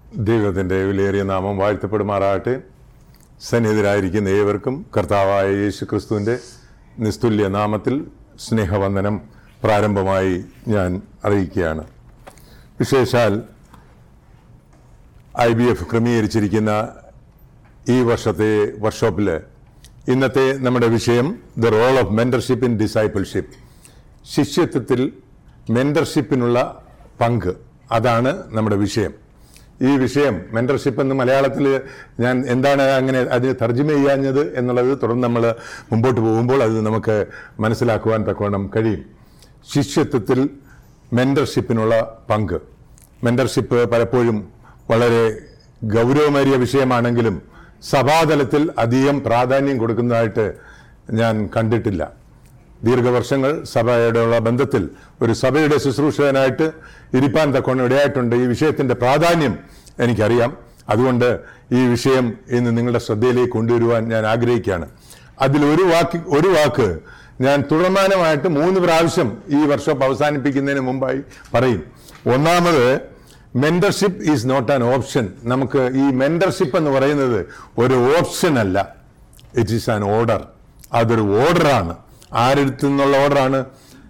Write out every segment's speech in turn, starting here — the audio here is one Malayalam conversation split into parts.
ദൈവത്തിൻ്റെ വിലയേറിയ നാമം വാഴ്ത്തപ്പെടുമാറാകട്ടെ സന്നിഹിതരായിരിക്കുന്ന ഏവർക്കും കർത്താവായ യേശു ക്രിസ്തുവിൻ്റെ നിസ്തുല്യ നാമത്തിൽ സ്നേഹവന്ദനം പ്രാരംഭമായി ഞാൻ അറിയിക്കുകയാണ് വിശേഷാൽ ഐ ബി എഫ് ക്രമീകരിച്ചിരിക്കുന്ന ഈ വർഷത്തെ വർക്ക്ഷോപ്പിൽ ഇന്നത്തെ നമ്മുടെ വിഷയം the role of mentorship in discipleship ശിഷ്യത്വത്തിൽ മെൻറ്റർഷിപ്പിനുള്ള പങ്ക് അതാണ് നമ്മുടെ വിഷയം ഈ വിഷയം മെൻറ്റർഷിപ്പ് എന്ന് മലയാളത്തിൽ ഞാൻ എന്താണ് അങ്ങനെ അതിന് തർജ്ജമ ചെയ്യാഞ്ഞത് എന്നുള്ളത് തുടർന്ന് നമ്മൾ മുമ്പോട്ട് പോകുമ്പോൾ അത് നമുക്ക് മനസ്സിലാക്കുവാൻ തക്കവണ്ണം കഴിയും ശിഷ്യത്വത്തിൽ മെൻറ്റർഷിപ്പിനുള്ള പങ്ക് മെൻറ്റർഷിപ്പ് പലപ്പോഴും വളരെ ഗൗരവമേറിയ വിഷയമാണെങ്കിലും സഭാതലത്തിൽ അധികം പ്രാധാന്യം കൊടുക്കുന്നതായിട്ട് ഞാൻ കണ്ടിട്ടില്ല ദീർഘവർഷങ്ങൾ സഭയോടുള്ള ബന്ധത്തിൽ ഒരു സഭയുടെ ശുശ്രൂഷകനായിട്ട് ഇരിപ്പാൻ തക്കോണം ഇടയായിട്ടുണ്ട് ഈ വിഷയത്തിന്റെ പ്രാധാന്യം എനിക്കറിയാം അതുകൊണ്ട് ഈ വിഷയം ഇന്ന് നിങ്ങളുടെ ശ്രദ്ധയിലേക്ക് കൊണ്ടുവരുവാൻ ഞാൻ ആഗ്രഹിക്കുകയാണ് അതിൽ ഒരു വാക്ക് ഒരു വാക്ക് ഞാൻ തുടർമാനമായിട്ട് മൂന്ന് പ്രാവശ്യം ഈ വർഷം അവസാനിപ്പിക്കുന്നതിന് മുമ്പായി പറയും ഒന്നാമത് mentorship is not an option നമുക്ക് ഈ മെന്റർഷിപ്പ് എന്ന് പറയുന്നത് ഒരു ഓപ്ഷൻ അല്ല ഇറ്റ് ഈസ് ആൻ ഓർഡർ അതൊരു ഓർഡറാണ് ആരെടുത്തു നിന്നുള്ള ഓർഡറാണ്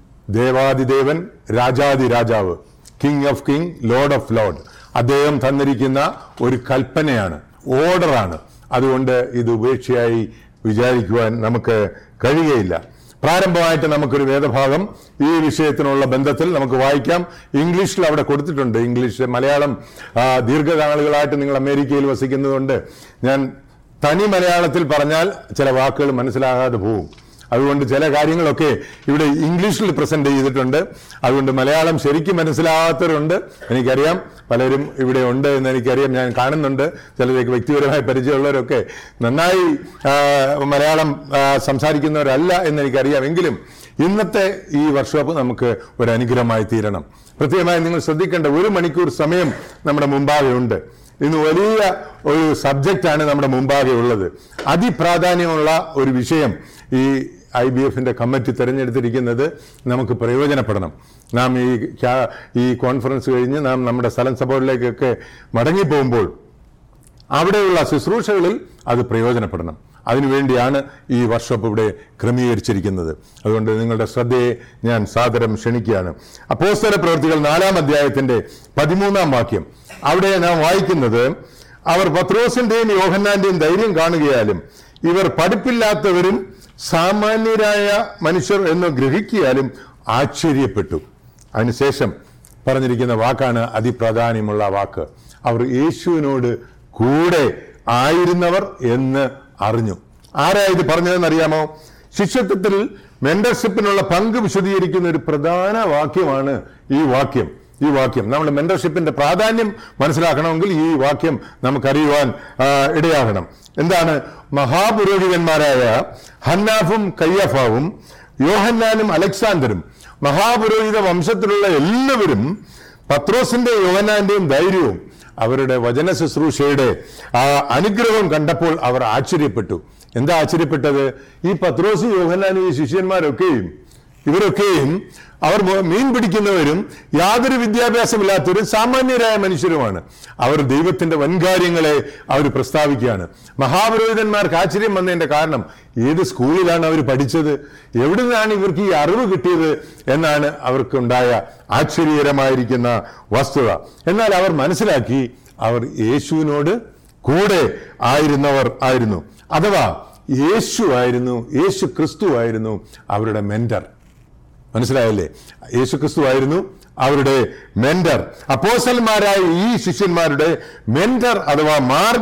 ദേവാദിദേവൻ രാജാതി രാജാവ് king of king lord of lord അദ്ദേഹം തന്നിരിക്കുന്ന ഒരു കൽപ്പനയാണ് ഓർഡറാണ് അതുകൊണ്ട് ഇത് ഉപേക്ഷയായി വിചാരിക്കുവാൻ നമുക്ക് കഴിയുകയില്ല പ്രാരംഭമായിട്ട് നമുക്കൊരു വേദഭാഗം ഈ വിഷയത്തിനുള്ള ബന്ധത്തിൽ നമുക്ക് വായിക്കാം ഇംഗ്ലീഷിൽ അവിടെ കൊടുത്തിട്ടുണ്ട് ഇംഗ്ലീഷ് മലയാളം ആ, ദീർഘനാളുകളായിട്ട് നിങ്ങൾ അമേരിക്കയിൽ വസിക്കുന്നതുകൊണ്ട് ഞാൻ തനി മലയാളത്തിൽ പറഞ്ഞാൽ ചില വാക്കുകൾ മനസ്സിലാകാതെ പോകും അതുകൊണ്ട് ചില കാര്യങ്ങളൊക്കെ ഇവിടെ ഇംഗ്ലീഷിൽ പ്രസന്റ് ചെയ്തിട്ടുണ്ട് അതുകൊണ്ട് മലയാളം ശരിക്കും മനസ്സിലാകാത്തവരുണ്ട് എനിക്കറിയാം പലരും ഇവിടെ ഉണ്ട് എന്ന് എനിക്കറിയാം ഞാൻ കാണുന്നുണ്ട് ചിലരേക്ക് വ്യക്തിപരമായി പരിചയമുള്ളവരൊക്കെ നന്നായി ആ, മലയാളം ആ, സംസാരിക്കുന്നവരല്ല എന്ന് എനിക്കറിയാം എങ്കിലും ഇന്നത്തെ ഈ വർക്ക്ഷോപ്പ് നമുക്ക് ഒരു അനുഗ്രഹമായി തീരണം പ്രത്യേകമായി നിങ്ങൾ ശ്രദ്ധിക്കേണ്ട ഒരു മണിക്കൂർ സമയം നമ്മുടെ മുമ്പാകെ ഉണ്ട് ഇന്ന് വലിയ ഒരു സബ്ജക്റ്റാണ് നമ്മുടെ മുമ്പാകെ ഉള്ളത് അതിപ്രാധാന്യമുള്ള ഒരു വിഷയം ഈ ഐ ബി എഫിന്റെ കമ്മിറ്റി തിരഞ്ഞെടുത്തിരിക്കുന്നത് നമുക്ക് പ്രയോജനപ്പെടണം നാം ഈ ക്യാ- ഈ കോൺഫറൻസ് കഴിഞ്ഞ് നാം നമ്മുടെ സ്ഥലം സഭകളിലേക്കൊക്കെ മടങ്ങിപ്പോകുമ്പോൾ അവിടെയുള്ള ശുശ്രൂഷകളിൽ അത് പ്രയോജനപ്പെടണം അതിനുവേണ്ടിയാണ് ഈ വർക്ക്ഷോപ്പ് ഇവിടെ ക്രമീകരിച്ചിരിക്കുന്നത് അതുകൊണ്ട് നിങ്ങളുടെ ശ്രദ്ധയെ ഞാൻ സാദരം ക്ഷണിക്കുകയാണ് അപ്പോസ്തല പ്രവൃത്തികൾ നാലാം അധ്യായത്തിന്റെ പതിമൂന്നാം വാക്യം അവിടെ നാം വായിക്കുന്നത് അവർ പത്രോസിന്റെയും യോഹന്നാന്റെയും ധൈര്യം കാണുകയാലും ഇവർ പഠിപ്പില്ലാത്തവരും സാമാന്യരായ മനുഷ്യർ എന്ന് ഗ്രഹിക്കിയാലും ആശ്ചര്യപ്പെട്ടു അതിനുശേഷം പറഞ്ഞിരിക്കുന്ന വാക്കാണ് അതിപ്രാധാന്യമുള്ള വാക്ക് അവർ യേശുവിനോട് കൂടെ ആയിരുന്നവർ എന്ന് അറിഞ്ഞു ആരാ ഇത് പറഞ്ഞതെന്ന് അറിയാമോ ശിഷ്യത്വത്തിൽ മെന്റർഷിപ്പിനുള്ള പങ്ക് വിശദീകരിക്കുന്ന ഒരു പ്രധാന വാക്യമാണ് ഈ വാക്യം ഈ വാക്യം നമ്മൾ മെന്റർഷിപ്പിന്റെ പ്രാധാന്യം മനസ്സിലാക്കണമെങ്കിൽ ഈ വാക്യം നമുക്കറിയുവാൻ ആ, ഇടയാകണം എന്താണ് മഹാപുരോഹിതന്മാരായ ഹന്നാഫും കയ്യഫാവും യോഹന്നാനും അലക്സാണ്ടറും മഹാപുരോഹിത വംശത്തിലുള്ള എല്ലാവരും പത്രോസിന്റെ യോഹന്നാന്റെയും ധൈര്യവും അവരുടെ വചന ശുശ്രൂഷയുടെ ആ അനുഗ്രഹം കണ്ടപ്പോൾ അവർ ആശ്ചര്യപ്പെട്ടു എന്താ ആശ്ചര്യപ്പെട്ടത് ഈ പത്രോസ് യോഹന്നാനും ഈ ശിഷ്യന്മാരൊക്കെയും ഇവരൊക്കെയും അവർ മോ- മീൻ പിടിക്കുന്നവരും യാതൊരു വിദ്യാഭ്യാസമില്ലാത്തവരും സാമാന്യരായ മനുഷ്യരുമാണ് അവർ ദൈവത്തിന്റെ വൻകാര്യങ്ങളെ അവർ പ്രസ്താവിക്കുകയാണ് മഹാപുരോഹിതന്മാർക്ക് ആശ്ചര്യം വന്നതിന്റെ കാരണം ഏത് സ്കൂളിലാണ് അവർ പഠിച്ചത് എവിടെ നിന്നാണ് ഇവർക്ക് ഈ അറിവ് കിട്ടിയത് എന്നാണ് അവർക്കുണ്ടായ ആശ്ചര്യകരമായിരിക്കുന്ന വസ്തുത എന്നാൽ അവർ മനസ്സിലാക്കി അവർ യേശുവിനോട് കൂടെ ആയിരുന്നവർ ആയിരുന്നു അഥവാ യേശു ആയിരുന്നു യേശു ക്രിസ്തു ആയിരുന്നു അവരുടെ മെന്റർ മനസ്സിലായല്ലേ യേശു ക്രിസ്തു ആയിരുന്നു അവരുടെ മെന്റർ അപ്പോസന്മാരായ ഈ ശിഷ്യന്മാരുടെ മെന്റർ അഥവാ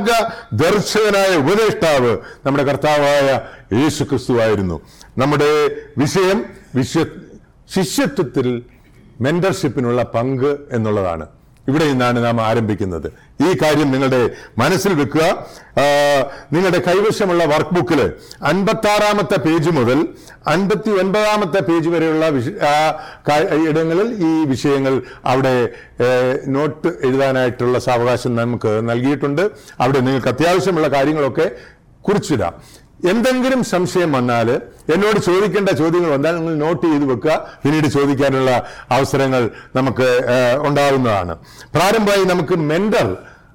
മാർഗദർശകനായ ഉപദേഷ്ടാവ് നമ്മുടെ കർത്താവായ യേശു ക്രിസ്തു ആയിരുന്നു നമ്മുടെ വിഷയം വിശ്വ ശിഷ്യത്വത്തിൽ മെന്റർഷിപ്പിനുള്ള പങ്ക് എന്നുള്ളതാണ് ഇവിടെ നിന്നാണ് നാം ആരംഭിക്കുന്നത് ഈ കാര്യം നിങ്ങളുടെ മനസ്സിൽ വെക്കുക ആ, നിങ്ങളുടെ കൈവശമുള്ള വർക്ക് ബുക്കിൽ അൻപത്തി ആറാമത്തെ പേജ് മുതൽ അൻപത്തി ഒൻപതാമത്തെ പേജ് വരെയുള്ള വിഷ- ആ, കാ- ഇടങ്ങളിൽ ഈ വിഷയങ്ങൾ അവിടെ ഏ, നോട്ട് എഴുതാനായിട്ടുള്ള സാവകാശം നമുക്ക് നൽകിയിട്ടുണ്ട് അവിടെ നിങ്ങൾക്ക് അത്യാവശ്യമുള്ള കാര്യങ്ങളൊക്കെ കുറിച്ചിടാം എന്തെങ്കിലും സംശയം വന്നാൽ എന്നോട് ചോദിക്കേണ്ട ചോദ്യങ്ങൾ വന്നാൽ നിങ്ങൾ നോട്ട് ചെയ്ത് വെക്കുക പിന്നീട് ചോദിക്കാനുള്ള അവസരങ്ങൾ നമുക്ക് ഏഹ്, ഉണ്ടാവുന്നതാണ് പ്രാരംഭമായി നമുക്ക് മെന്റർ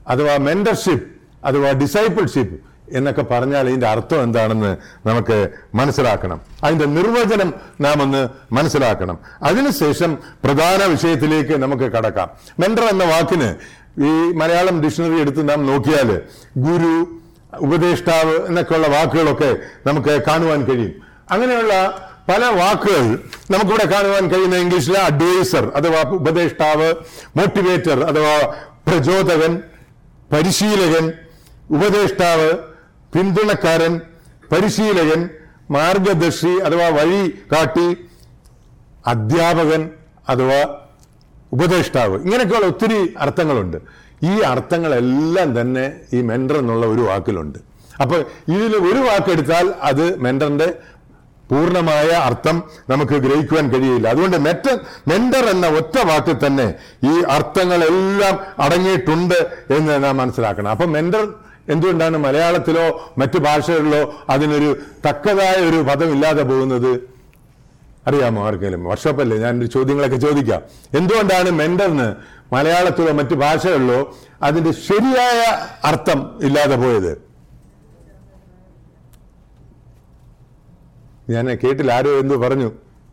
അഥവാ മെന്റർഷിപ്പ് അഥവാ ഡിസൈപ്പിൾഷിപ്പ് എന്നൊക്കെ പറഞ്ഞാൽ ഇതിന്റെ അർത്ഥം എന്താണെന്ന് നമുക്ക് മനസ്സിലാക്കണം അതിന്റെ നിർവചനം നാം ഒന്ന് മനസ്സിലാക്കണം അതിനുശേഷം പ്രധാന വിഷയത്തിലേക്ക് നമുക്ക് കടക്കാം മെന്റർ എന്ന വാക്കിന് ഈ മലയാളം ഡിക്ഷണറി എടുത്ത് നാം നോക്കിയാൽ ഗുരു ഉപദേഷ്ടാവ് എന്നൊക്കെയുള്ള വാക്കുകളൊക്കെ നമുക്ക് കാണുവാൻ കഴിയും അങ്ങനെയുള്ള പല വാക്കുകൾ നമുക്കിവിടെ കാണുവാൻ കഴിയുന്ന ഇംഗ്ലീഷിലെ അഡ്വൈസർ അഥവാ ഉപദേഷ്ടാവ് മോട്ടിവേറ്റർ അഥവാ പ്രചോദകൻ പരിശീലകൻ ഉപദേഷ്ടാവ് പിന്തുണക്കാരൻ പരിശീലകൻ മാർഗദർശി അഥവാ വഴി കാട്ടി അധ്യാപകൻ അഥവാ ഉപദേഷ്ടാവ് ഇങ്ങനെയൊക്കെയുള്ള ഒത്തിരി അർത്ഥങ്ങളുണ്ട് ഈ അർത്ഥങ്ങളെല്ലാം തന്നെ ഈ മെൻഡർ എന്നുള്ള ഒരു വാക്കിലുണ്ട് അപ്പൊ ഇതിൽ ഒരു വാക്കെടുത്താൽ അത് മെൻഡറിന്റെ പൂർണ്ണമായ അർത്ഥം നമുക്ക് ഗ്രഹിക്കുവാൻ കഴിയില്ല അതുകൊണ്ട് മെറ്റ മെൻഡർ എന്ന ഒറ്റ വാക്കിൽ തന്നെ ഈ അർത്ഥങ്ങളെല്ലാം അടങ്ങിയിട്ടുണ്ട് എന്ന് നാം മനസ്സിലാക്കണം അപ്പൊ മെൻഡർ എന്തുകൊണ്ടാണ് മലയാളത്തിലോ മറ്റു ഭാഷകളിലോ അതിനൊരു തക്കതായ ഒരു പദം ഇല്ലാതെ പോകുന്നത് അറിയാമോ ആർക്കെങ്കിലും വർഷോപ്പല്ലേ ഞാൻ ഒരു ചോദ്യങ്ങളൊക്കെ ചോദിക്കാം എന്തുകൊണ്ടാണ് മെന്ററിന് മലയാളത്തിലോ മറ്റു ഭാഷകളിലോ അതിന്റെ ശരിയായ അർത്ഥം ഇല്ലാതെ പോയത് ഞാൻ കേട്ടില്ല ആരോ എന്തു പറഞ്ഞു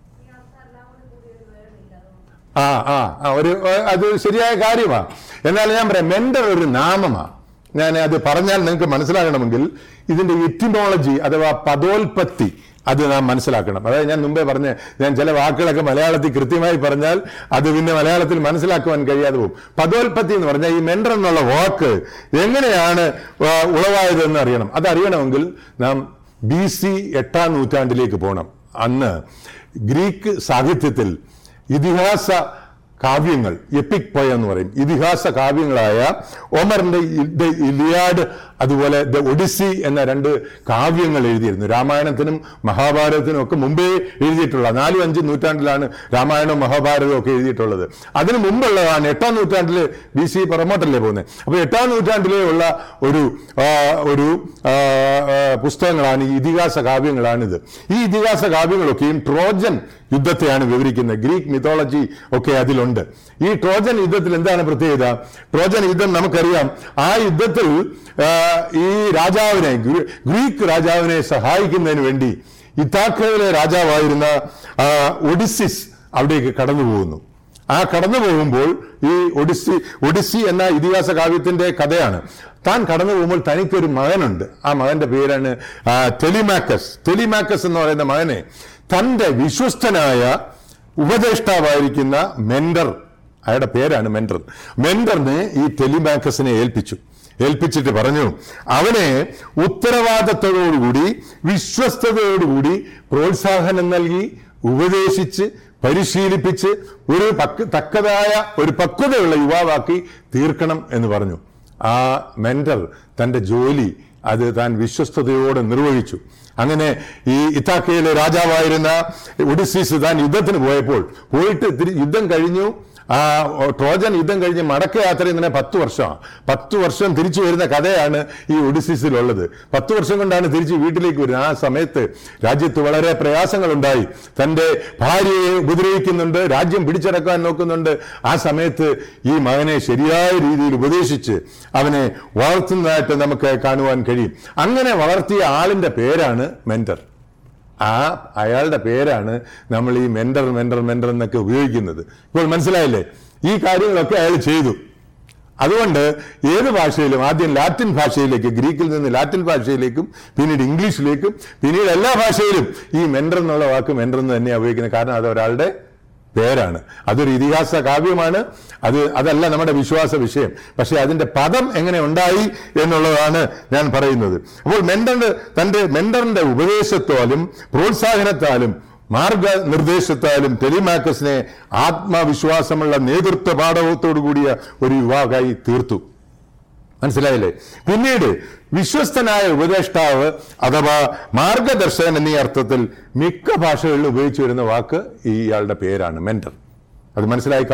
ആ ആ ആ ഒരു അത് ശരിയായ കാര്യമാണ് എന്നാൽ ഞാൻ പറയാം മെന്റർ ഒരു നാമമാണ് ഞാൻ അത് പറഞ്ഞാൽ നിങ്ങൾക്ക് മനസ്സിലാകണമെങ്കിൽ ഇതിന്റെ എറ്റിമോളജി അഥവാ പദോൽപത്തി അത് നാം മനസ്സിലാക്കണം അതായത് ഞാൻ മുമ്പേ പറഞ്ഞ ഞാൻ ചില വാക്കുകളൊക്കെ മലയാളത്തിൽ കൃത്യമായി പറഞ്ഞാൽ അത് പിന്നെ മലയാളത്തിൽ മനസ്സിലാക്കുവാൻ കഴിയാതെ പോകും പദോൽപത്തി എന്ന് പറഞ്ഞാൽ ഈ മെൻഡർ എന്നുള്ള വാക്ക് എങ്ങനെയാണ് ആ, ഉളവായതെന്ന് അറിയണം അത് അറിയണമെങ്കിൽ നാം ബി സി എട്ടാം നൂറ്റാണ്ടിലേക്ക് പോകണം അന്ന് ഗ്രീക്ക് സാഹിത്യത്തിൽ ഇതിഹാസ കാവ്യങ്ങൾ എപ്പിക് പോയ എന്ന് പറയും ഇതിഹാസ കാവ്യങ്ങളായ ഒമറിന്റെ ദ ഇലിയാഡ് അതുപോലെ ദ ഒഡിസി എന്ന രണ്ട് കാവ്യങ്ങൾ എഴുതിയിരുന്നു രാമായണത്തിനും മഹാഭാരതത്തിനും ഒക്കെ മുമ്പേ എഴുതിയിട്ടുള്ള നാലും അഞ്ചും നൂറ്റാണ്ടിലാണ് രാമായണവും മഹാഭാരതവും ഒക്കെ എഴുതിയിട്ടുള്ളത് അതിന് മുമ്പുള്ളതാണ് എട്ടാം നൂറ്റാണ്ടിൽ ബി സി പുറമോട്ടല്ലേ പോകുന്നത് അപ്പൊ എട്ടാം നൂറ്റാണ്ടിലേ ഉള്ള ഒരു ആ, ഒരു ആ, ആ, പുസ്തകങ്ങളാണ് ഈ ഇതിഹാസ കാവ്യങ്ങളാണിത് ഈ ഇതിഹാസ കാവ്യങ്ങളൊക്കെയും ട്രോജൻ യുദ്ധത്തെയാണ് വിവരിക്കുന്നത് ഗ്രീക്ക് മിത്തോളജി ഒക്കെ അതിലുണ്ട് ഈ ട്രോജൻ യുദ്ധത്തിൽ എന്താണ് പ്രത്യേകത ട്രോജൻ യുദ്ധം നമുക്കറിയാം ആ യുദ്ധത്തിൽ ആ, ഈ രാജാവിനെ ഗ്രീ- ഗ്രീക്ക് രാജാവിനെ സഹായിക്കുന്നതിന് വേണ്ടി ഇത്താക്കയിലെ രാജാവായിരുന്ന ആ, ഒഡിസിസ് അവിടേക്ക് കടന്നു പോകുന്നു ആ കടന്നു പോകുമ്പോൾ ഈ ഒഡിസി ഒഡിസി എന്ന ഇതിഹാസ കാവ്യത്തിന്റെ കഥയാണ് താൻ കടന്നു പോകുമ്പോൾ തനിക്കൊരു മകനുണ്ട് ആ മകന്റെ പേരാണ് ആ, ടെലിമാക്കസ് ടെലിമാക്കസ് എന്ന് പറയുന്ന മകനെ തന്റെ വിശ്വസ്തനായ ഉപദേഷ്ടാവായിരിക്കുന്ന മെന്റർ അയാളുടെ പേരാണ് മെന്റർ മെന്ററിനെ ഈ ടെലിമാക്കസിനെ ഏൽപ്പിച്ചു ഏൽപ്പിച്ചിട്ട് പറഞ്ഞു അവനെ ഉത്തരവാദിത്തത്തോടുകൂടി വിശ്വസ്തയോടുകൂടി പ്രോത്സാഹനം നൽകി ഉപദേശിച്ച് പരിശീലിപ്പിച്ച് ഒരു പക്ക തക്കതായ ഒരു പക്വതയുള്ള യുവാവാക്കി തീർക്കണം എന്ന് പറഞ്ഞു ആ മെന്റർ തന്റെ ജോലി അത് താൻ വിശ്വസ്തയോടെ നിർവഹിച്ചു അങ്ങനെ ഈ ഇത്താക്കയിലെ രാജാവായിരുന്ന ഒഡിസീസ് താൻ യുദ്ധത്തിന് പോയപ്പോൾ പോയിട്ട് തിരി- യുദ്ധം കഴിഞ്ഞു ആ ട്രോജൻ യുദ്ധം കഴിഞ്ഞ് മടക്ക യാത്ര ചെയ്യുന്നതിന് പത്ത് വർഷമാണ് പത്ത് വർഷം തിരിച്ചു വരുന്ന കഥയാണ് ഈ ഒഡിസിസിലുള്ളത് പത്ത് വർഷം കൊണ്ടാണ് തിരിച്ച് വീട്ടിലേക്ക് വരുന്നത് ആ സമയത്ത് രാജ്യത്ത് വളരെ പ്രയാസങ്ങളുണ്ടായി തന്റെ ഭാര്യയെ ഉപദ്രവിക്കുന്നുണ്ട് രാജ്യം പിടിച്ചടക്കാൻ നോക്കുന്നുണ്ട് ആ സമയത്ത് ഈ മകനെ ശരിയായ രീതിയിൽ ഉപദേശിച്ച് അവനെ വളർത്തുന്നതായിട്ട് നമുക്ക് കാണുവാൻ കഴിയും അങ്ങനെ വളർത്തിയ ആളിന്റെ പേരാണ് മെന്റർ ആ അയാളുടെ പേരാണ് നമ്മൾ ഈ മെന്റർ മെന്റർ മെന്റർ എന്നൊക്കെ ഉപയോഗിക്കുന്നത് ഇപ്പോൾ മനസ്സിലായില്ലേ ഈ കാര്യങ്ങളൊക്കെ അയാൾ ചെയ്തു അതുകൊണ്ട് ഏത് ഭാഷയിലും ആദ്യം ലാറ്റിൻ ഭാഷയിലേക്ക് ഗ്രീക്കിൽ നിന്ന് ലാറ്റിൻ ഭാഷയിലേക്കും പിന്നീട് ഇംഗ്ലീഷിലേക്കും പിന്നീട് എല്ലാ ഭാഷയിലും ഈ മെന്റർ എന്നുള്ള വാക്ക് മെന്റർ എന്ന് തന്നെയാണ് ഉപയോഗിക്കുന്നത് കാരണം അത് ഒരാളുടെ പേരാണ് അതൊരു ഇതിഹാസ കാവ്യമാണ് അത് അതല്ല നമ്മുടെ വിശ്വാസ വിഷയം പക്ഷെ അതിന്റെ പദം എങ്ങനെ ഉണ്ടായി എന്നുള്ളതാണ് ഞാൻ പറയുന്നത് അപ്പോൾ മെന്ററിന്റെ തന്റെ മെന്ററിന്റെ ഉപദേശത്താലും പ്രോത്സാഹനത്താലും മാർഗനിർദ്ദേശത്താലും ടെലിമാക്കസിനെ ആത്മവിശ്വാസമുള്ള നേതൃത്വ പാഠവത്തോടു കൂടിയ ഒരു യുവാവായി തീർത്തു മനസ്സിലായില്ലേ പിന്നീട് വിശ്വസ്തനായ ഉപദേഷ്ടാവ് അഥവാ മാർഗദർശകൻ എന്നീ അർത്ഥത്തിൽ മിക്ക ഭാഷകളിലും ഉപയോഗിച്ചു വരുന്ന വാക്ക് ഇയാളുടെ പേരാണ് മെന്റർ അത് മനസ്സിലായി കാണും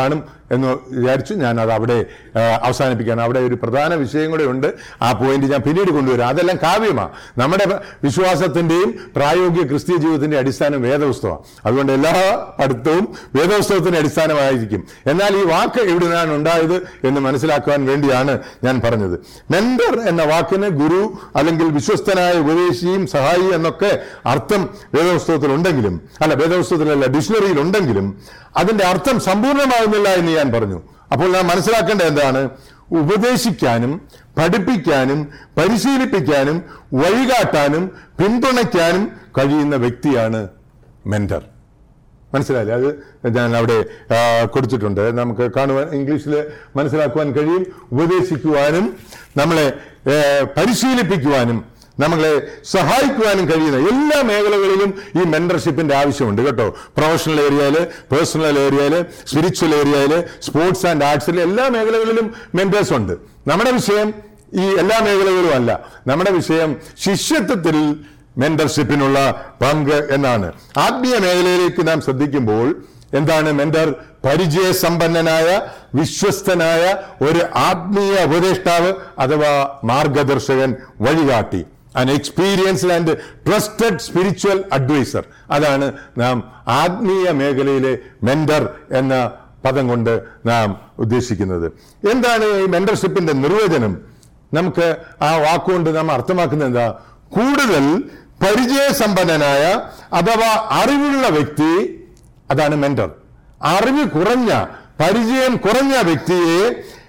എന്ന് വിചാരിച്ചു ഞാൻ അത് അവിടെ ആ, അവസാനിപ്പിക്കുകയാണ് അവിടെ ഒരു പ്രധാന വിഷയം കൂടെ ഉണ്ട് ആ പോയിന്റ് ഞാൻ പിന്നീട് കൊണ്ടുവരാം അതെല്ലാം കാവ്യമാണ് നമ്മുടെ വിശ്വാസത്തിന്റെയും പ്രായോഗിക ക്രിസ്തീയ ജീവിതത്തിന്റെ അടിസ്ഥാനം വേദപുസ്തകമാണ് അതുകൊണ്ട് എല്ലാ പഠിത്തവും വേദപുസ്തകത്തിന്റെ അടിസ്ഥാനമായിരിക്കും എന്നാൽ ഈ വാക്ക് എവിടെ നിന്നാണ് ഉണ്ടായത് എന്ന് മനസ്സിലാക്കുവാൻ വേണ്ടിയാണ് ഞാൻ പറഞ്ഞത് മെന്റർ എന്ന വാക്കിന് ഗുരു അല്ലെങ്കിൽ വിശ്വസ്തനായ ഉപദേശിയും സഹായി എന്നൊക്കെ അർത്ഥം വേദപുസ്തകത്തിൽ ഉണ്ടെങ്കിലും അല്ല വേദപുസ്തകത്തിലല്ല ഡിക്ഷണറിയിൽ ഉണ്ടെങ്കിലും അതിന്റെ അർത്ഥം സമ്പൂർണ്ണമാകുന്നില്ല എന്ന് ഞാൻ പറഞ്ഞു അപ്പോൾ നാം മനസ്സിലാക്കേണ്ടത് എന്താണ് ഉപദേശിക്കാനും പഠിപ്പിക്കാനും പരിശീലിപ്പിക്കാനും വഴികാട്ടാനും പിന്തുണയ്ക്കാനും കഴിയുന്ന വ്യക്തിയാണ് മെന്റർ മനസ്സിലായില്ലേ അത് ഞാൻ അവിടെ ആ, കൊടുത്തിട്ടുണ്ട് നമുക്ക് കാണുവാൻ ഇംഗ്ലീഷിൽ മനസ്സിലാക്കുവാൻ കഴിയും ഉപദേശിക്കുവാനും നമ്മളെ ഏ, പരിശീലിപ്പിക്കുവാനും നമ്മളെ സഹായിക്കുവാനും കഴിയുന്ന എല്ലാ മേഖലകളിലും ഈ മെന്റർഷിപ്പിന്റെ ആവശ്യമുണ്ട് കേട്ടോ പ്രൊഫഷണൽ ഏരിയയിൽ പേഴ്സണൽ ഏരിയയിൽ സ്പിരിച്വൽ ഏരിയയിൽ സ്പോർട്സ് ആൻഡ് ആർട്സിൽ എല്ലാ മേഖലകളിലും മെന്റേഴ്സ് ഉണ്ട് നമ്മുടെ വിഷയം ഈ എല്ലാ മേഖലകളും അല്ല നമ്മുടെ വിഷയം ശിഷ്യത്വത്തിൽ മെന്റർഷിപ്പിനുള്ള പങ്ക് എന്നാണ് ആത്മീയ മേഖലയിലേക്ക് നാം ശ്രദ്ധിക്കുമ്പോൾ എന്താണ് മെന്റർ പരിചയസമ്പന്നനായ വിശ്വസ്തനായ ഒരു ആത്മീയ ഉപദേഷ്ടാവ് അഥവാ മാർഗദർശകൻ വഴികാട്ടി an experienced and trusted spiritual adviser അതാണ് നാം ആത്മീയ മേഖലയിലെ മെന്റർ എന്ന പദം കൊണ്ട് നാം ഉദ്ദേശിക്കുന്നത് എന്താണ് ഈ മെന്റർഷിപ്പിന്റെ നിർവചനം നമുക്ക് ആ വാക്കുകൊണ്ട് നാം അർത്ഥമാക്കുന്നത് എന്താ കൂടുതൽ പരിചയസമ്പന്നനായ അഥവാ അറിവുള്ള വ്യക്തി അതാണ് മെന്റർ അറിവ് കുറഞ്ഞ പരിചയം കുറഞ്ഞ വ്യക്തിയെ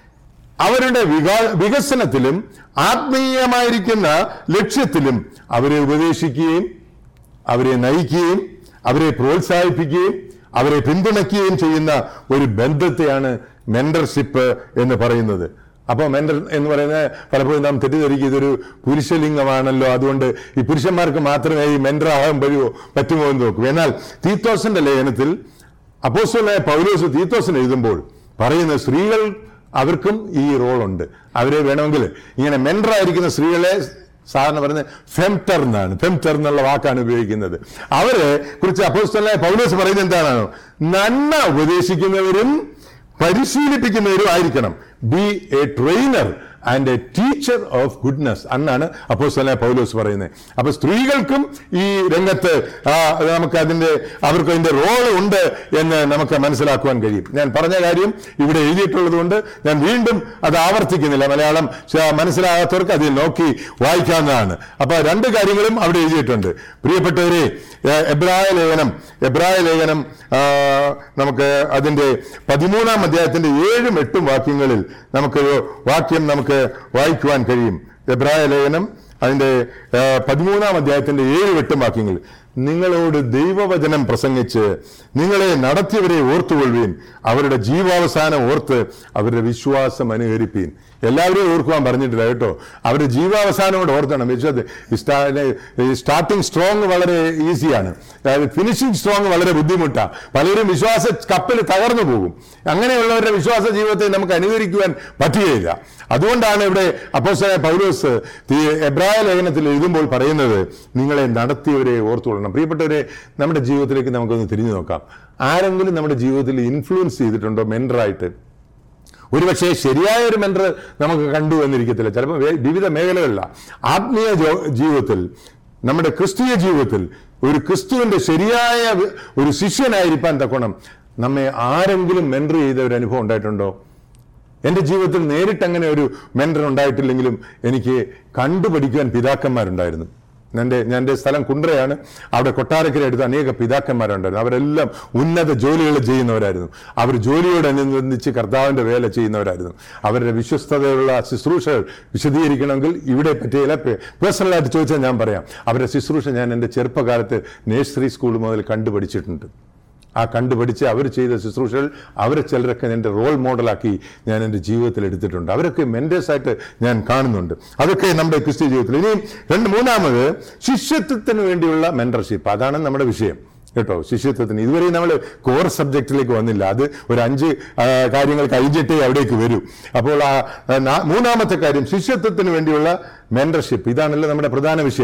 അവരുടെ വികാ- വികസനത്തിലും ആത്മീയമായിരിക്കുന്ന ലക്ഷ്യത്തിലും അവരെ ഉപദേശിക്കുകയും അവരെ നയിക്കുകയും അവരെ പ്രോത്സാഹിപ്പിക്കുകയും അവരെ പിന്തുണയ്ക്കുകയും ചെയ്യുന്ന ഒരു ബന്ധത്തെയാണ് മെന്റർഷിപ്പ് എന്ന് പറയുന്നത് അപ്പോൾ മെന്റർ എന്ന് പറയുന്നത് പലപ്പോഴും നാം തെറ്റിദ്ധരിക്കും ഇതൊരു പുരുഷലിംഗമാണല്ലോ അതുകൊണ്ട് ഈ പുരുഷന്മാർക്ക് മാത്രമേ ഈ മെന്റർ ആകാൻ കഴിയുമോ പറ്റുമോ എന്ന് നോക്കും എന്നാൽ തീത്തോസിന്റെ ലേഖനത്തിൽ അപ്പോസ്തലനായ പൗലോസ് തീത്തോസിന് എഴുതുമ്പോൾ പറയുന്ന സ്ത്രീകൾ അവർക്കും ഈ റോളുണ്ട് അവരെ വേണമെങ്കിൽ ഇങ്ങനെ മെന്റർ ആയിരിക്കുന്ന സ്ത്രീകളെ സാധാരണ പറയുന്നത് ഫെംറ്റർ എന്നാണ് ഫെംറ്റർ എന്നുള്ള വാക്കാണ് ഉപയോഗിക്കുന്നത് അവരെ കുറിച്ച് അപ്പോസ്തലനായ പൗലോസ് പറയുന്നത് എന്താണോ നന്മ ഉപദേശിക്കുന്നവരും പരിശീലിപ്പിക്കുന്നവരും ആയിരിക്കണം be a trainer and a teacher of goodness എന്നാണ് അപ്പോസ്തലനായ പൗലോസ് പറയുന്നത് അപ്പൊ സ്ത്രീകൾക്കും ഈ രംഗത്ത് ആ, നമുക്ക് അതിന്റെ അവർക്ക് അതിന്റെ റോള് ഉണ്ട് എന്ന് നമുക്ക് മനസ്സിലാക്കുവാൻ കഴിയും ഞാൻ പറഞ്ഞ കാര്യം ഇവിടെ എഴുതിയിട്ടുള്ളത് കൊണ്ട് ഞാൻ വീണ്ടും അത് ആവർത്തിക്കുന്നില്ല മലയാളം ശ- മനസ്സിലാകാത്തവർക്ക് അതിൽ നോക്കി വായിക്കാവുന്നതാണ് അപ്പൊ രണ്ട് കാര്യങ്ങളും അവിടെ എഴുതിയിട്ടുണ്ട് പ്രിയപ്പെട്ടവരെ ഏ, എബ്രായ ലേഖനം എബ്രായ ലേഖനം ആ, നമുക്ക് അതിന്റെ പതിമൂന്നാം അധ്യായത്തിന്റെ ഏഴും എട്ടും വാക്യങ്ങളിൽ നമുക്കൊരു വാക്യം നമുക്ക് വായിക്കുവാൻ കഴിയും എബ്രായ ലേഖനം അതിന്റെ ആ, പതിമൂന്നാം അധ്യായത്തിന്റെ ഏഴ് എട്ടും വാക്യങ്ങൾ നിങ്ങളോട് ദൈവവചനം പ്രസംഗിച്ച് നിങ്ങളെ നടത്തിയവരെ ഓർത്തുകൊള്ളുവീൻ അവരുടെ ജീവാവസാനം ഓർത്ത് അവരുടെ വിശ്വാസം അനുകരിപ്പീൻ എല്ലാവരെയും ഓർക്കുവാൻ പറഞ്ഞിട്ടില്ല കേട്ടോ അവരുടെ ജീവാവസാനോട് ഓർത്തണം വിശ്വത്തെ സ്റ്റാർട്ടിങ് സ്ട്രോങ് വളരെ ഈസിയാണ് അതായത് ഫിനിഷിംഗ് സ്ട്രോങ് വളരെ ബുദ്ധിമുട്ടാണ് പലരും വിശ്വാസ കപ്പൽ തകർന്നു പോകും അങ്ങനെയുള്ളവരുടെ വിശ്വാസ ജീവിതത്തെ നമുക്ക് അനുകരിക്കുവാൻ പറ്റുകയില്ല അതുകൊണ്ടാണ് ഇവിടെ അപ്പോസ്തലനായ പൗലോസ് ഈ എബ്രായ ലേഖനത്തിൽ എഴുതുമ്പോൾ പറയുന്നത് നിങ്ങളെ നടത്തിയവരെ ഓർത്തുകൊള്ളണം പ്രിയപ്പെട്ടവരെ നമ്മുടെ ജീവിതത്തിലേക്ക് നമുക്കൊന്ന് തിരിഞ്ഞു നോക്കാം ആരെങ്കിലും നമ്മുടെ ജീവിതത്തിൽ ഇൻഫ്ലുവൻസ് ചെയ്തിട്ടുണ്ടോ മെൻഡറായിട്ട് ഒരുപക്ഷെ ശരിയായ ഒരു മെന്റർ നമുക്ക് കണ്ടു എന്നിരിക്കത്തില്ല ചിലപ്പോൾ വേ- വിവിധ മേഖലകളിലാണ് ആത്മീയ ജോ- ജീവിതത്തിൽ നമ്മുടെ ക്രിസ്തീയ ജീവിതത്തിൽ ഒരു ക്രിസ്തുവിന്റെ ശരിയായ വ- ഒരു ശിഷ്യനായിരിക്കാൻ തക്കോണം നമ്മെ ആരെങ്കിലും മെന്റർ ചെയ്ത ഒരു അനുഭവം ഉണ്ടായിട്ടുണ്ടോ എൻ്റെ ജീവിതത്തിൽ നേരിട്ട് അങ്ങനെ ഒരു മെന്റർ ഉണ്ടായിട്ടില്ലെങ്കിലും എനിക്ക് കണ്ടുപഠിക്കുവാൻ പിതാക്കന്മാരുണ്ടായിരുന്നു എൻ്റെ ഞാൻ എൻ്റെ സ്ഥലം കുണ്ട്രയാണ് അവിടെ കൊട്ടാരക്കര അടുത്ത് അനേക പിതാക്കന്മാരുണ്ടായിരുന്നു അവരെല്ലാം ഉന്നത ജോലികൾ ചെയ്യുന്നവരായിരുന്നു അവർ ജോലിയോടനുബന്ധിച്ച് കർത്താവിൻ്റെ വേല ചെയ്യുന്നവരായിരുന്നു അവരുടെ വിശ്വസ്തതയുള്ള ശുശ്രൂഷകൾ വിശദീകരിക്കണമെങ്കിൽ ഇവിടെ പറ്റിയില്ല പേഴ്സണലായിട്ട് ചോദിച്ചാൽ ഞാൻ പറയാം അവരുടെ ശുശ്രൂഷ ഞാൻ എൻ്റെ ചെറുപ്പകാലത്ത് നേഴ്സറി സ്കൂൾ മുതൽ കണ്ടുപഠിച്ചിട്ടുണ്ട് ആ കണ്ടുപഠിച്ച് അവർ ചെയ്ത ശുശ്രൂഷകൾ അവരെ ചിലരൊക്കെ എൻ്റെ റോൾ മോഡലാക്കി ഞാൻ എൻ്റെ ജീവിതത്തിൽ എടുത്തിട്ടുണ്ട് അവരൊക്കെ മെൻറ്റേഴ്സായിട്ട് ഞാൻ കാണുന്നുണ്ട് അതൊക്കെ നമ്മുടെ ക്രിസ്ത്യ ജീവിതത്തിൽ ഇനിയും രണ്ട് മൂന്നാമത് ശിഷ്യത്വത്തിന് വേണ്ടിയുള്ള മെൻറ്റർഷിപ്പ് അതാണ് നമ്മുടെ വിഷയം കേട്ടോ ശിഷ്യത്വത്തിന് ഇതുവരെ നമ്മൾ കോർ സബ്ജക്റ്റിലേക്ക് വന്നില്ല അത് ഒരു അഞ്ച് ആ, കാര്യങ്ങൾ കഴിഞ്ഞിട്ടേ അവിടേക്ക് വരൂ അപ്പോൾ ആ, നാ- മൂന്നാമത്തെ കാര്യം ശിഷ്യത്വത്തിന് വേണ്ടിയുള്ള മെൻറ്റർഷിപ്പ് ഇതാണല്ലോ നമ്മുടെ പ്രധാന വിഷയം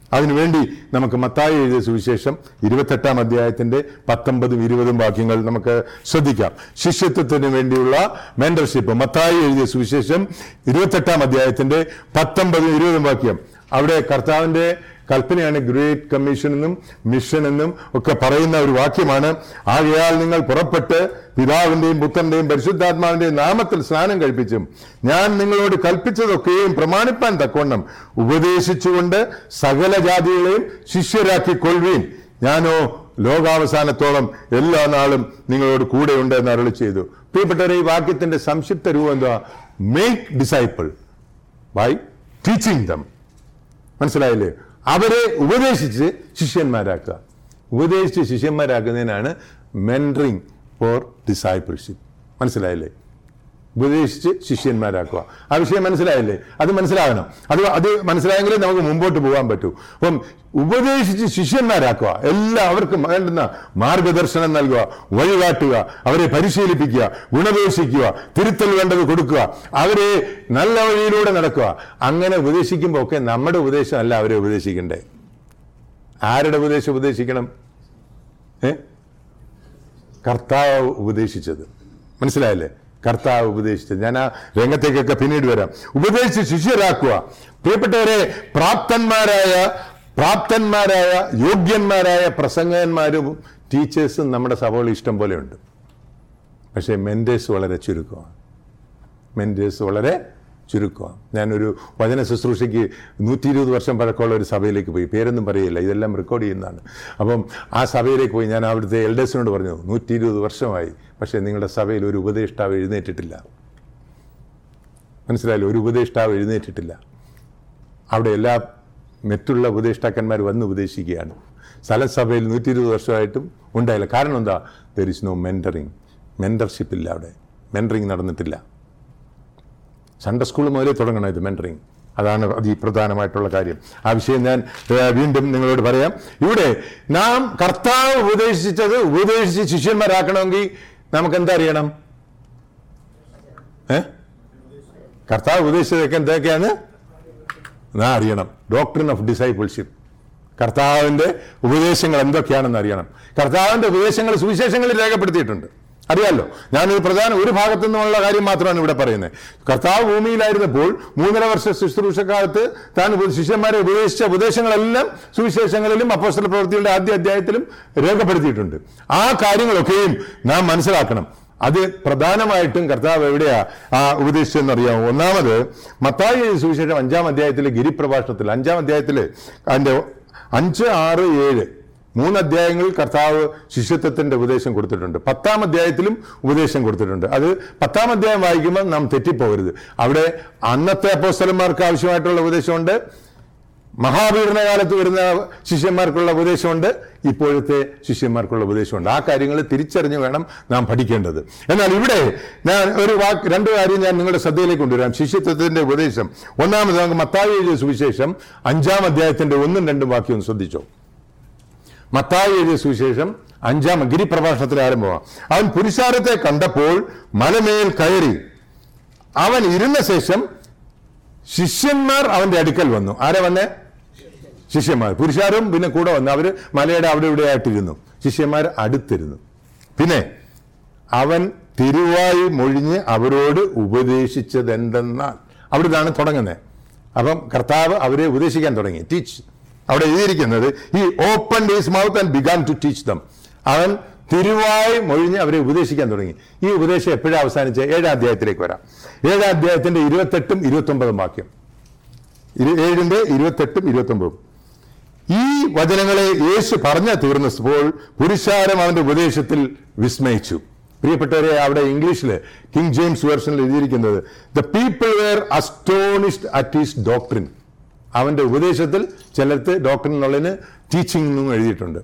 അതിനുവേണ്ടി നമുക്ക് മത്തായി എഴുതിയ സുവിശേഷം ഇരുപത്തെട്ടാം അധ്യായത്തിന്റെ പത്തൊമ്പതും ഇരുപതും വാക്യങ്ങൾ നമുക്ക് ശ്രദ്ധിക്കാം ശിഷ്യത്വത്തിന് വേണ്ടിയുള്ള മെന്റർഷിപ്പ് മത്തായി എഴുതിയ സുവിശേഷം ഇരുപത്തെട്ടാം അധ്യായത്തിന്റെ പത്തൊമ്പതും ഇരുപതും വാക്യം അവിടെ കർത്താവിന്റെ കൽപ്പനയാണ് ഗ്രേറ്റ് കമ്മീഷൻ എന്നും മിഷൻ എന്നും ഒക്കെ പറയുന്ന ഒരു വാക്യമാണ് ആകയാൽ നിങ്ങൾ പുറപ്പെട്ട് പിതാവിന്റെയും പുത്രന്റെയും പരിശുദ്ധാത്മാവിന്റെയും നാമത്തിൽ സ്നാനം കഴിപ്പിച്ചും ഞാൻ നിങ്ങളോട് കൽപ്പിച്ചതൊക്കെയും പ്രമാണിപ്പാൻ തക്കവണ്ണം ഉപദേശിച്ചുകൊണ്ട് സകല ജാതികളെയും ശിഷ്യരാക്കി കൊള്ളുവീൻ ഞാനോ ലോകാവസാനത്തോളം എല്ലാ നാളും നിങ്ങളോട് കൂടെയുണ്ട് എന്ന് അരുളി ചെയ്തു പ്രിയപ്പെട്ടവരെ ഈ വാക്യത്തിന്റെ സംക്ഷിപ്ത രൂപം എന്താ make disciple by teaching them മനസ്സിലായില്ലേ അവരെ ഉപദേശിച്ച് ശിഷ്യന്മാരാക്കുക ഉപദേശിച്ച് ശിഷ്യന്മാരാക്കുന്നതിനാണ് മെൻറിങ് ഫോർ ഡിസൈപ്പിൾഷിപ്പ് മനസ്സിലായില്ലേ ഉപദേശിച്ച് ശിഷ്യന്മാരാക്കുക ആ വിഷയം മനസ്സിലായില്ലേ അത് മനസ്സിലാകണം അത് അത് മനസ്സിലായെങ്കിലേ നമുക്ക് മുമ്പോട്ട് പോകാൻ പറ്റൂ അപ്പം ഉപദേശിച്ച് ശിഷ്യന്മാരാക്കുക എല്ലാവർക്കും വേണ്ടുന്ന മാർഗദർശനം നൽകുക വഴികാട്ടുക അവരെ പരിശീലിപ്പിക്കുക ഗുണദോഷിക്കുക തിരുത്തൽ വേണ്ടത് കൊടുക്കുക അവരെ നല്ല വഴിയിലൂടെ നടക്കുക അങ്ങനെ ഉപദേശിക്കുമ്പോൾ ഒക്കെ നമ്മുടെ ഉപദേശമല്ല അവരെ ഉപദേശിക്കണ്ടേ ആരുടെ ഉപദേശം ഉപദേശിക്കണം ഏ കർത്താവ് ഉപദേശിച്ചത് മനസ്സിലായല്ലേ കർത്താവ് ഉപദേശിച്ചത് ഞാൻ ആ രംഗത്തേക്കൊക്കെ പിന്നീട് വരാം ഉപദേശിച്ച് ശിഷ്യരാക്കുക പ്രിയപ്പെട്ടവരെ പ്രാപ്തന്മാരായ പ്രാപ്തന്മാരായ യോഗ്യന്മാരായ പ്രസംഗകന്മാരും ടീച്ചേഴ്സും നമ്മുടെ സഭകളിൽ ഇഷ്ടം പോലെ ഉണ്ട് പക്ഷേ മെൻറ്റേഴ്സ് വളരെ ചുരുക്കമാണ് മെൻറ്റേഴ്സ് വളരെ ചുരുക്കമാണ് ഞാനൊരു വചന ശുശ്രൂഷയ്ക്ക് നൂറ്റി ഇരുപത് വർഷം പഴക്കമുള്ള ഒരു സഭയിലേക്ക് പോയി പേരൊന്നും പറയില്ല ഇതെല്ലാം റെക്കോർഡ് ചെയ്യുന്നതാണ് അപ്പം ആ സഭയിലേക്ക് പോയി ഞാൻ അവിടുത്തെ എൽഡേഴ്സിനോട് പറഞ്ഞു നൂറ്റി ഇരുപത് വർഷമായി പക്ഷേ നിങ്ങളുടെ സഭയിൽ ഒരു ഉപദേഷ്ടാവ് എഴുന്നേറ്റിട്ടില്ല മനസ്സിലായല്ലോ ഒരു ഉപദേഷ്ടാവ് എഴുന്നേറ്റിട്ടില്ല അവിടെ എല്ലാ മറ്റുള്ള ഉപദേഷ്ടാക്കന്മാർ വന്ന് ഉപദേശിക്കുകയാണ് സ്ഥലസഭയിൽ നൂറ്റി ഇരുപത് വർഷമായിട്ടും ഉണ്ടായില്ല കാരണം എന്താ there is no mentoring mentorship ഇല്ല അവിടെ മെൻറ്ററിങ് നടന്നിട്ടില്ല സൺഡേ സ്കൂൾ മുതലേ തുടങ്ങണം ഇത് മെൻറ്ററിങ് അതാണ് അതിപ്രധാനമായിട്ടുള്ള കാര്യം ആ വിഷയം ഞാൻ ഏ, വീണ്ടും നിങ്ങളോട് പറയാം ഇവിടെ നാം കർത്താവ് ഉപദേശിച്ചത് ഉപദേശിച്ച് ശിഷ്യന്മാരാക്കണമെങ്കിൽ നമുക്ക് എന്താ അറിയണം ഏ കർത്താവ് ഉപദേശിച്ചതൊക്കെ എന്തൊക്കെയാണ് നാം അറിയണം ഡോക്ടറിൻ ഓഫ് ഡിസൈപ്പിൾഷിപ്പ് കർത്താവിന്റെ ഉപദേശങ്ങൾ എന്തൊക്കെയാണെന്ന് അറിയണം കർത്താവിന്റെ ഉപദേശങ്ങൾ സുവിശേഷങ്ങളിൽ രേഖപ്പെടുത്തിയിട്ടുണ്ട് അറിയാലോ ഞാനൊരു പ്രധാന ഒരു ഭാഗത്തു നിന്നുള്ള കാര്യം മാത്രമാണ് ഇവിടെ പറയുന്നത് കർത്താവ് ഭൂമിയിലായിരുന്നപ്പോൾ മൂന്നര വർഷ ശുശ്രൂഷക്കാലത്ത് താൻ ഉപ- ശിഷ്യന്മാരെ ഉപദേശിച്ച ഉപദേശങ്ങളെല്ലാം സുവിശേഷങ്ങളിലും അപ്പോസ്തല പ്രവൃത്തിയുടെ ആദ്യ അധ്യായത്തിലും രേഖപ്പെടുത്തിയിട്ടുണ്ട് ആ കാര്യങ്ങളൊക്കെയും നാം മനസ്സിലാക്കണം അത് പ്രധാനമായിട്ടും കർത്താവ് എവിടെയാ ആ ഉപദേശിച്ചതെന്ന് അറിയാമോ ഒന്നാമത് മത്തായി എഴുതിയ സുവിശേഷം അഞ്ചാം അധ്യായത്തിലെ ഗിരിപ്രഭാഷണത്തിൽ അഞ്ചാം അധ്യായത്തില് അതിന്റെ അഞ്ച് ആറ് ഏഴ് മൂന്ന് അധ്യായങ്ങളിൽ കർത്താവ് ശിഷ്യത്വത്തിന്റെ ഉപദേശം കൊടുത്തിട്ടുണ്ട് പത്താം അധ്യായത്തിലും ഉപദേശം കൊടുത്തിട്ടുണ്ട് അത് പത്താം അധ്യായം വായിക്കുമ്പോൾ നാം തെറ്റിപ്പോകരുത് അവിടെ അന്നത്തെ അപ്പോസ്തലന്മാർക്ക് ആവശ്യമായിട്ടുള്ള ഉപദേശമുണ്ട് മഹാപീഡന കാലത്ത് വരുന്ന ശിഷ്യന്മാർക്കുള്ള ഉപദേശമുണ്ട് ഇപ്പോഴത്തെ ശിഷ്യന്മാർക്കുള്ള ഉപദേശമുണ്ട് ആ കാര്യങ്ങൾ തിരിച്ചറിഞ്ഞ് വേണം നാം പഠിക്കേണ്ടത് എന്നാൽ ഇവിടെ ഞാൻ ഒരു വാക്ക് രണ്ട് കാര്യം ഞാൻ നിങ്ങളുടെ ശ്രദ്ധയിലേക്ക് കൊണ്ടുവരാം ശിഷ്യത്വത്തിന്റെ ഉപദേശം ഒന്നാമത് നമുക്ക് മത്തായി എഴുതിയ സുവിശേഷം അഞ്ചാം അധ്യായത്തിന്റെ ഒന്നും രണ്ടും വാക്യം ഒന്ന് ശ്രദ്ധിച്ചോ മത്തായി എഴുതിയ സുവിശേഷം അഞ്ചാം ഗിരിപ്രഭാഷണത്തിലെ ആരംഭമാണ് അവൻ പുരുഷാരത്തെ കണ്ടപ്പോൾ മലമേൽ കയറി അവൻ ഇരുന്ന ശേഷം ശിഷ്യന്മാർ അവന്റെ അടുക്കൽ വന്നു ആരാ വന്നേ ശിഷ്യന്മാർ പുരുഷാരും പിന്നെ കൂടെ വന്നു അവര് മലയുടെ അവിടെ ഇവിടെ ആയിട്ടിരുന്നു ശിഷ്യന്മാർ അടുത്തിരുന്നു പിന്നെ അവൻ തിരുവായി മൊഴിഞ്ഞ് അവരോട് ഉപദേശിച്ചത് എന്തെന്നാൽ അവിടുന്നാണ് തുടങ്ങുന്നത് അപ്പം കർത്താവ് അവരെ ഉപദേശിക്കാൻ തുടങ്ങി ടീച്ച് അവിടെ എഴുതിയിരിക്കുന്നത് ഈ opened his mouth and began to teach them അവൻ തിരുവായി മൊഴിഞ്ഞ് അവരെ ഉപദേശിക്കാൻ തുടങ്ങി ഈ ഉപദേശം എപ്പോഴാണ് അവസാനിച്ചത് ഏഴാം അധ്യായത്തിലേക്ക് വരാം ഏഴാം അധ്യായത്തിന്റെ ഇരുപത്തെട്ടും ഇരുപത്തൊമ്പതും വാക്യം ഇരു- ഏഴിന്റെ ഇരുപത്തെട്ടും ഇരുപത്തൊമ്പതും ഈ വചനങ്ങളെ യേശു പറഞ്ഞു തീർന്നപ്പോൾ പുരുഷാരം അവന്റെ ഉപദേശത്തിൽ വിസ്മയിച്ചു പ്രിയപ്പെട്ടവരെ അവിടെ ഇംഗ്ലീഷിൽ കിങ് ജെയിംസ് വേർഷനിൽ എഴുതിയിരിക്കുന്നത് the people were astonished at his doctrine അവന്റെ ഉപദേശത്തിൽ ചിലർക്ക് ഡോക്ടറിൻ എന്നുള്ളതിന് ടീച്ചിങ് എന്നും എഴുതിയിട്ടുണ്ട്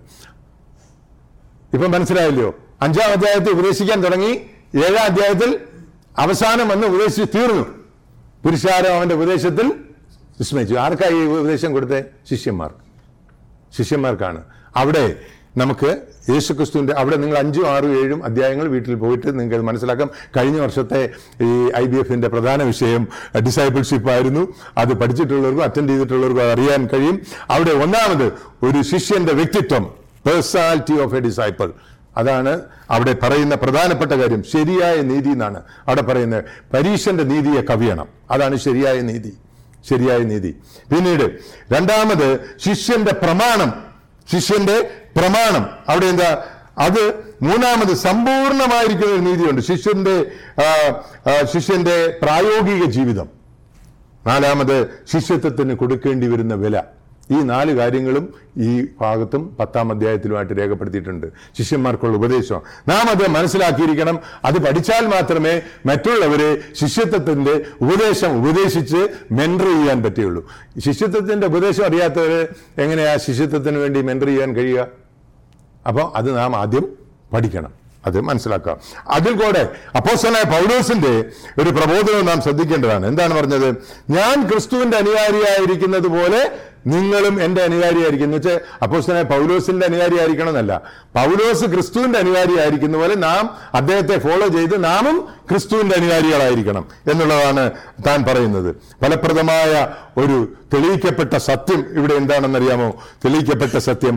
ഇപ്പൊ മനസ്സിലായല്ലോ അഞ്ചാം അധ്യായത്തിൽ ഉപദേശിക്കാൻ തുടങ്ങി ഏഴാം അധ്യായത്തിൽ അവസാനം വന്ന് ഉപദേശിച്ച് തീർന്നു പുരുഷാരം അവന്റെ ഉപദേശത്തിൽ വിസ്മയിച്ചു ആർക്കായി ഈ ഉപദേശം കൊടുത്തേ ശിഷ്യന്മാർക്ക് ശിഷ്യന്മാർക്കാണ് അവിടെ നമുക്ക് യേശുക്രിസ്തുവിന്റെ അവിടെ നിങ്ങൾ അഞ്ചും ആറും ഏഴും അധ്യായങ്ങൾ വീട്ടിൽ പോയിട്ട് നിങ്ങൾക്ക് അത് മനസ്സിലാക്കാം കഴിഞ്ഞ വർഷത്തെ ഈ ഐ ബി എഫിന്റെ പ്രധാന വിഷയം ഡിസൈബിൾഷിപ്പ് ആയിരുന്നു അത് പഠിച്ചിട്ടുള്ളവർക്കും അറ്റൻഡ് ചെയ്തിട്ടുള്ളവർക്കും അത് അറിയാൻ കഴിയും അവിടെ ഒന്നാമത് ഒരു ശിഷ്യന്റെ വ്യക്തിത്വം പേഴ്സണാലിറ്റി ഓഫ് എ ഡിസൈപ്പിൾ അതാണ് അവിടെ പറയുന്ന പ്രധാനപ്പെട്ട കാര്യം ശരിയായ നീതി എന്നാണ് അവിടെ പറയുന്നത് പരീക്ഷന്റെ നീതിയെ കവിയണം അതാണ് ശരിയായ നീതി ശരിയായ നീതി പിന്നീട് രണ്ടാമത് ശിഷ്യന്റെ പ്രമാണം ശിഷ്യന്റെ പ്രമാണം അവിടെ എന്താ അത് മൂന്നാമത് സമ്പൂർണമായിരിക്കുന്ന ഒരു നീതിയുണ്ട് ശിഷ്യന്റെ ആ, ആ, ശിഷ്യന്റെ പ്രായോഗിക ജീവിതം നാലാമത് ശിഷ്യത്വത്തിന് കൊടുക്കേണ്ടി വരുന്ന വില ഈ നാല് കാര്യങ്ങളും ഈ ഭാഗത്തും പത്താം അധ്യായത്തിലുമായിട്ട് രേഖപ്പെടുത്തിയിട്ടുണ്ട് ശിഷ്യന്മാർക്കുള്ള ഉപദേശം നാം അത് മനസ്സിലാക്കിയിരിക്കണം അത് പഠിച്ചാൽ മാത്രമേ മറ്റുള്ളവരെ ശിഷ്യത്വത്തിന്റെ ഉപദേശം ഉപദേശിച്ച് മെൻറ്റർ ചെയ്യാൻ പറ്റുകയുള്ളൂ ശിഷ്യത്വത്തിന്റെ ഉപദേശം അറിയാത്തവര് എങ്ങനെയാ ശിഷ്യത്വത്തിന് വേണ്ടി മെൻറ്റർ ചെയ്യാൻ കഴിയുക അപ്പോൾ അത് നാം ആദ്യം പഠിക്കണം അത് മനസ്സിലാക്കാം അതിൽ കൂടെ അപ്പോസ്തലനായ പൗലോസിന്റെ ഒരു പ്രബോധനം നാം ശ്രദ്ധിക്കേണ്ടതാണ് എന്താണ് പറഞ്ഞത് ഞാൻ ക്രിസ്തുവിന്റെ അനുയാരിയായിരിക്കുന്നത് പോലെ നിങ്ങളും എന്റെ അനുയാരിയായിരിക്കും എന്ന് വെച്ചാൽ അപ്പോസ്തലനായ പൗലോസിന്റെ അനുയാരിയായിരിക്കണം എന്നല്ല പൗലോസ് ക്രിസ്തുവിന്റെ അനുയാരിയായിരിക്കുന്ന പോലെ നാം അദ്ദേഹത്തെ ഫോളോ ചെയ്ത് നാമും ക്രിസ്തുവിന്റെ അനുയാരികളായിരിക്കണം എന്നുള്ളതാണ് താൻ പറയുന്നത് ഫലപ്രദമായ ഒരു തെളിയിക്കപ്പെട്ട സത്യം ഇവിടെ എന്താണെന്നറിയാമോ തെളിയിക്കപ്പെട്ട സത്യം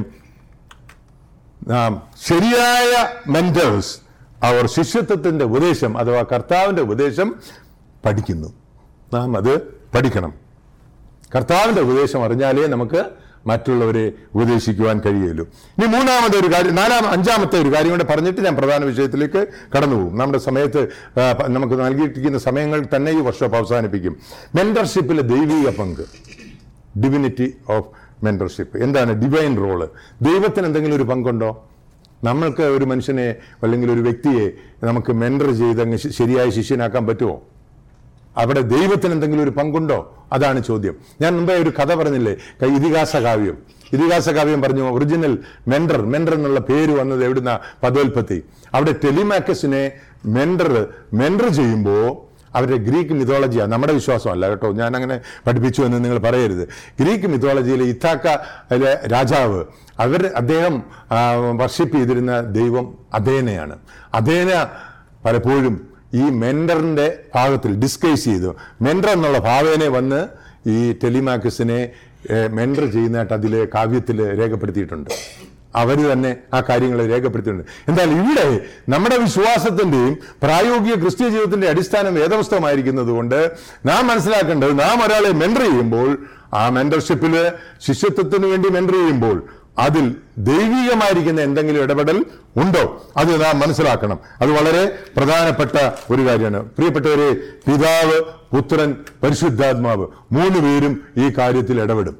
നാം ശരിയായ മെന്റേഴ്സ് അവർ ശിഷ്യത്വത്തിന്റെ ഉപദേശം അഥവാ കർത്താവിന്റെ ഉപദേശം പഠിക്കുന്നു നാം അത് പഠിക്കണം കർത്താവിന്റെ ഉപദേശം അറിഞ്ഞാലേ നമുക്ക് മറ്റുള്ളവരെ ഉപദേശിക്കുവാൻ കഴിയുള്ളൂ ഇനി മൂന്നാമത്തെ ഒരു കാര്യം നാലാം അഞ്ചാമത്തെ ഒരു കാര്യം കൂടെ പറഞ്ഞിട്ട് ഞാൻ പ്രധാന വിഷയത്തിലേക്ക് കടന്നു പോകും നമ്മുടെ സമയത്ത് ആ, പ- നമുക്ക് നൽകിയിരിക്കുന്ന സമയങ്ങൾ തന്നെ ഈ വർഷം അവസാനിപ്പിക്കും മെന്റർഷിപ്പിലെ ദൈവിക പങ്ക് ഡിവിനിറ്റി ഓഫ് മെന്റർഷിപ്പ് എന്താണ് ഡിവൈൻ റോള് ദൈവത്തിന് എന്തെങ്കിലും ഒരു പങ്കുണ്ടോ നമ്മൾക്ക് ഒരു മനുഷ്യനെ അല്ലെങ്കിൽ ഒരു വ്യക്തിയെ നമുക്ക് മെന്റർ ചെയ്ത് അങ്ങ് ശ- ശരിയായ ശിഷ്യനാക്കാൻ പറ്റുമോ അവിടെ ദൈവത്തിന് എന്തെങ്കിലും ഒരു പങ്കുണ്ടോ അതാണ് ചോദ്യം ഞാൻ മുമ്പേ ഒരു കഥ പറഞ്ഞില്ലേ ക- ഇതിഹാസ കാവ്യം ഇതിഹാസ കാവ്യം പറഞ്ഞു ഒറിജിനൽ മെൻഡർ മെൻഡർ എന്നുള്ള പേര് വന്നത് എവിടുന്ന പദോൽപത്തി അവിടെ ടെലിമാക്കസിനെ മെൻഡർ മെൻഡർ ചെയ്യുമ്പോൾ അവരുടെ ഗ്രീക്ക് മിഥോളജിയാണ് നമ്മുടെ വിശ്വാസമല്ല കേട്ടോ ഞാൻ അങ്ങനെ പഠിപ്പിച്ചു എന്ന് നിങ്ങൾ പറയരുത് ഗ്രീക്ക് മിഥോളജിയിലെ ഇത്താക്ക അതിലെ രാജാവ് അവർ അദ്ദേഹം വർഷിപ്പ് ചെയ്തിരുന്ന ദൈവം അധേനയാണ് അധേന പലപ്പോഴും ഈ മെൻഡറിന്റെ ഭാഗത്തിൽ ഡിസ്കൈസ് ചെയ്തു മെൻഡർ എന്നുള്ള ഭാവേനെ വന്ന് ഈ ടെലിമാക്കസിനെ മെൻഡർ ചെയ്യുന്നതായിട്ട് അതിലെ കാവ്യത്തിൽ രേഖപ്പെടുത്തിയിട്ടുണ്ട് അവർ തന്നെ ആ കാര്യങ്ങൾ രേഖപ്പെടുത്തിയിട്ടുണ്ട് എന്നാൽ ഇവിടെ നമ്മുടെ വിശ്വാസത്തിന്റെയും പ്രായോഗിക ക്രിസ്ത്യ ജീവിതത്തിന്റെ അടിസ്ഥാനം വേദപുസ്തകമായിരിക്കുന്നത് കൊണ്ട് നാം മനസ്സിലാക്കേണ്ടത് നാം ഒരാളെ മെൻഡർ ചെയ്യുമ്പോൾ ആ മെന്റർഷിപ്പിൽ ശിഷ്യത്വത്തിന് വേണ്ടി മെൻഡർ ചെയ്യുമ്പോൾ അതിൽ ദൈവികമായിരിക്കുന്ന എന്തെങ്കിലും ഇടപെടൽ ഉണ്ടോ അത് നാം മനസ്സിലാക്കണം അത് വളരെ പ്രധാനപ്പെട്ട ഒരു കാര്യമാണ് പ്രിയപ്പെട്ടവരെ പിതാവ് പുത്രൻ പരിശുദ്ധാത്മാവ് മൂന്ന് പേരും ഈ കാര്യത്തിൽ ഇടപെടും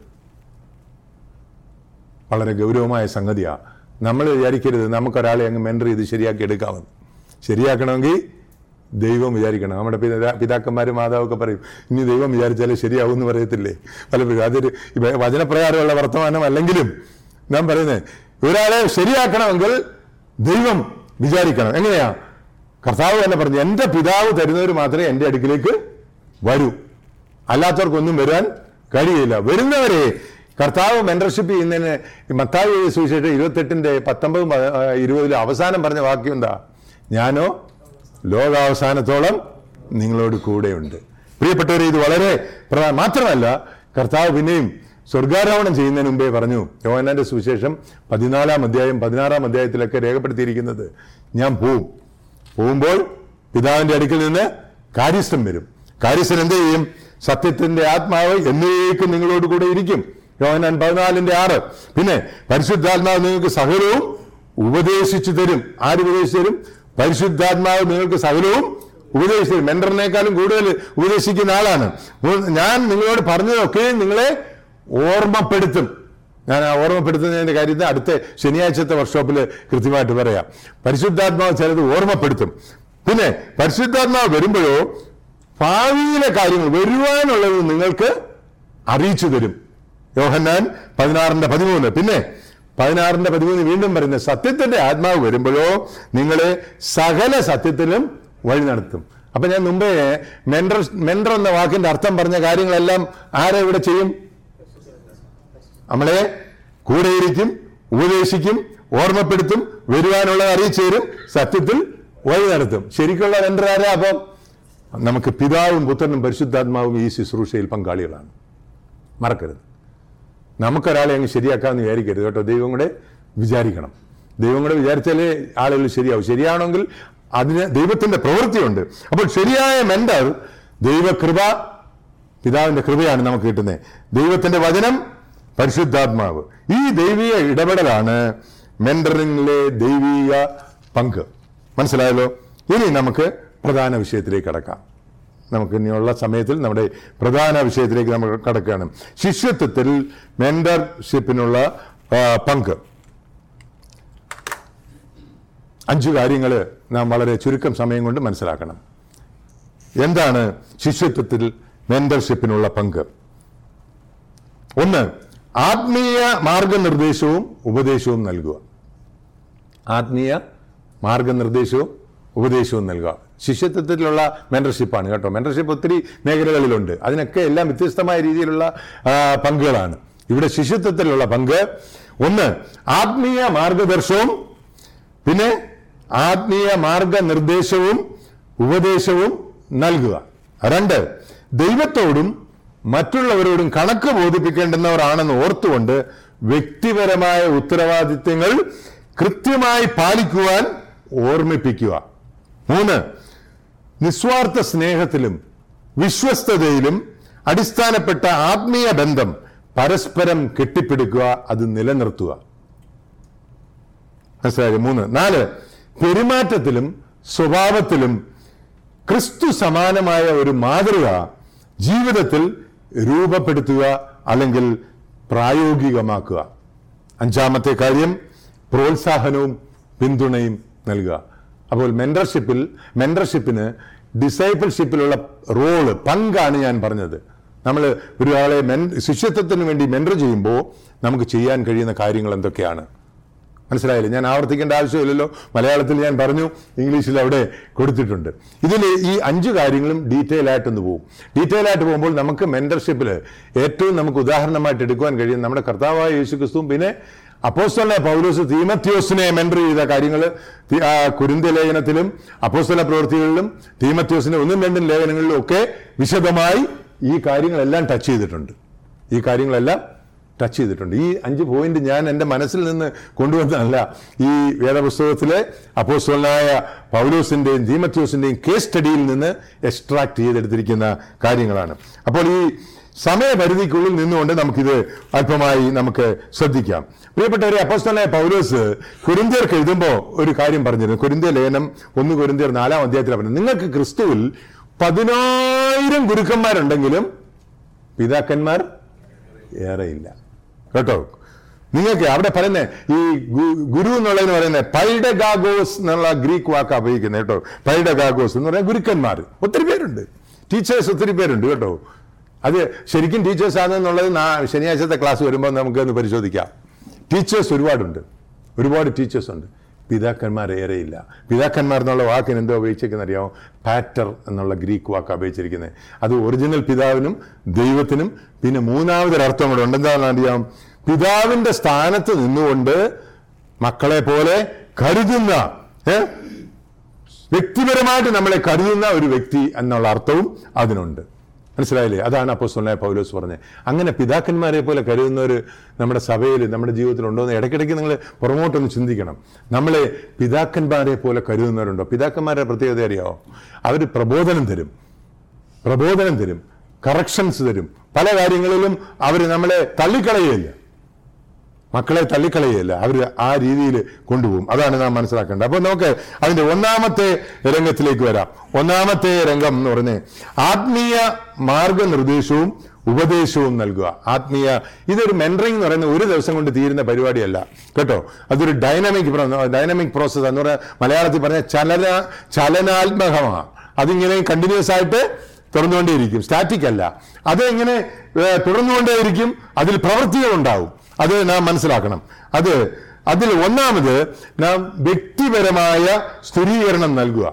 വളരെ ഗൗരവമായ സംഗതിയാണ് നമ്മൾ വിചാരിക്കരുത് നമുക്കൊരാളെ അങ്ങ് മെൻറ്റർ ചെയ്ത് ശരിയാക്കി എടുക്കാമെന്ന് ശരിയാക്കണമെങ്കിൽ ദൈവം വിചാരിക്കണം നമ്മുടെ പിതാ പിതാക്കന്മാർ മാതാവൊക്കെ പറയും ഇനി ദൈവം വിചാരിച്ചാലേ ശരിയാവും എന്ന് പറയത്തില്ലേ പലപ്പോഴും അതൊരു ഇപ്പൊ വചനപ്രകാരമുള്ള വർത്തമാനം അല്ലെങ്കിലും ഞാൻ പറയുന്നത് ഒരാളെ ശരിയാക്കണമെങ്കിൽ ദൈവം വിചാരിക്കണം എങ്ങനെയാ കർത്താവ് തന്നെ പറഞ്ഞു എൻ്റെ പിതാവ് തരുന്നവർ മാത്രമേ എൻ്റെ അടുക്കിലേക്ക് വരൂ അല്ലാത്തവർക്കൊന്നും വരാൻ കഴിയില്ല വരുന്നവരെ കർത്താവ് മെന്റർഷിപ്പ് ചെയ്യുന്നതിന് ഈ മത്തായി എഴുതിയ സുവിശേഷം ഇരുപത്തെട്ടിന്റെ പത്തൊമ്പതും പ- ആ, ഇരുപതിലും അവസാനം പറഞ്ഞ വാക്യം എന്താ ഞാനോ ലോകാവസാനത്തോളം നിങ്ങളോട് കൂടെയുണ്ട് പ്രിയപ്പെട്ടവരെ ഇത് വളരെ പ്രധാന മാത്രമല്ല കർത്താവ് പിന്നെയും സ്വർഗാരോഹണം ചെയ്യുന്നതിന് മുമ്പേ പറഞ്ഞു യോഹന്നാന്റെ സുവിശേഷം പതിനാലാം അധ്യായം പതിനാറാം അധ്യായത്തിലൊക്കെ രേഖപ്പെടുത്തിയിരിക്കുന്നത് ഞാൻ പോവും പോകുമ്പോൾ പിതാവിന്റെ അടുക്കൽ നിന്ന് കാര്യസ്ഥൻ വരും കാര്യസ്ഥൻ എന്ത് ചെയ്യും സത്യത്തിന്റെ ആത്മാവ് എന്നേക്കും നിങ്ങളോട് കൂടെ ഇരിക്കും യോഹനാൻ പതിനാലിന്റെ ആറ് പിന്നെ പരിശുദ്ധാത്മാവ് നിങ്ങൾക്ക് സകലവും ഉപദേശിച്ചു തരും ആര് ഉപദേശിച്ചു തരും പരിശുദ്ധാത്മാവ് നിങ്ങൾക്ക് സകലവും ഉപദേശിച്ചു തരും മെന്ററിനേക്കാളും കൂടുതൽ ഉപദേശിക്കുന്ന ആളാണ് മൂ- ഞാൻ നിങ്ങളോട് പറഞ്ഞതൊക്കെ നിങ്ങളെ ഓർമ്മപ്പെടുത്തും ഞാൻ ആ ഓർമ്മപ്പെടുത്തുന്നതിന്റെ കാര്യത്തിൽ അടുത്ത ശനിയാഴ്ചത്തെ വർക്ക്ഷോപ്പിൽ കൃത്യമായിട്ട് പറയാം പരിശുദ്ധാത്മാവ് ചിലത് ഓർമ്മപ്പെടുത്തും പിന്നെ പരിശുദ്ധാത്മാവ് വരുമ്പോഴോ ഭാവിയിലെ കാര്യങ്ങൾ വരുവാനുള്ളത് നിങ്ങൾക്ക് അറിയിച്ചു തരും യോഹന്നാൻ പതിനാറിന്റെ പതിമൂന്ന് പിന്നെ പതിനാറിന്റെ പതിമൂന്ന് വീണ്ടും പറയുന്നത് സത്യത്തിന്റെ ആത്മാവ് വരുമ്പോഴോ നിങ്ങളെ സകല സത്യത്തിലും വഴി നടത്തും അപ്പൊ ഞാൻ മുമ്പേ മെൻഡർ മെൻഡർ എന്ന വാക്കിന്റെ അർത്ഥം പറഞ്ഞ കാര്യങ്ങളെല്ലാം ആരെ ഇവിടെ ചെയ്യും നമ്മളെ കൂടെയിരിക്കും ഉപദേശിക്കും ഓർമ്മപ്പെടുത്തും വരുവാനുള്ളത് അറിയിച്ചു തരും സത്യത്തിൽ വഴി നടത്തും ശരിക്കുള്ള മെന്റർ ആരാ അപ്പം നമുക്ക് പിതാവും പുത്രനും പരിശുദ്ധാത്മാവും ഈ ശുശ്രൂഷയിൽ പങ്കാളികളാണ് മറക്കരുത് നമുക്കൊരാളെ അങ്ങ് ശരിയാക്കാമെന്ന് വിചാരിക്കരുത് കേട്ടോ ദൈവം കൂടെ വിചാരിക്കണം ദൈവം കൂടെ വിചാരിച്ചാലേ ആളുകൾ ശരിയാവും ശരിയാണെങ്കിൽ അതിന് ദൈവത്തിന്റെ പ്രവൃത്തിയുണ്ട് അപ്പോൾ ശരിയായ മെന്റർ ദൈവകൃപ പിതാവിന്റെ കൃപയാണ് നമുക്ക് കിട്ടുന്നത് ദൈവത്തിന്റെ വചനം പരിശുദ്ധാത്മാവ് ഈ ദൈവീയ ഇടപെടലാണ് മെന്ററിംഗിലെ ദൈവീയ പങ്ക് മനസ്സിലായല്ലോ ഇനി നമുക്ക് പ്രധാന വിഷയത്തിലേക്ക് കടക്കാം നമുക്ക് ഇനിയുള്ള സമയത്തിൽ നമ്മുടെ പ്രധാന വിഷയത്തിലേക്ക് നമ്മൾ കടക്കുകയാണ് ശിഷ്യത്വത്തിൽ മെന്റർഷിപ്പിനുള്ള ആ, പങ്ക് അഞ്ചു കാര്യങ്ങൾ നാം വളരെ ചുരുക്കം സമയം കൊണ്ട് മനസ്സിലാക്കണം എന്താണ് ശിഷ്യത്വത്തിൽ മെന്റർഷിപ്പിനുള്ള പങ്ക് ഒന്ന് ആത്മീയ മാർഗനിർദ്ദേശവും ഉപദേശവും നൽകുക ആത്മീയ മാർഗനിർദ്ദേശവും ഉപദേശവും നൽകുക ശിഷ്യത്വത്തിലുള്ള മെന്റർഷിപ്പാണ് കേട്ടോ മെന്റർഷിപ്പ് ഒത്തിരി മേഖലകളിലുണ്ട് അതിനൊക്കെ എല്ലാം വ്യത്യസ്തമായ രീതിയിലുള്ള ആ, പങ്കുകളാണ് ഇവിടെ ശിഷ്യത്വത്തിലുള്ള പങ്ക് ഒന്ന് ആത്മീയ മാർഗദർശവും പിന്നെ ആത്മീയ മാർഗനിർദ്ദേശവും ഉപദേശവും നൽകുക രണ്ട് ദൈവത്തോടും മറ്റുള്ളവരോടും കണക്ക് ബോധിപ്പിക്കേണ്ടുന്നവരാണെന്ന് ഓർത്തുകൊണ്ട് വ്യക്തിപരമായ ഉത്തരവാദിത്തങ്ങൾ കൃത്യമായി പാലിക്കുവാൻ ഓർമ്മിപ്പിക്കുക മൂന്ന് നിസ്വാർത്ഥ സ്നേഹത്തിലും വിശ്വസ്തതയിലും അടിസ്ഥാനപ്പെട്ട ആത്മീയ ബന്ധം പരസ്പരം കെട്ടിപ്പിടിക്കുക അത് നിലനിർത്തുക മനസ്സിലായി മൂന്ന് നാല് പെരുമാറ്റത്തിലും സ്വഭാവത്തിലും ക്രിസ്തു സമാനമായ ഒരു മാതൃക ജീവിതത്തിൽ രൂപപ്പെടുത്തുക അല്ലെങ്കിൽ പ്രായോഗികമാക്കുക അഞ്ചാമത്തെ കാര്യം പ്രോത്സാഹനവും പിന്തുണയും നൽകുക അപ്പോൾ മെന്റർഷിപ്പിൽ മെന്റർഷിപ്പിന് ഡിസൈപ്പിൾഷിപ്പിലുള്ള റോള് പങ്കാണ് ഞാൻ പറഞ്ഞത് നമ്മൾ ഒരാളെ മെൻ ശിഷ്യത്വത്തിന് വേണ്ടി മെന്റർ ചെയ്യുമ്പോൾ നമുക്ക് ചെയ്യാൻ കഴിയുന്ന കാര്യങ്ങൾ എന്തൊക്കെയാണ് മനസ്സിലായില്ലേ ഞാൻ ആവർത്തിക്കേണ്ട ആവശ്യമില്ലല്ലോ മലയാളത്തിൽ ഞാൻ പറഞ്ഞു ഇംഗ്ലീഷിൽ അവിടെ കൊടുത്തിട്ടുണ്ട് ഇതിൽ ഈ അഞ്ച് കാര്യങ്ങളും ഡീറ്റെയിൽ ആയിട്ടൊന്ന് പോകും ഡീറ്റെയിൽ ആയിട്ട് പോകുമ്പോൾ നമുക്ക് മെന്റർഷിപ്പിൽ ഏറ്റവും നമുക്ക് ഉദാഹരണമായിട്ട് എടുക്കുവാൻ കഴിയും നമ്മുടെ കർത്താവായ യേശു ക്രിസ്തുവും പിന്നെ അപ്പോസ്തല പൗലോസ് തീമത്യോസിനെ മെന്റർ ചെയ്ത കാര്യങ്ങൾ കുരുന്ത ലേഖനത്തിലും അപ്പോസ്തല പ്രവൃത്തികളിലും തീമത്യോസിന്റെ ഒന്നും രണ്ടും ലേഖനങ്ങളിലും ഒക്കെ വിശദമായി ഈ കാര്യങ്ങളെല്ലാം ടച്ച് ചെയ്തിട്ടുണ്ട് ഈ കാര്യങ്ങളെല്ലാം ടച്ച് ചെയ്തിട്ടുണ്ട് ഈ അഞ്ച് പോയിന്റ് ഞാൻ എൻ്റെ മനസ്സിൽ നിന്ന് കൊണ്ടുവന്നതല്ല ഈ വേദപുസ്തകത്തിലെ അപ്പോസ്തലനായ പൗലോസിന്റെയും ദീമത്യോസിന്റെയും കേസ് സ്റ്റഡിയിൽ നിന്ന് എക്സ്ട്രാക്ട് ചെയ്തെടുത്തിരിക്കുന്ന കാര്യങ്ങളാണ് അപ്പോൾ ഈ സമയപരിധിക്കുള്ളിൽ നിന്നുകൊണ്ട് നമുക്കിത് അല്പമായി നമുക്ക് ശ്രദ്ധിക്കാം പ്രിയപ്പെട്ടവരെ അപ്പോസ്തലനായ പൗലോസ് കുരിന്തിയർക്ക് എഴുതുമ്പോൾ ഒരു കാര്യം പറഞ്ഞിരുന്നു കുരിന്തിയ ലേഖനം ഒന്ന് കുരിന്തിയർ നാലാം അധ്യായത്തിൽ പറഞ്ഞു നിങ്ങൾക്ക് ക്രിസ്തുവിൽ പതിനായിരം ഗുരുക്കന്മാരുണ്ടെങ്കിലും പിതാക്കന്മാർ ഏറെയില്ല കേട്ടോ നിങ്ങൾക്ക് അവിടെ പറയുന്നത് ഈ ഗു- ഗുരു എന്നുള്ളതിന് പറയുന്നത് പൈഡഗാഗോസ് എന്നുള്ള ഗ്രീക്ക് വാക്കാ ഉപയോഗിക്കുന്നത് കേട്ടോ പൈഡഗാഗോസ് എന്ന് പറയുന്നത് ഗുരുക്കന്മാർ ഒത്തിരി പേരുണ്ട് ടീച്ചേഴ്സ് ഒത്തിരി പേരുണ്ട് കേട്ടോ അത് ശരിക്കും ടീച്ചേഴ്സ് ആണെന്നുള്ളത് നാ- ശനിയാഴ്ചത്തെ ക്ലാസ് വരുമ്പോൾ നമുക്ക് ഒന്ന് പരിശോധിക്കാം ടീച്ചേഴ്സ് ഒരുപാടുണ്ട് ഒരുപാട് ടീച്ചേഴ്സ് ഉണ്ട് പിതാക്കന്മാർ ഏറെയില്ല പിതാക്കന്മാർ എന്നുള്ള വാക്കിന് എന്തോ ഉപയോഗിച്ചിരിക്കുന്നത് അറിയാമോ പാറ്റർ എന്നുള്ള ഗ്രീക്ക് വാക്ക് ഉപയോഗിച്ചിരിക്കുന്നത് അത് ഒറിജിനൽ പിതാവിനും ദൈവത്തിനും പിന്നെ മൂന്നാമതൊരർത്ഥം കൂടെ ഉണ്ട് എന്താണെന്ന് അറിയാം പിതാവിന്റെ സ്ഥാനത്ത് നിന്നുകൊണ്ട് മക്കളെ പോലെ കരുതുന്ന ഏ? വ്യക്തിപരമായിട്ട് നമ്മളെ കരുതുന്ന ഒരു വ്യക്തി എന്നുള്ള അർത്ഥവും അതിനുണ്ട് മനസ്സിലായില്ലേ അതാണ് അപ്പോസ്തലനായ പൗലോസ് പറഞ്ഞത് അങ്ങനെ പിതാക്കന്മാരെ പോലെ കരുതുന്നവർ നമ്മുടെ സഭയിൽ നമ്മുടെ ജീവിതത്തിൽ ഉണ്ടോ എന്ന് ഇടയ്ക്കിടയ്ക്ക് നിങ്ങൾ പുറമോട്ടൊന്ന് ചിന്തിക്കണം നമ്മളെ പിതാക്കന്മാരെ പോലെ കരുതുന്നവരുണ്ടോ പിതാക്കന്മാരുടെ പ്രത്യേകത അറിയാമോ അവർ പ്രബോധനം തരും പ്രബോധനം തരും കറക്ഷൻസ് തരും പല കാര്യങ്ങളിലും അവർ നമ്മളെ തള്ളിക്കളയുകയില്ല മക്കളെ തള്ളിക്കളയുകയില്ല അവർ ആ രീതിയിൽ കൊണ്ടുപോകും അതാണ് നാം മനസ്സിലാക്കേണ്ടത് അപ്പോൾ നമുക്ക് അതിന്റെ ഒന്നാമത്തെ രംഗത്തിലേക്ക് വരാം ഒന്നാമത്തെ രംഗം എന്ന് പറഞ്ഞ് ആത്മീയ മാർഗനിർദ്ദേശവും ഉപദേശവും നൽകുക ആത്മീയ ഇതൊരു മെൻറ്ററിംഗ് എന്ന് പറയുന്ന ഒരു ദിവസം കൊണ്ട് തീരുന്ന പരിപാടിയല്ല കേട്ടോ അതൊരു ഡൈനാമിക് ഡൈനാമിക് പ്രോസസ് എന്ന് പറഞ്ഞാൽ മലയാളത്തിൽ പറഞ്ഞ ചലന ചലനാത്മകമാണ് അതിങ്ങനെ കണ്ടിന്യൂസ് ആയിട്ട് തുറന്നുകൊണ്ടേയിരിക്കും സ്റ്റാറ്റിക് അല്ല അത് എങ്ങനെ ഏഹ്, തുടർന്നുകൊണ്ടേയിരിക്കും അതിൽ പ്രവൃത്തികൾ ഉണ്ടാവും അത് നാം മനസ്സിലാക്കണം അത് അതിൽ ഒന്നാമത് നാം വ്യക്തിപരമായ സ്ഥിരീകരണം നൽകുക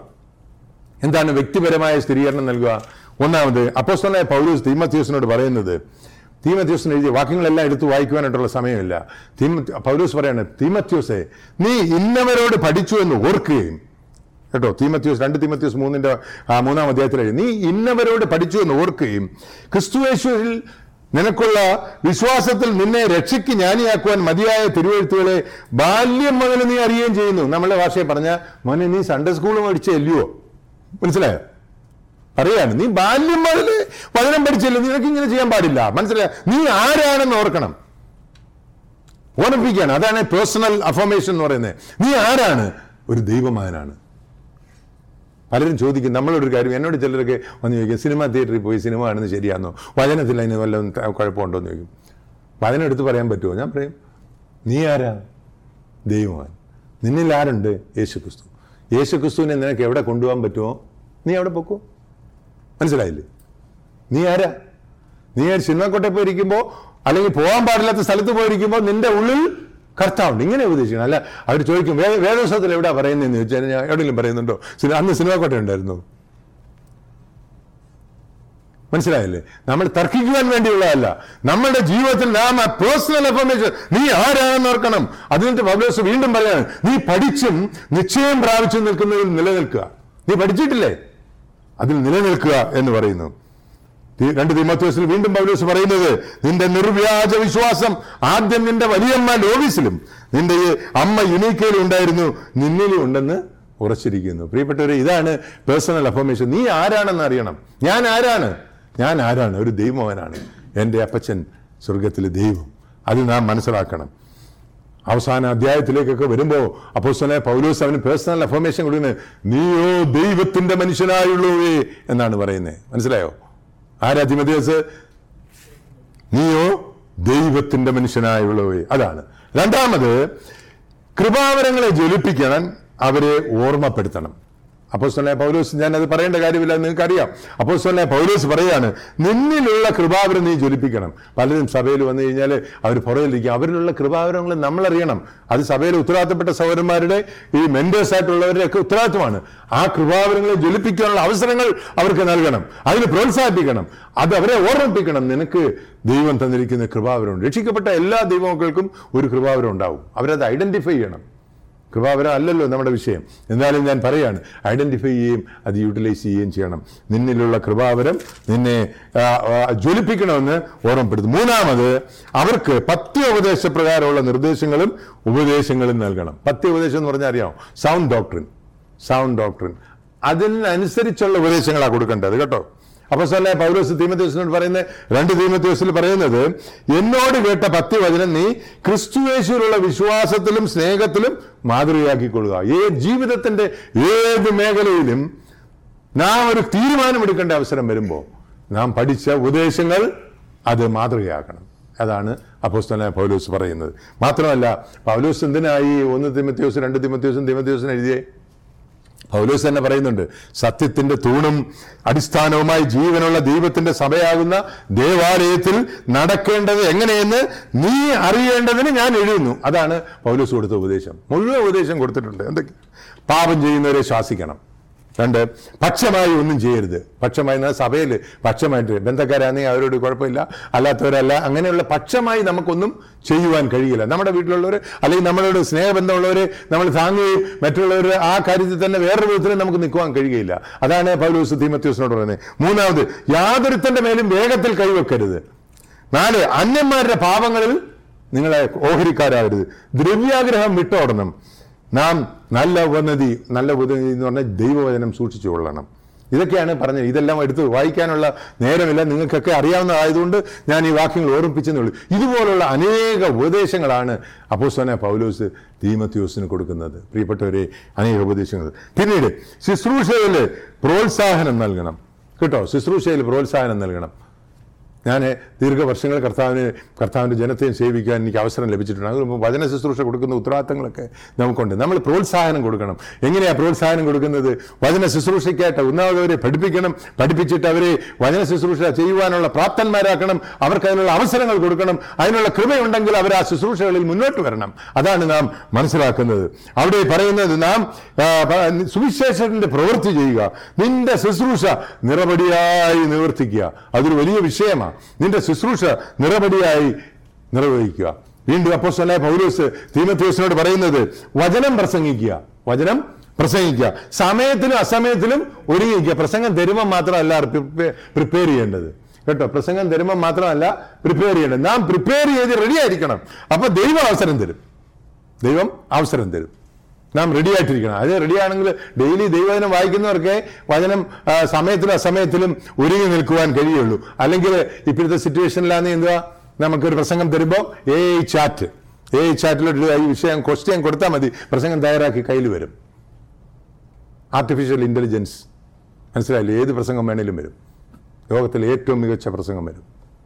എന്താണ് വ്യക്തിപരമായ സ്ഥിരീകരണം നൽകുക ഒന്നാമത് അപ്പോസ്തലനായ പൗലൂസ് തീമത്യൂസിനോട് പറയുന്നത് തീമത്യോസിന് എഴുതിയ വാക്യങ്ങളെല്ലാം എടുത്ത് വായിക്കുവാനായിട്ടുള്ള സമയമില്ല തീമ പൗലോസ് പറയാണ് തീമത്യോസെ നീ ഇന്നവരോട് പഠിച്ചു എന്ന് ഓർക്കുകയും കേട്ടോ തീമത്യോസ് രണ്ട് തീമത്യോസ് മൂന്നിന്റെ ആ മൂന്നാം അധ്യായത്തിൽ എഴുതി നീ ഇന്നവരോട് പഠിച്ചു എന്ന് ഓർക്കുകയും ക്രിസ്തുവേശ്വരിൽ നിനക്കുള്ള വിശ്വാസത്തിൽ നിന്നെ രക്ഷയ്ക്ക് ജ്ഞാനിയാക്കുവാൻ മതിയായ തിരുവഴുത്തുകളെ ബാല്യം മുതൽ നീ അറിയുകയും ചെയ്യുന്നു നമ്മളെ ഭാഷയെ പറഞ്ഞ മോനെ നീ സൺഡേ സ്കൂൾ പഠിച്ചല്ലയോ മനസ്സിലായോ അറിയാണ് നീ ബാല്യം മുതൽ വചനം പഠിച്ചല്ലോ നിനക്ക് ഇങ്ങനെ ചെയ്യാൻ പാടില്ല മനസ്സിലായ നീ ആരാണെന്ന് ഓർക്കണം ഓർമ്മിപ്പിക്കുകയാണ് അതാണ് പേഴ്സണൽ അഫോമേഷൻ എന്ന് പറയുന്നത് നീ ആരാണ് ഒരു ദൈവമാനാണ് പലരും ചോദിക്കും നമ്മളോടൊരു കാര്യം എന്നോട് ചിലരൊക്കെ വന്ന് ചോദിക്കും സിനിമ തിയേറ്ററിൽ പോയി സിനിമ കാണുന്നത് ശരിയാണോ വചനത്തിൽ അതിന് വല്ലതും ത- കുഴപ്പമുണ്ടോ എന്ന് ചോദിക്കും വചനം എടുത്ത് പറയാൻ പറ്റുമോ ഞാൻ പറയും നീ ആരാ ദൈവമാൻ നിന്നിൽ ആരുണ്ട് യേശുക്രിസ്തു യേശുക്രിസ്തുവിനെ നിനക്ക് എവിടെ കൊണ്ടുപോകാൻ പറ്റുമോ നീ അവിടെ പൊക്കോ മനസ്സിലായില്ലേ നീ ആരാ നീ ഒരു സിനിമക്കോട്ടെ പോയിരിക്കുമ്പോൾ അല്ലെങ്കിൽ പോകാൻ പാടില്ലാത്ത സ്ഥലത്ത് പോയിരിക്കുമ്പോൾ നിന്റെ ഉള്ളിൽ കർത്താവുണ്ട് ഇങ്ങനെ ഉപദേശിക്കണം അല്ല അവർ ചോദിക്കും വേ വേദോത്സവത്തിൽ എവിടെയാ പറയുന്നതെന്ന് ചോദിച്ചാൽ ഞാൻ എവിടെയെങ്കിലും പറയുന്നുണ്ടോ സിനിമ അന്ന് സിനിമക്കോട്ടെ ഉണ്ടായിരുന്നു മനസ്സിലായില്ലേ നമ്മൾ തർക്കിക്കുവാൻ വേണ്ടിയുള്ളതല്ല നമ്മുടെ ജീവിതത്തിൽ നാം ആ പേഴ്സണൽ ഇൻഫർമേഷൻ നീ ആരാണെന്ന് ഓർക്കണം അതിനിട്ട് പബ്ലോസ് വീണ്ടും പറയാണ് നീ പഠിച്ചും നിശ്ചയം പ്രാപിച്ചും നിൽക്കുന്നതിൽ നിലനിൽക്കുക നീ പഠിച്ചിട്ടില്ലേ അതിൽ നിലനിൽക്കുക എന്ന് പറയുന്നു തി- രണ്ട് തിമോത്യോസിൽ വീണ്ടും പൗലോസ് പറയുന്നത് നിന്റെ നിർവ്യാജ വിശ്വാസം ആദ്യം നിന്റെ വലിയമ്മ ലോവിസിലും നിന്റെ ഈ അമ്മ യുനീക്കയിലും ഉണ്ടായിരുന്നു നിന്നിലും ഉണ്ടെന്ന് ഉറച്ചിരിക്കുന്നു പ്രിയപ്പെട്ടവരെ ഇതാണ് പേഴ്സണൽ അഫർമേഷൻ നീ ആരാണെന്ന് അറിയണം ഞാൻ ആരാണ് ഞാൻ ആരാണ് ഒരു ദൈവമവനാണ് എൻ്റെ അപ്പച്ചൻ സ്വർഗത്തിലെ ദൈവം അത് നാം മനസ്സിലാക്കണം അവസാന അധ്യായത്തിലേക്കൊക്കെ വരുമ്പോൾ അപ്പോസ്തലനായ പൗലോസ് അവന് പേഴ്സണൽ അഫർമേഷൻ കൊടുക്കുന്നത് നീയോ ദൈവത്തിന്റെ മനുഷ്യനായുള്ളൂവേ എന്നാണ് പറയുന്നത് മനസ്സിലായോ ആരാ തിമതിയസ് നീയോ ദൈവത്തിന്റെ മനുഷ്യനായുള്ളവേ അതാണ് രണ്ടാമത് കൃപാവരങ്ങളെ ജ്വലിപ്പിക്കണം അവരെ ഓർമ്മപ്പെടുത്തണം അപ്പോസ്തലനായ പൗലോസ് ഞാൻ അത് പറയേണ്ട കാര്യമില്ല നിങ്ങൾക്ക് അറിയാം അപ്പോസ്തലനായ പൗലോസ് പറയാണ് നിന്നിലുള്ള കൃപാവരം നീ ജ്വലിപ്പിക്കണം പലരും സഭയിൽ വന്നു കഴിഞ്ഞാൽ അവർ പുറകിലിരിക്കും അവരിലുള്ള കൃപാവരങ്ങൾ നമ്മൾ അറിയണം അത് സഭയിൽ ഉത്തരവാദിത്തപ്പെട്ട സൗരന്മാരുടെ ഈ മെന്റേഴ്സ് ആയിട്ടുള്ളവരുടെ ഒക്കെ ഉത്തരവാദിത്തമാണ് ആ കൃപാവരങ്ങളെ ജ്വലിപ്പിക്കാനുള്ള അവസരങ്ങൾ അവർക്ക് നൽകണം അതിന് പ്രോത്സാഹിപ്പിക്കണം അത് അവരെ ഓർമ്മിപ്പിക്കണം നിനക്ക് ദൈവം തന്നിരിക്കുന്ന കൃപാവരമുണ്ട് രക്ഷിക്കപ്പെട്ട എല്ലാ ദൈവമക്കൾക്കും ഒരു കൃപാവരം ഉണ്ടാവും അവരത് ഐഡന്റിഫൈ ചെയ്യണം കൃപാവരം അല്ലല്ലോ നമ്മുടെ വിഷയം എന്നാലും ഞാൻ പറയാണ് ഐഡന്റിഫൈ ചെയ്യുകയും അത് യൂട്ടിലൈസ് ചെയ്യുകയും ചെയ്യണം നിന്നിലുള്ള കൃപാവരം നിന്നെ ആ, ആ, ജ്വലിപ്പിക്കണമെന്ന് ഓർമ്മപ്പെടുത്തും മൂന്നാമത് അവർക്ക് പത്യോപദേശ പ്രകാരമുള്ള നിർദ്ദേശങ്ങളും ഉപദേശങ്ങളും നൽകണം പത്യോപദേശം എന്ന് പറഞ്ഞാൽ അറിയാമോ സൗണ്ട് ഡോക്ട്രിൻ സൗണ്ട് ഡോക്ട്രിൻ അതിനനുസരിച്ചുള്ള ഉപദേശങ്ങളാണ് കൊടുക്കേണ്ടത് കേട്ടോ അപ്പൊ സ്വല്ല പൗലോസ് തീമത്യോസിനോട് പറയുന്നത് രണ്ട് തീമത്യോസിൽ പറയുന്നത് എന്നോട് കേട്ട പത്യവചനം നീ ക്രിസ്തുവേശുവിലുള്ള വിശ്വാസത്തിലും സ്നേഹത്തിലും മാതൃകയാക്കിക്കൊള്ളുക ഏത് ജീവിതത്തിന്റെ ഏത് മേഖലയിലും നാം ഒരു തീരുമാനമെടുക്കേണ്ട അവസരം വരുമ്പോൾ നാം പഠിച്ച ഉപദേശങ്ങൾ അത് മാതൃകയാക്കണം അതാണ് അപ്പോസ്തലനായ പൗലോസ് പറയുന്നത് മാത്രമല്ല പൗലോസ് എന്തിനായി ഒന്ന് തിമത്യോസ് രണ്ട് തിമത്യോസും തിമത്യോസിന് എഴുതിയേ പൗലോസ് തന്നെ പറയുന്നുണ്ട് സത്യത്തിന്റെ തൂണും അടിസ്ഥാനവുമായി ജീവനുള്ള ദൈവത്തിന്റെ സഭയാകുന്ന ദേവാലയത്തിൽ നടക്കേണ്ടത് എങ്ങനെയെന്ന് നീ അറിയേണ്ടതിന് ഞാൻ എഴുതുന്നു അതാണ് പൗലോസ് കൊടുത്ത ഉപദേശം മുഴുവൻ ഉപദേശം കൊടുത്തിട്ടുണ്ട് എന്തൊക്കെ പാപം ചെയ്യുന്നവരെ ശാസിക്കണം രണ്ട് പക്ഷമായി ഒന്നും ചെയ്യരുത് പക്ഷമായി എന്നാൽ സഭയിൽ പക്ഷമായിട്ട് ബന്ധക്കാരാണെങ്കിൽ അവരോട് കുഴപ്പമില്ല അല്ലാത്തവരല്ല അങ്ങനെയുള്ള പക്ഷമായി നമുക്കൊന്നും ചെയ്യുവാൻ കഴിയില്ല നമ്മുടെ വീട്ടിലുള്ളവർ അല്ലെങ്കിൽ നമ്മളോട് സ്നേഹബന്ധമുള്ളവരെ നമ്മൾ താങ്ങുകയും മറ്റുള്ളവർ ആ കാര്യത്തിൽ തന്നെ വേറൊരു വിധത്തിലും നമുക്ക് നിൽക്കുവാൻ കഴിയുകയില്ല അതാണ് പൗലോസ് തീമത്യോസിനോട് പറയുന്നത് മൂന്നാമത് യാതൊരുത്തന്റെ മേലും വേഗത്തിൽ കൈവെക്കരുത് നാല് അന്യന്മാരുടെ പാപങ്ങളിൽ നിങ്ങളെ ഓഹരിക്കാരാകരുത് ദ്രവ്യാഗ്രഹം വിട്ടോടണം നാം നല്ല ഉപനദി നല്ല ഉപനദി എന്ന് പറഞ്ഞാൽ ദൈവവചനം സൂക്ഷിച്ചു കൊള്ളണം ഇതൊക്കെയാണ് പറഞ്ഞത് ഇതെല്ലാം എടുത്ത് വായിക്കാനുള്ള നേരമില്ല നിങ്ങൾക്കൊക്കെ അറിയാവുന്നതായതുകൊണ്ട് ഞാൻ ഈ വാക്യങ്ങൾ ഓർമ്മിപ്പിച്ചെന്നേ ഉള്ളൂ ഇതുപോലുള്ള അനേക ഉപദേശങ്ങളാണ് അപ്പോസ്തലനായ പൗലോസ് തീമത്യോസിന് കൊടുക്കുന്നത് പ്രിയപ്പെട്ടവരെ അനേക ഉപദേശങ്ങൾ പിന്നീട് ശുശ്രൂഷയിൽ പ്രോത്സാഹനം നൽകണം കേട്ടോ ശുശ്രൂഷയിൽ പ്രോത്സാഹനം നൽകണം ഞാൻ ദീർഘവർഷങ്ങൾ കർത്താവിന് കർത്താവിൻ്റെ ജനത്തെയും സേവിക്കാൻ എനിക്ക് അവസരം ലഭിച്ചിട്ടുണ്ട് അത് വചന ശുശ്രൂഷ കൊടുക്കുന്ന ഉത്തരവാദിത്തങ്ങളൊക്കെ നമുക്കുണ്ട് നമ്മൾ പ്രോത്സാഹനം കൊടുക്കണം എങ്ങനെയാണ് പ്രോത്സാഹനം കൊടുക്കുന്നത് വചന ശുശ്രൂഷയ്ക്കായിട്ട് ഒന്നാമതവരെ പഠിപ്പിക്കണം പഠിപ്പിച്ചിട്ട് അവരെ വചന ശുശ്രൂഷ ചെയ്യുവാനുള്ള പ്രാപ്തന്മാരാക്കണം അവർക്ക് അതിനുള്ള അവസരങ്ങൾ കൊടുക്കണം അതിനുള്ള കൃപയുണ്ടെങ്കിൽ അവർ ആ ശുശ്രൂഷകളിൽ മുന്നോട്ട് വരണം അതാണ് നാം മനസ്സിലാക്കുന്നത് അവിടെ പറയുന്നത് നാം ആ, പ- സുവിശേഷത്തിന്റെ പ്രവൃത്തി ചെയ്യുക നിന്റെ ശുശ്രൂഷ നിറപടിയായി നിവർത്തിക്കുക അതൊരു വലിയ വിഷയമാണ് നിന്റെ ശുശ്രൂഷ നിറപടിയായി നിർവഹിക്കുക വീണ്ടും അപ്പോസ്തലനായ പൗലോസ് തീമത്യോസിനോട് പറയുന്നത് വചനം പ്രസംഗിക്കുക വചനം പ്രസംഗിക്കുക സമയത്തിലും അസമയത്തിലും ഒരുങ്ങിക്കുക പ്രസംഗം തരുമ്പോൾ മാത്രമല്ല പ്രിപ്പയർ ചെയ്യേണ്ടത് കേട്ടോ പ്രസംഗം തരുമ്പോൾ മാത്രമല്ല പ്രിപ്പയർ ചെയ്യേണ്ടത് നാം പ്രിപ്പയർ ചെയ്ത് റെഡി ആയിരിക്കണം അപ്പൊ ദൈവം അവസരം തരും ദൈവം അവസരം തരും നാം റെഡി ആയിട്ടിരിക്കണം അത് റെഡി ആണെങ്കിൽ ഡെയിലി ദൈവവചനം വായിക്കുന്നവർക്ക് വചനം ആ, സമയത്തിലും അസമയത്തിലും ഒരുങ്ങി നിൽക്കുവാൻ കഴിയുള്ളൂ അല്ലെങ്കിൽ ഇപ്പോഴത്തെ സിറ്റുവേഷനിലാണ് എന്തുവാ നമുക്കൊരു പ്രസംഗം തരുമ്പോൾ എ ചാറ്റ് എ ചാറ്റിലോട്ട് ഈ വിഷയം ക്വസ്റ്റ്യൻ കൊടുത്താൽ മതി പ്രസംഗം തയ്യാറാക്കി കയ്യിൽ വരും ആർട്ടിഫിഷ്യൽ ഇന്റലിജൻസ് മനസ്സിലായില്ലേ ഏത് പ്രസംഗം വേണേലും വരും ലോകത്തിലെ ഏറ്റവും മികച്ച പ്രസംഗം വരും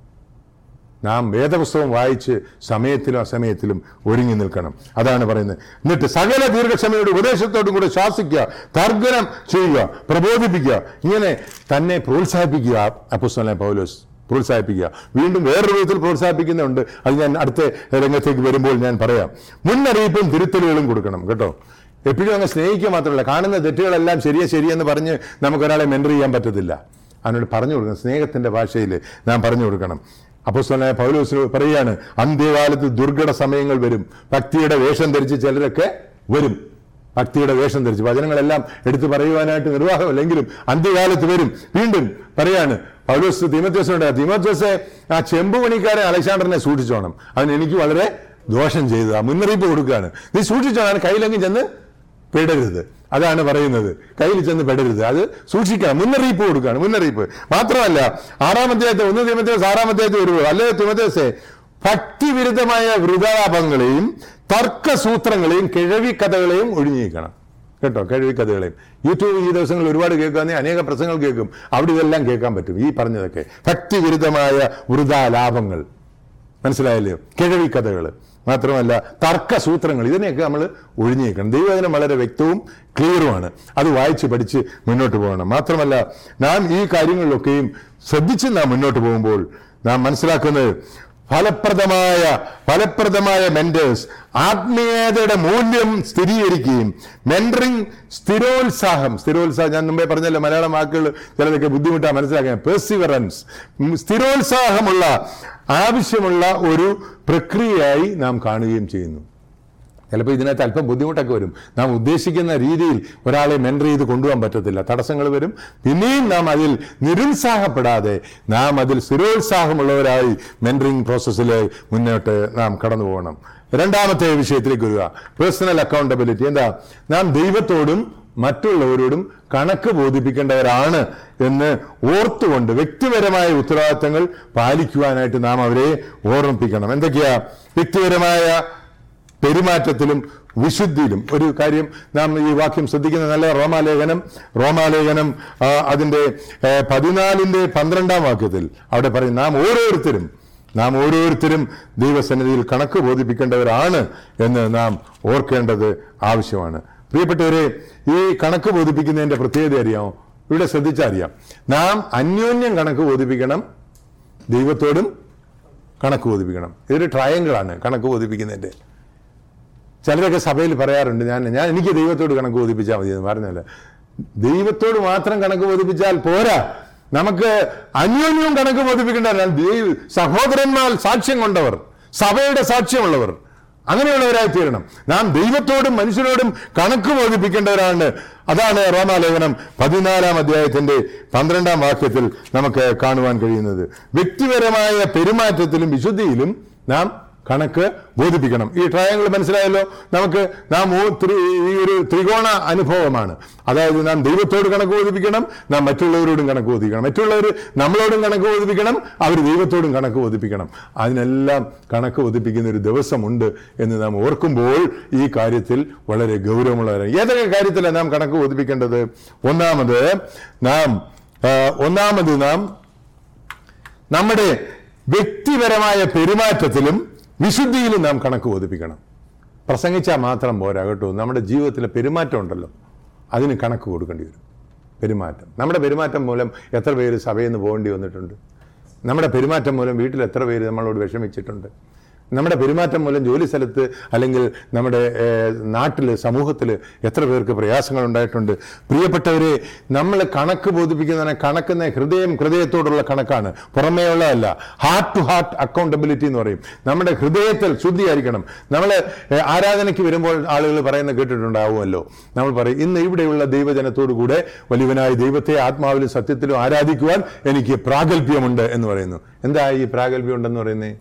നാം വേദപുസ്തകം വായിച്ച് സമയത്തിലും അസമയത്തിലും ഒരുങ്ങി നിൽക്കണം അതാണ് പറയുന്നത് എന്നിട്ട് സകല ദീർഘക്ഷമയുടെ ഉപദേശത്തോടും കൂടെ ശാസിക്കുക തർജ്ജനം ചെയ്യുക പ്രബോധിപ്പിക്കുക ഇങ്ങനെ തന്നെ പ്രോത്സാഹിപ്പിക്കുക അപ്പുസ്തലനെ പൗലോസ് പ്രോത്സാഹിപ്പിക്കുക വീണ്ടും വേറൊരു വിധത്തിൽ പ്രോത്സാഹിപ്പിക്കുന്നുണ്ട് അത് ഞാൻ അടുത്ത രംഗത്തേക്ക് വരുമ്പോൾ ഞാൻ പറയാം മുന്നറിയിപ്പും തിരുത്തലുകളും കൊടുക്കണം കേട്ടോ എപ്പോഴും അങ്ങ് സ്നേഹിക്കുക മാത്രമല്ല കാണുന്ന തെറ്റുകളെല്ലാം ശരിയാ ശരിയെന്ന് പറഞ്ഞ് നമുക്കൊരാളെ മെൻറ്റർ ചെയ്യാൻ പറ്റത്തില്ല അതിനോട് പറഞ്ഞു കൊടുക്കണം സ്നേഹത്തിന്റെ ഭാഷയിൽ നാം പറഞ്ഞു കൊടുക്കണം അപ്പോസ്തലനായ പൗലോസ് പറയുകയാണ് അന്ത്യകാലത്ത് ദുർഘട സമയങ്ങൾ വരും ഭക്തിയുടെ വേഷം ധരിച്ച് ചിലരൊക്കെ വരും ഭക്തിയുടെ വേഷം ധരിച്ച് വചനങ്ങളെല്ലാം എടുത്തു പറയുവാനായിട്ട് നിർവാഹമില്ലെങ്കിലും അന്ത്യകാലത്ത് വരും വീണ്ടും പറയാണ് പൗലോസ് തിമത്യോസിനോട് തിമത്യോസെ ആ ചെമ്പ് പണിക്കാരൻ അലക്സാണ്ടറിനെ സൂക്ഷിച്ചോണം അവൻ എനിക്ക് വളരെ ദോഷം ചെയ്തത് ആ മുന്നറിയിപ്പ് കൊടുക്കുകയാണ് നീ സൂക്ഷിച്ചോണം കയ്യിലെങ്കിൽ ചെന്ന് പെടരുത് അതാണ് പറയുന്നത് കയ്യിൽ ചെന്ന് പെടരുത് അത് സൂക്ഷിക്കണം മുന്നറിയിപ്പ് കൊടുക്കുകയാണ് മുന്നറിയിപ്പ് മാത്രമല്ല ആറാം അധ്യായത്തെ ഒന്ന് തിമത്തേസ് ആറാം അധ്യായത്തിൽ ഒരു അല്ലേ തിമത്തേസെ ഭക്തിവിരുദ്ധമായ വൃതാപങ്ങളെയും തർക്കസൂത്രങ്ങളെയും കിഴവി കഥകളെയും ഒഴിഞ്ഞിരിക്കണം കേട്ടോ കിഴവി കഥകളെയും യൂട്യൂബ് ഈ ദിവസങ്ങളിൽ ഒരുപാട് കേൾക്കാന്ന് അനേക പ്രസംഗങ്ങൾ കേൾക്കും അവിടെ ഇതെല്ലാം കേൾക്കാൻ പറ്റും ഈ പറഞ്ഞതൊക്കെ ഭക്തിവിരുദ്ധമായ വൃതാലാഭങ്ങൾ മനസ്സിലായല്ലോ കിഴവി കഥകൾ മാത്രമല്ല തർക്കസൂത്രങ്ങൾ ഇതിനെയൊക്കെ നമ്മൾ ഒഴിഞ്ഞേക്കണം ദൈവവചനം വളരെ വ്യക്തവും ക്ലിയറുമാണ് അത് വായിച്ച് പഠിച്ച് മുന്നോട്ട് പോകണം മാത്രമല്ല നാം ഈ കാര്യങ്ങളിലൊക്കെയും ശ്രദ്ധിച്ച് നാം മുന്നോട്ട് പോകുമ്പോൾ നാം മനസ്സിലാക്കുന്നത് ഫലപ്രദമായ ഫലപ്രദമായ മെന്റേഴ്സ് ആത്മീയതയുടെ മൂല്യം സ്ഥിരീകരിക്കുകയും മെന്ററിങ് സ്ഥിരോത്സാഹം സ്ഥിരോത്സാഹം ഞാൻ മുമ്പേ പറഞ്ഞല്ലോ മലയാളം വാക്കുകൾ ചിലതൊക്കെ ബുദ്ധിമുട്ടാ മനസ്സിലാക്കാൻ പെർസിവറൻസ് സ്ഥിരോത്സാഹമുള്ള ആവശ്യമുള്ള ഒരു പ്രക്രിയയായി നാം കാണുകയും ചെയ്യുന്നു ചിലപ്പോൾ ഇതിനകത്ത് അല്പം ബുദ്ധിമുട്ടൊക്കെ വരും നാം ഉദ്ദേശിക്കുന്ന രീതിയിൽ ഒരാളെ മെൻറ്റർ ചെയ്ത് കൊണ്ടുപോകാൻ പറ്റത്തില്ല തടസ്സങ്ങൾ വരും പിന്നെയും നാം അതിൽ നിരുത്സാഹപ്പെടാതെ നാം അതിൽ സ്ഥിരോത്സാഹമുള്ളവരായി മെൻറ്ററിങ് പ്രോസസ്സിൽ മുന്നോട്ട് നാം കടന്നു പോകണം രണ്ടാമത്തെ വിഷയത്തിലേക്ക് വരിക പേഴ്സണൽ അക്കൗണ്ടബിലിറ്റി എന്താ നാം ദൈവത്തോടും മറ്റുള്ളവരോടും കണക്ക് ബോധിപ്പിക്കേണ്ടവരാണ് എന്ന് ഓർത്തുകൊണ്ട് വ്യക്തിപരമായ ഉത്തരവാദിത്തങ്ങൾ പാലിക്കുവാനായിട്ട് നാം അവരെ ഓർമ്മിപ്പിക്കണം എന്തൊക്കെയാ വ്യക്തിപരമായ പെരുമാറ്റത്തിലും വിശുദ്ധിയിലും ഒരു കാര്യം നാം ഈ വാക്യം ശ്രദ്ധിക്കുന്ന നല്ല റോമാലേഖനം റോമാലേഖനം ആ, അതിന്റെ ഏ, പതിനാലിന്റെ പന്ത്രണ്ടാം വാക്യത്തിൽ അവിടെ പറയും നാം ഓരോരുത്തരും നാം ഓരോരുത്തരും ദൈവസന്നിധിയിൽ കണക്ക് ബോധിപ്പിക്കേണ്ടവരാണ് എന്ന് നാം ഓർക്കേണ്ടത് ആവശ്യമാണ് പ്രിയപ്പെട്ടവരെ ഈ കണക്ക് ബോധിപ്പിക്കുന്നതിന്റെ പ്രത്യേകത അറിയാമോ ഇവിടെ ശ്രദ്ധിച്ചറിയാം നാം അന്യോന്യം കണക്ക് ബോധിപ്പിക്കണം ദൈവത്തോടും കണക്ക് ബോധിപ്പിക്കണം ഇതൊരു ട്രയങ്കിളാണ് കണക്ക് ബോധിപ്പിക്കുന്നതിന്റെ ചിലരൊക്കെ സഭയിൽ പറയാറുണ്ട് ഞാൻ ഞാൻ എനിക്ക് ദൈവത്തോട് കണക്ക് ബോധിപ്പിച്ചാൽ മതി എന്ന് പറഞ്ഞല്ല ദൈവത്തോട് മാത്രം കണക്ക് ബോധിപ്പിച്ചാൽ പോരാ നമുക്ക് അന്യോന്യവും കണക്ക് ബോധിപ്പിക്കേണ്ടവരാണ് ദൈവ സഹോദരന്മാർ സാക്ഷ്യം കൊണ്ടവർ സഭയുടെ സാക്ഷ്യമുള്ളവർ അങ്ങനെയുള്ളവരായി തീരണം നാം ദൈവത്തോടും മനുഷ്യരോടും കണക്ക് ബോധിപ്പിക്കേണ്ടവരാണ് അതാണ് റോമാലേഖനം പതിനാലാം അധ്യായത്തിന്റെ പന്ത്രണ്ടാം വാക്യത്തിൽ നമുക്ക് കാണുവാൻ കഴിയുന്നത് വ്യക്തിപരമായ പെരുമാറ്റത്തിലും വിശുദ്ധിയിലും നാം കണക്ക് ബോധിപ്പിക്കണം ഈ ട്രയാങ്കിൾ മനസ്സിലായല്ലോ നമുക്ക് നാം ഓ- ത്രി- ഈ ഒരു ത്രികോണ അനുഭവമാണ് അതായത് നാം ദൈവത്തോട് കണക്ക് ബോധിപ്പിക്കണം നാം മറ്റുള്ളവരോടും കണക്ക് ബോധിപ്പിക്കണം മറ്റുള്ളവർ നമ്മളോടും കണക്ക് ബോധിപ്പിക്കണം അവർ ദൈവത്തോടും കണക്ക് ബോധിപ്പിക്കണം അതിനെല്ലാം കണക്ക് ബോധിപ്പിക്കുന്ന ഒരു ദിവസമുണ്ട് എന്ന് നാം ഓർക്കുമ്പോൾ ഈ കാര്യത്തിൽ വളരെ ഗൗരവമുള്ളവരാണ് ഏതൊക്കെ കാര്യത്തിലാണ് നാം കണക്ക് ബോധിപ്പിക്കേണ്ടത് ഒന്നാമത് നാം ആ, ഒന്നാമത് നാം നമ്മുടെ വ്യക്തിപരമായ പെരുമാറ്റത്തിലും വിശുദ്ധിയിലും നാം കണക്ക് ബോധിപ്പിക്കണം പ്രസംഗിച്ചാൽ മാത്രം പോരാ കേട്ടോ നമ്മുടെ ജീവിതത്തിലെ പെരുമാറ്റം ഉണ്ടല്ലോ അതിന് കണക്ക് കൊടുക്കേണ്ടി വരും പെരുമാറ്റം നമ്മുടെ പെരുമാറ്റം മൂലം എത്ര പേര് സഭയിൽ നിന്ന് പോകേണ്ടി വന്നിട്ടുണ്ട് നമ്മുടെ പെരുമാറ്റം മൂലം വീട്ടിൽ എത്ര പേര് നമ്മളോട് വിഷമിച്ചിട്ടുണ്ട് നമ്മുടെ പെരുമാറ്റം മൂലം ജോലി സ്ഥലത്ത് അല്ലെങ്കിൽ നമ്മുടെ നാട്ടിൽ സമൂഹത്തിൽ എത്ര പേർക്ക് പ്രയാസങ്ങൾ ഉണ്ടായിട്ടുണ്ട് പ്രിയപ്പെട്ടവരെ നമ്മൾ കണക്ക് ബോധിപ്പിക്കുന്നതിനെ കണക്കുന്ന ഹൃദയം ഹൃദയത്തോടുള്ള കണക്കാണ് പുറമേയുള്ളതല്ല ഹാർട്ട് ടു ഹാർട്ട് അക്കൗണ്ടബിലിറ്റി എന്ന് പറയും നമ്മുടെ ഹൃദയത്തിൽ ശുദ്ധിയായിരിക്കണം നമ്മൾ ആരാധനയ്ക്ക് വരുമ്പോൾ ആളുകൾ പറയുന്ന കേട്ടിട്ടുണ്ടാവുമല്ലോ നമ്മൾ പറയും ഇന്ന് ഇവിടെയുള്ള ദൈവജനത്തോടു കൂടെ വലിയവനായ ദൈവത്തെ ആത്മാവിലും സത്യത്തിലും ആരാധിക്കുവാൻ എനിക്ക് പ്രാഗൽഭ്യമുണ്ട് എന്ന് പറയുന്നു എന്താ ഈ പ്രാഗൽഭ്യം ഉണ്ടെന്ന് പറയുന്നത്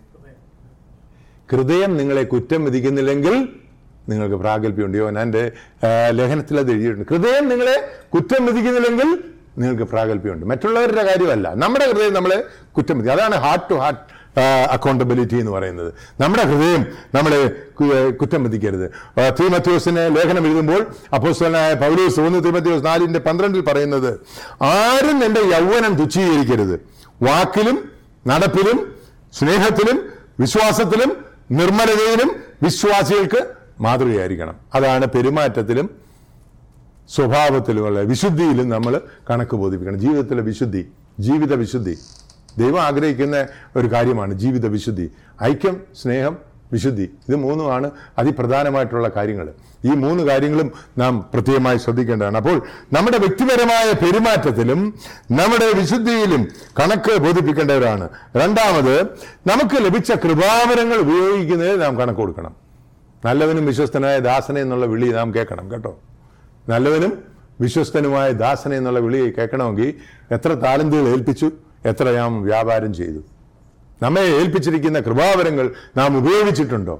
ഹൃദയം നിങ്ങളെ കുറ്റം വിധിക്കുന്നില്ലെങ്കിൽ നിങ്ങൾക്ക് പ്രാഗൽഭ്യമുണ്ട് യോനാന്റെ ആ, ലേഖനത്തിൽ അത് എഴുതിയിട്ടുണ്ട് ഹൃദയം നിങ്ങളെ കുറ്റം വിധിക്കുന്നില്ലെങ്കിൽ നിങ്ങൾക്ക് പ്രാഗൽഭ്യമുണ്ട് മറ്റുള്ളവരുടെ കാര്യമല്ല നമ്മുടെ ഹൃദയം നമ്മളെ കുറ്റം വിധിക്കും അതാണ് ഹാർട്ട് ടു ഹാർട്ട് അക്കൗണ്ടബിലിറ്റി എന്ന് പറയുന്നത് നമ്മുടെ ഹൃദയം നമ്മളെ കു- കുറ്റം വിധിക്കരുത് ആ, തീമത്യോസിന് ലേഖനം എഴുതുമ്പോൾ അപ്പോസ്തലനായ പൗലോസ് ഒന്ന് തീമത്യോസ് നാലിന്റെ പന്ത്രണ്ടിൽ പറയുന്നത് ആരും എൻ്റെ യൗവനം തുച്ഛീകരിക്കരുത് വാക്കിലും നടപ്പിലും സ്നേഹത്തിലും വിശ്വാസത്തിലും നിർമ്മലതയിലും വിശ്വാസികൾക്ക് മാതൃകയായിരിക്കണം അതാണ് പെരുമാറ്റത്തിലും സ്വഭാവത്തിലുമുള്ള വിശുദ്ധിയിലും നമ്മൾ കണക്ക് ബോധിപ്പിക്കണം ജീവിതത്തിലെ വിശുദ്ധി ജീവിത വിശുദ്ധി ദൈവം ആഗ്രഹിക്കുന്ന ഒരു കാര്യമാണ് ജീവിത വിശുദ്ധി ഐക്യം സ്നേഹം വിശുദ്ധി ഇത് മൂന്നുമാണ് അതിപ്രധാനമായിട്ടുള്ള കാര്യങ്ങൾ ഈ മൂന്ന് കാര്യങ്ങളും നാം പ്രത്യേകമായി ശ്രദ്ധിക്കേണ്ടതാണ് അപ്പോൾ നമ്മുടെ വ്യക്തിപരമായ പെരുമാറ്റത്തിലും നമ്മുടെ വിശുദ്ധിയിലും കണക്ക് ബോധിപ്പിക്കേണ്ടവരാണ് രണ്ടാമത് നമുക്ക് ലഭിച്ച കൃപാവരങ്ങൾ ഉപയോഗിക്കുന്നതിൽ നാം കണക്ക് കൊടുക്കണം നല്ലവനും വിശ്വസ്തനായ ദാസനെ എന്നുള്ള വിളി നാം കേൾക്കണം കേട്ടോ നല്ലവനും വിശ്വസ്തനുമായ ദാസനെ എന്നുള്ള വിളി കേൾക്കണമെങ്കിൽ എത്ര താലന്തുകൾ ഏൽപ്പിച്ചു എത്ര നാം വ്യാപാരം ചെയ്തു നമ്മെ ഏൽപ്പിച്ചിരിക്കുന്ന കൃപാവരങ്ങൾ നാം ഉപയോഗിച്ചിട്ടുണ്ടോ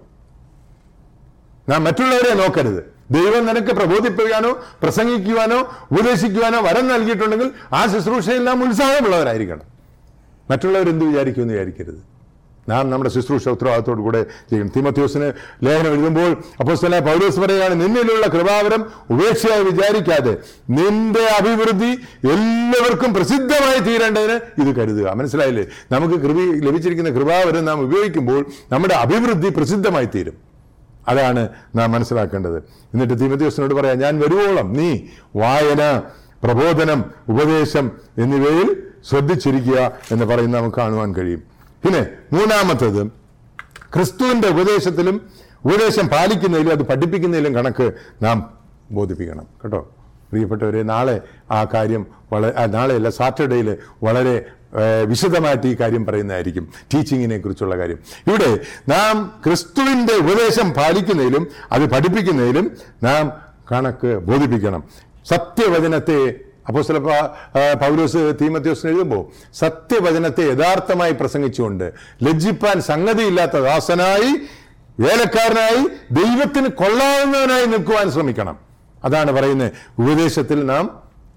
നാം മറ്റുള്ളവരെ നോക്കരുത് ദൈവം നിനക്ക് പ്രബോധിപ്പിക്കാനോ പ്രസംഗിക്കുവാനോ ഉപദേശിക്കുവാനോ വരം നൽകിയിട്ടുണ്ടെങ്കിൽ ആ ശുശ്രൂഷയിൽ നാം ഉത്സാഹമുള്ളവരായിരിക്കണം മറ്റുള്ളവർ എന്ത് വിചാരിക്കുമെന്ന് വിചാരിക്കരുത് നാം നമ്മുടെ ശുശ്രൂഷ ഉത്തരവാദിത്തോടു കൂടെ ചെയ്യണം തിമത്യോസിന് ലേഖനം എഴുതുമ്പോൾ അപ്പോസ്തലനായ പൗലോസ് പറയുകയാണ് നിന്നിലുള്ള കൃപാവരം ഉപേക്ഷയായി വിചാരിക്കാതെ നിന്റെ അഭിവൃദ്ധി എല്ലാവർക്കും പ്രസിദ്ധമായി തീരേണ്ടതിന് ഇത് കരുതുക മനസ്സിലായില്ലേ നമുക്ക് കൃപി ലഭിച്ചിരിക്കുന്ന കൃപാവരം നാം ഉപയോഗിക്കുമ്പോൾ നമ്മുടെ അഭിവൃദ്ധി പ്രസിദ്ധമായി തീരും അതാണ് നാം മനസ്സിലാക്കേണ്ടത് എന്നിട്ട് തിമത്യോസിനോട് പറയാം ഞാൻ വരുവോളം നീ വായന പ്രബോധനം ഉപദേശം എന്നിവയിൽ ശ്രദ്ധിച്ചിരിക്കുക എന്ന് പറയുന്ന നമുക്ക് കാണുവാൻ കഴിയും പിന്നെ മൂന്നാമത്തത് ക്രിസ്തുവിന്റെ ഉപദേശത്തിലും ഉപദേശം പാലിക്കുന്നതിലും അത് പഠിപ്പിക്കുന്നതിലും കണക്ക് നാം ബോധിപ്പിക്കണം കേട്ടോ പ്രിയപ്പെട്ടവരെ നാളെ ആ കാര്യം വളരെ നാളെയല്ല സാറ്റർഡേയിൽ വളരെ ഏഹ്, വിശദമായിട്ട് ഈ കാര്യം പറയുന്നതായിരിക്കും ടീച്ചിങ്ങിനെ കുറിച്ചുള്ള കാര്യം ഇവിടെ നാം ക്രിസ്തുവിന്റെ ഉപദേശം പാലിക്കുന്നതിലും അത് പഠിപ്പിക്കുന്നതിലും നാം കണക്ക് ബോധിപ്പിക്കണം സത്യവചനത്തെ അപ്പോസ്തല പ- ആ, പൗലോസ് തീമത്യോസിന് എഴുതുമ്പോൾ സത്യവചനത്തെ യഥാർത്ഥമായി പ്രസംഗിച്ചുകൊണ്ട് ലജ്ജിപ്പാൻ സംഗതിയില്ലാത്ത ദാസനായി വേലക്കാരനായി ദൈവത്തിന് കൊള്ളാവുന്നവനായി നിൽക്കുവാൻ ശ്രമിക്കണം അതാണ് പറയുന്നത് ഉപദേശത്തിൽ നാം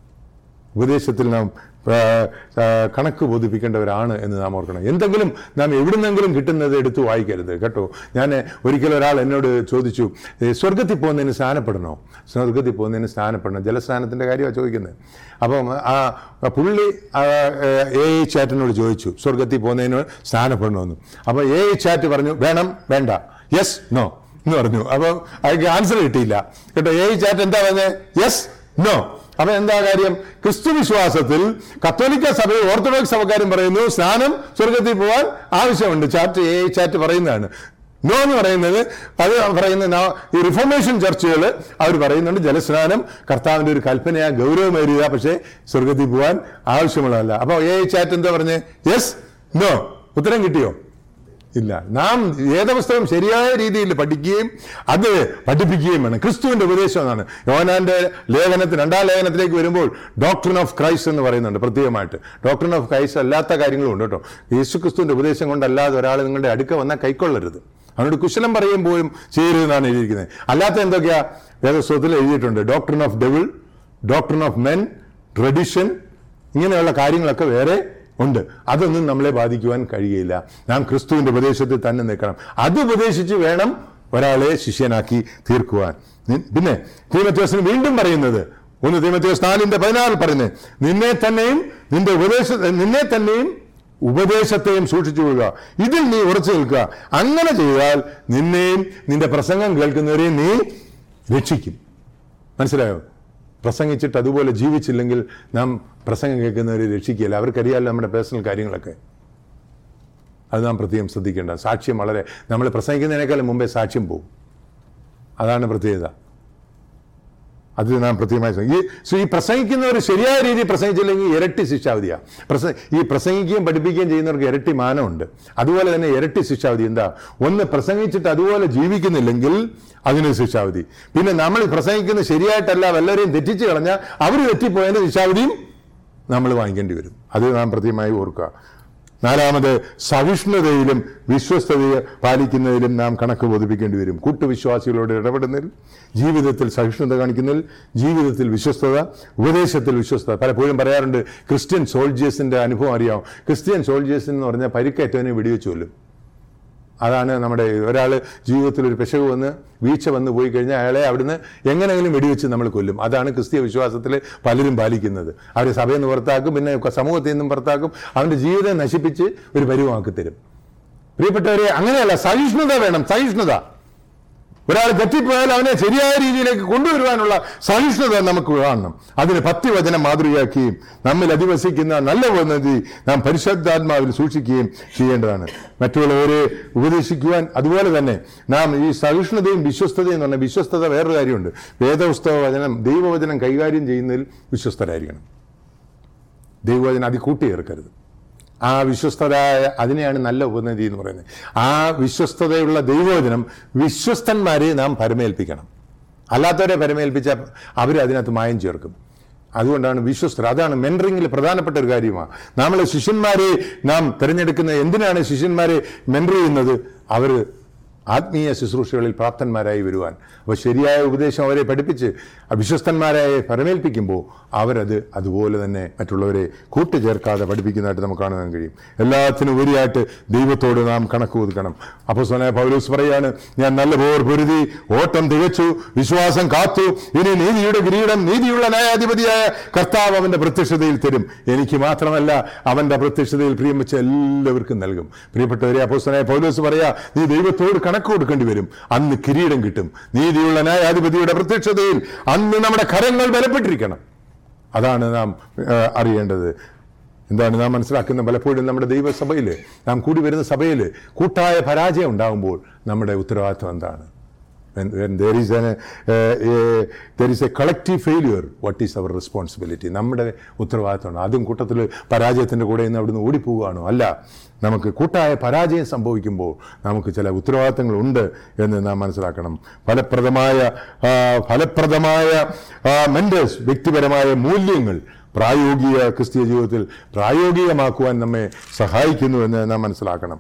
ഉപദേശത്തിൽ നാം ആ, ആ, കണക്ക് ബോധിപ്പിക്കേണ്ടവരാണ് എന്ന് നാം ഓർക്കണം എന്തെങ്കിലും നാം എവിടുന്നെങ്കിലും കിട്ടുന്നത് എടുത്ത് വായിക്കരുത് കേട്ടോ ഞാൻ ഒരിക്കൽ ഒരാൾ എന്നോട് ചോദിച്ചു "ഏ, സ്വർഗത്തിൽ പോകുന്നതിന് സ്നാനപ്പെടണോ സ്വർഗത്തിൽ പോകുന്നതിന് സ്നാനപ്പെടണം ജലസ്നാനത്തിൻ്റെ കാര്യമാണ് ചോദിക്കുന്നത് അപ്പം ആ പുള്ളി ആ, എ ഐ ചാറ്റിനോട് ചോദിച്ചു സ്വർഗത്തിൽ പോകുന്നതിന് സ്നാനപ്പെടണമെന്ന് അപ്പോൾ എ ഐ ചാറ്റ് പറഞ്ഞു വേണം വേണ്ട യെസ് നോ എന്ന് പറഞ്ഞു അപ്പോൾ അയാൾക്ക് ആൻസർ കിട്ടിയില്ല കേട്ടോ എ ഐ ചാറ്റ് എന്താ പറഞ്ഞത് യെസ് നോ അപ്പൊ എന്താ കാര്യം ക്രിസ്തു വിശ്വാസത്തിൽ കത്തോലിക്ക സഭ ഓർത്തഡോക്സ് സഭക്കാരും പറയുന്നു സ്നാനം സ്വർഗത്തിൽ പോകാൻ ആവശ്യമുണ്ട് ചാറ്റ് എ ചാറ്റ് പറയുന്നതാണ് നോ എന്ന് പറയുന്നത് അത് പറയുന്ന ന- ഈ റിഫോർമേഷൻ ചർച്ചുകൾ അവർ പറയുന്നുണ്ട് ജലസ്നാനം കർത്താവിന്റെ ഒരു കൽപ്പനയാ ഗൗരവമേറിയ പക്ഷേ സ്വർഗത്തിൽ പോകാൻ ആവശ്യമുള്ളതല്ല അപ്പൊ എ ചാറ്റ് എന്താ പറഞ്ഞേ യെസ് നോ ഉത്തരം കിട്ടിയോ ഇല്ല നാം വേദപുസ്തകം ശരിയായ രീതിയിൽ പഠിക്കുകയും അത് പഠിപ്പിക്കുകയും വേണം ക്രിസ്തുവിന്റെ ഉപദേശം എന്നാണ് യോനാന്റെ ലേഖനത്തിൽ രണ്ടാം ലേഖനത്തിലേക്ക് വരുമ്പോൾ ഡോക്ടറിൻ ഓഫ് ക്രൈസ്റ്റ് എന്ന് പറയുന്നുണ്ട് പ്രത്യേകമായിട്ട് ഡോക്ടറിൻ ഓഫ് ക്രൈസ്റ്റ് അല്ലാത്ത കാര്യങ്ങളും ഉണ്ട് കേട്ടോ യേശു ക്രിസ്തുവിന്റെ ഉപദേശം കൊണ്ടല്ലാതെ ഒരാൾ നിങ്ങളുടെ അടുക്ക വന്നാൽ കൈക്കൊള്ളരുത് അവനോട് കുശലം പറയുമ്പോഴും ചെയ്യരുതെന്നാണ് എഴുതിയിരിക്കുന്നത് അല്ലാത്ത എന്തൊക്കെയാ വേദപുസ്തകത്തിൽ എഴുതിയിട്ടുണ്ട് doctrine of devil doctrine of men tradition ഇങ്ങനെയുള്ള കാര്യങ്ങളൊക്കെ വേറെ ഉണ്ട് അതൊന്നും നമ്മളെ ബാധിക്കുവാൻ കഴിയില്ല നാം ക്രിസ്തുവിന്റെ ഉപദേശത്തിൽ തന്നെ നിൽക്കണം അത് ഉപദേശിച്ച് വേണം ഒരാളെ ശിഷ്യനാക്കി തീർക്കുവാൻ നി- പിന്നെ തീമത്യോസിന് വീണ്ടും പറയുന്നത് ഒന്ന് തീമത്യോസ് നാലിന്റെ പതിനാറിൽ പറയുന്നത് നിന്നെ തന്നെയും നിന്റെ ഉപദേശ നിന്നെ തന്നെയും ഉപദേശത്തെയും സൂക്ഷിച്ചു കൊള്ളുക ഇതിൽ നീ ഉറച്ചു നിൽക്കുക അങ്ങനെ ചെയ്താൽ നിന്നെയും നിന്റെ പ്രസംഗം കേൾക്കുന്നവരെയും നീ രക്ഷിക്കും മനസ്സിലായോ പ്രസംഗിച്ചിട്ട് അതുപോലെ ജീവിച്ചില്ലെങ്കിൽ നാം പ്രസംഗം കേൾക്കുന്നവരെ രക്ഷിക്കുകയില്ല അവർക്കറിയാമല്ലോ നമ്മുടെ പേഴ്സണൽ കാര്യങ്ങളൊക്കെ അത് നാം പ്രത്യേകം ശ്രദ്ധിക്കേണ്ട സാക്ഷ്യം വളരെ നമ്മൾ പ്രസംഗിക്കുന്നതിനേക്കാളും മുമ്പേ സാക്ഷ്യം പോകും അതാണ് പ്രത്യേകത അത് നാം പ്രത്യേകമായി ശ്രദ്ധി- ഈ സോ ഈ പ്രസംഗിക്കുന്നവർ ശരിയായ രീതിയിൽ പ്രസംഗിച്ചില്ലെങ്കിൽ ഇരട്ടി ശിക്ഷാവധിയാണ് പ്രസ ഈ പ്രസംഗിക്കുകയും പഠിപ്പിക്കുകയും ചെയ്യുന്നവർക്ക് ഇരട്ടി മാനമുണ്ട് അതുപോലെ തന്നെ ഇരട്ടി ശിക്ഷാവധി എന്താ ഒന്ന് പ്രസംഗിച്ചിട്ട് അതുപോലെ ജീവിക്കുന്നില്ലെങ്കിൽ അതിന് ശിക്ഷാവധി പിന്നെ നമ്മൾ പ്രസംഗിക്കുന്ന ശരിയായിട്ടല്ല വല്ലവരെയും തെറ്റിച്ച് കളഞ്ഞാൽ അവർ തെറ്റിപ്പോയതിന് ശിക്ഷാവധിയും നമ്മൾ വാങ്ങിക്കേണ്ടി വരും അത് നാം പ്രത്യേകമായി ഓർക്കുക നാലാമത് സഹിഷ്ണുതയിലും വിശ്വസ്തതയെ പാലിക്കുന്നതിലും നാം കണക്ക് ബോധിപ്പിക്കേണ്ടി വരും കൂട്ടുവിശ്വാസികളോട് ഇടപെടുന്നതിൽ ജീവിതത്തിൽ സഹിഷ്ണുത കാണിക്കുന്നതിൽ ജീവിതത്തിൽ വിശ്വസ്തത ഉപദേശത്തിൽ വിശ്വസ്തത പലപ്പോഴും പറയാറുണ്ട് ക്രിസ്ത്യൻ സോൾജേഴ്സിന്റെ അനുഭവം അറിയാം ക്രിസ്ത്യൻ സോൾജേഴ്സ് എന്ന് പറഞ്ഞാൽ പരിക്കേറ്റവനെ വെടിവെച്ച് കൊല്ലും അതാണ് നമ്മുടെ ഒരാൾ ജീവിതത്തിൽ ഒരു പെശക് വന്ന് വീഴ്ച വന്ന് പോയി കഴിഞ്ഞാൽ അയാളെ അവിടുന്ന് എങ്ങനെയെങ്കിലും വെടിവെച്ച് നമ്മൾ കൊല്ലും അതാണ് ക്രിസ്തീയ വിശ്വാസത്തിൽ പലരും പാലിക്കുന്നത് അവരെ സഭയിൽ നിന്ന് പുറത്താക്കും പിന്നെ സമൂഹത്തിൽ നിന്നും പുറത്താക്കും അവൻ്റെ ജീവിതം നശിപ്പിച്ച് ഒരു പരുവമാക്കി തരും പ്രിയപ്പെട്ടവരെ അങ്ങനെയല്ല സഹിഷ്ണുത വേണം സഹിഷ്ണുത ഒരാൾ തെറ്റിപ്പോയാൽ അവനെ ശരിയായ രീതിയിലേക്ക് കൊണ്ടുവരുവാനുള്ള സഹിഷ്ണുത നമുക്ക് കാണണം അതിന് പത്തിവചനം മാതൃകയാക്കുകയും നമ്മിൽ അധിവസിക്കുന്ന നല്ല പദ്ധതി നാം പരിശുദ്ധാത്മാവിൽ സൂക്ഷിക്കുകയും ചെയ്യേണ്ടതാണ് മറ്റുള്ളവരെ ഉപദേശിക്കുവാൻ അതുപോലെ തന്നെ നാം ഈ സഹിഷ്ണുതയും വിശ്വസ്തതയും എന്ന് പറഞ്ഞാൽ വിശ്വസ്തത വേറൊരു കാര്യമുണ്ട് വേദപുസ്തക വചനം ദൈവവചനം കൈകാര്യം ചെയ്യുന്നതിൽ വിശ്വസ്തരായിരിക്കണം ദൈവവചനം അതി കൂട്ടിയേർക്കരുത് ആ വിശ്വസ്തരായ അതിനെയാണ് നല്ല ഉപനതി എന്ന് പറയുന്നത് ആ വിശ്വസ്തതയുള്ള ദൈവവചനം വിശ്വസ്തന്മാരെ നാം പരമേൽപ്പിക്കണം അല്ലാത്തവരെ പരമേൽപ്പിച്ച അവർ അതിനകത്ത് മായം ചേർക്കും അതുകൊണ്ടാണ് വിശ്വസ്തർ അതാണ് മെൻറിങ്ങിൽ പ്രധാനപ്പെട്ട ഒരു കാര്യമാണ് നമ്മളെ ശിഷ്യന്മാരെ നാം തിരഞ്ഞെടുക്കുന്ന എന്തിനാണ് ശിഷ്യന്മാരെ മെൻറ്റർ ചെയ്യുന്നത് അവർ ആത്മീയ ശുശ്രൂഷകളിൽ പ്രാപ്തന്മാരായി വരുവാൻ അപ്പോൾ ശരിയായ ഉപദേശം അവരെ പഠിപ്പിച്ച് വിശ്വസ്തന്മാരായി പരമേൽപ്പിക്കുമ്പോൾ അവരത് അതുപോലെ തന്നെ മറ്റുള്ളവരെ കൂട്ടുചേർക്കാതെ പഠിപ്പിക്കുന്നതായിട്ട് നമുക്ക് കാണാൻ കഴിയും എല്ലാത്തിനും ഉപരിയായിട്ട് ദൈവത്തോട് നാം കണക്ക് ഒതുക്കണം അപ്പോൾ സ്വന പൗലൂസ് പറയാണ് ഞാൻ നല്ല പോർ പൊരുതി ഓട്ടം തികച്ചു വിശ്വാസം കാത്തു ഇനി നീതിയുടെ കിരീടം നീതിയുള്ള ന്യായാധിപതിയായ കർത്താവ് അവന്റെ പ്രത്യക്ഷതയിൽ തരും എനിക്ക് മാത്രമല്ല അവന്റെ പ്രത്യക്ഷതയിൽ പ്രിയം വെച്ച എല്ലാവർക്കും നൽകും പ്രിയപ്പെട്ടവരെ അപ്പോസ്തലനായ പൗലോസ് പറയാ നീ ദൈവത്തോട് കണക്ക് കൊടുക്കേണ്ടി വരും അന്ന് കിരീടം കിട്ടും നീതിയുള്ള ന്യായാധിപതിയുടെ പ്രത്യക്ഷതയിൽ അന്ന് നമ്മുടെ കരങ്ങൾ ബലപ്പെട്ടിരിക്കണം അതാണ് നാം ആ, അറിയേണ്ടത് എന്താണ് നാം മനസ്സിലാക്കുന്ന പലപ്പോഴും നമ്മുടെ ദൈവസഭയിൽ നാം കൂടി വരുന്ന സഭയിൽ കൂട്ടായ പരാജയം ഉണ്ടാകുമ്പോൾ നമ്മുടെ ഉത്തരവാദിത്വം എന്താണ് when, when there is an, uh, a, there is a collective failure what is our responsibility നമ്മുടെ ഉത്തരവാദിത്തമാണ് അതും കൂട്ടത്തിൽ പരാജയത്തിൻ്റെ കൂടെ നിന്ന് അവിടുന്ന് ഓടിപ്പോവുകയാണോ അല്ല നമുക്ക് കൂട്ടായ പരാജയം സംഭവിക്കുമ്പോൾ നമുക്ക് ചില ഉത്തരവാദിത്തങ്ങളുണ്ട് എന്ന് നാം മനസ്സിലാക്കണം ഫലപ്രദമായ ആ, ഫലപ്രദമായ മെൻറ്റേഴ്സ് വ്യക്തിപരമായ മൂല്യങ്ങൾ പ്രായോഗിക ക്രിസ്തീയ ജീവിതത്തിൽ പ്രായോഗികമാക്കുവാൻ നമ്മെ സഹായിക്കുന്നു എന്ന് നാം മനസ്സിലാക്കണം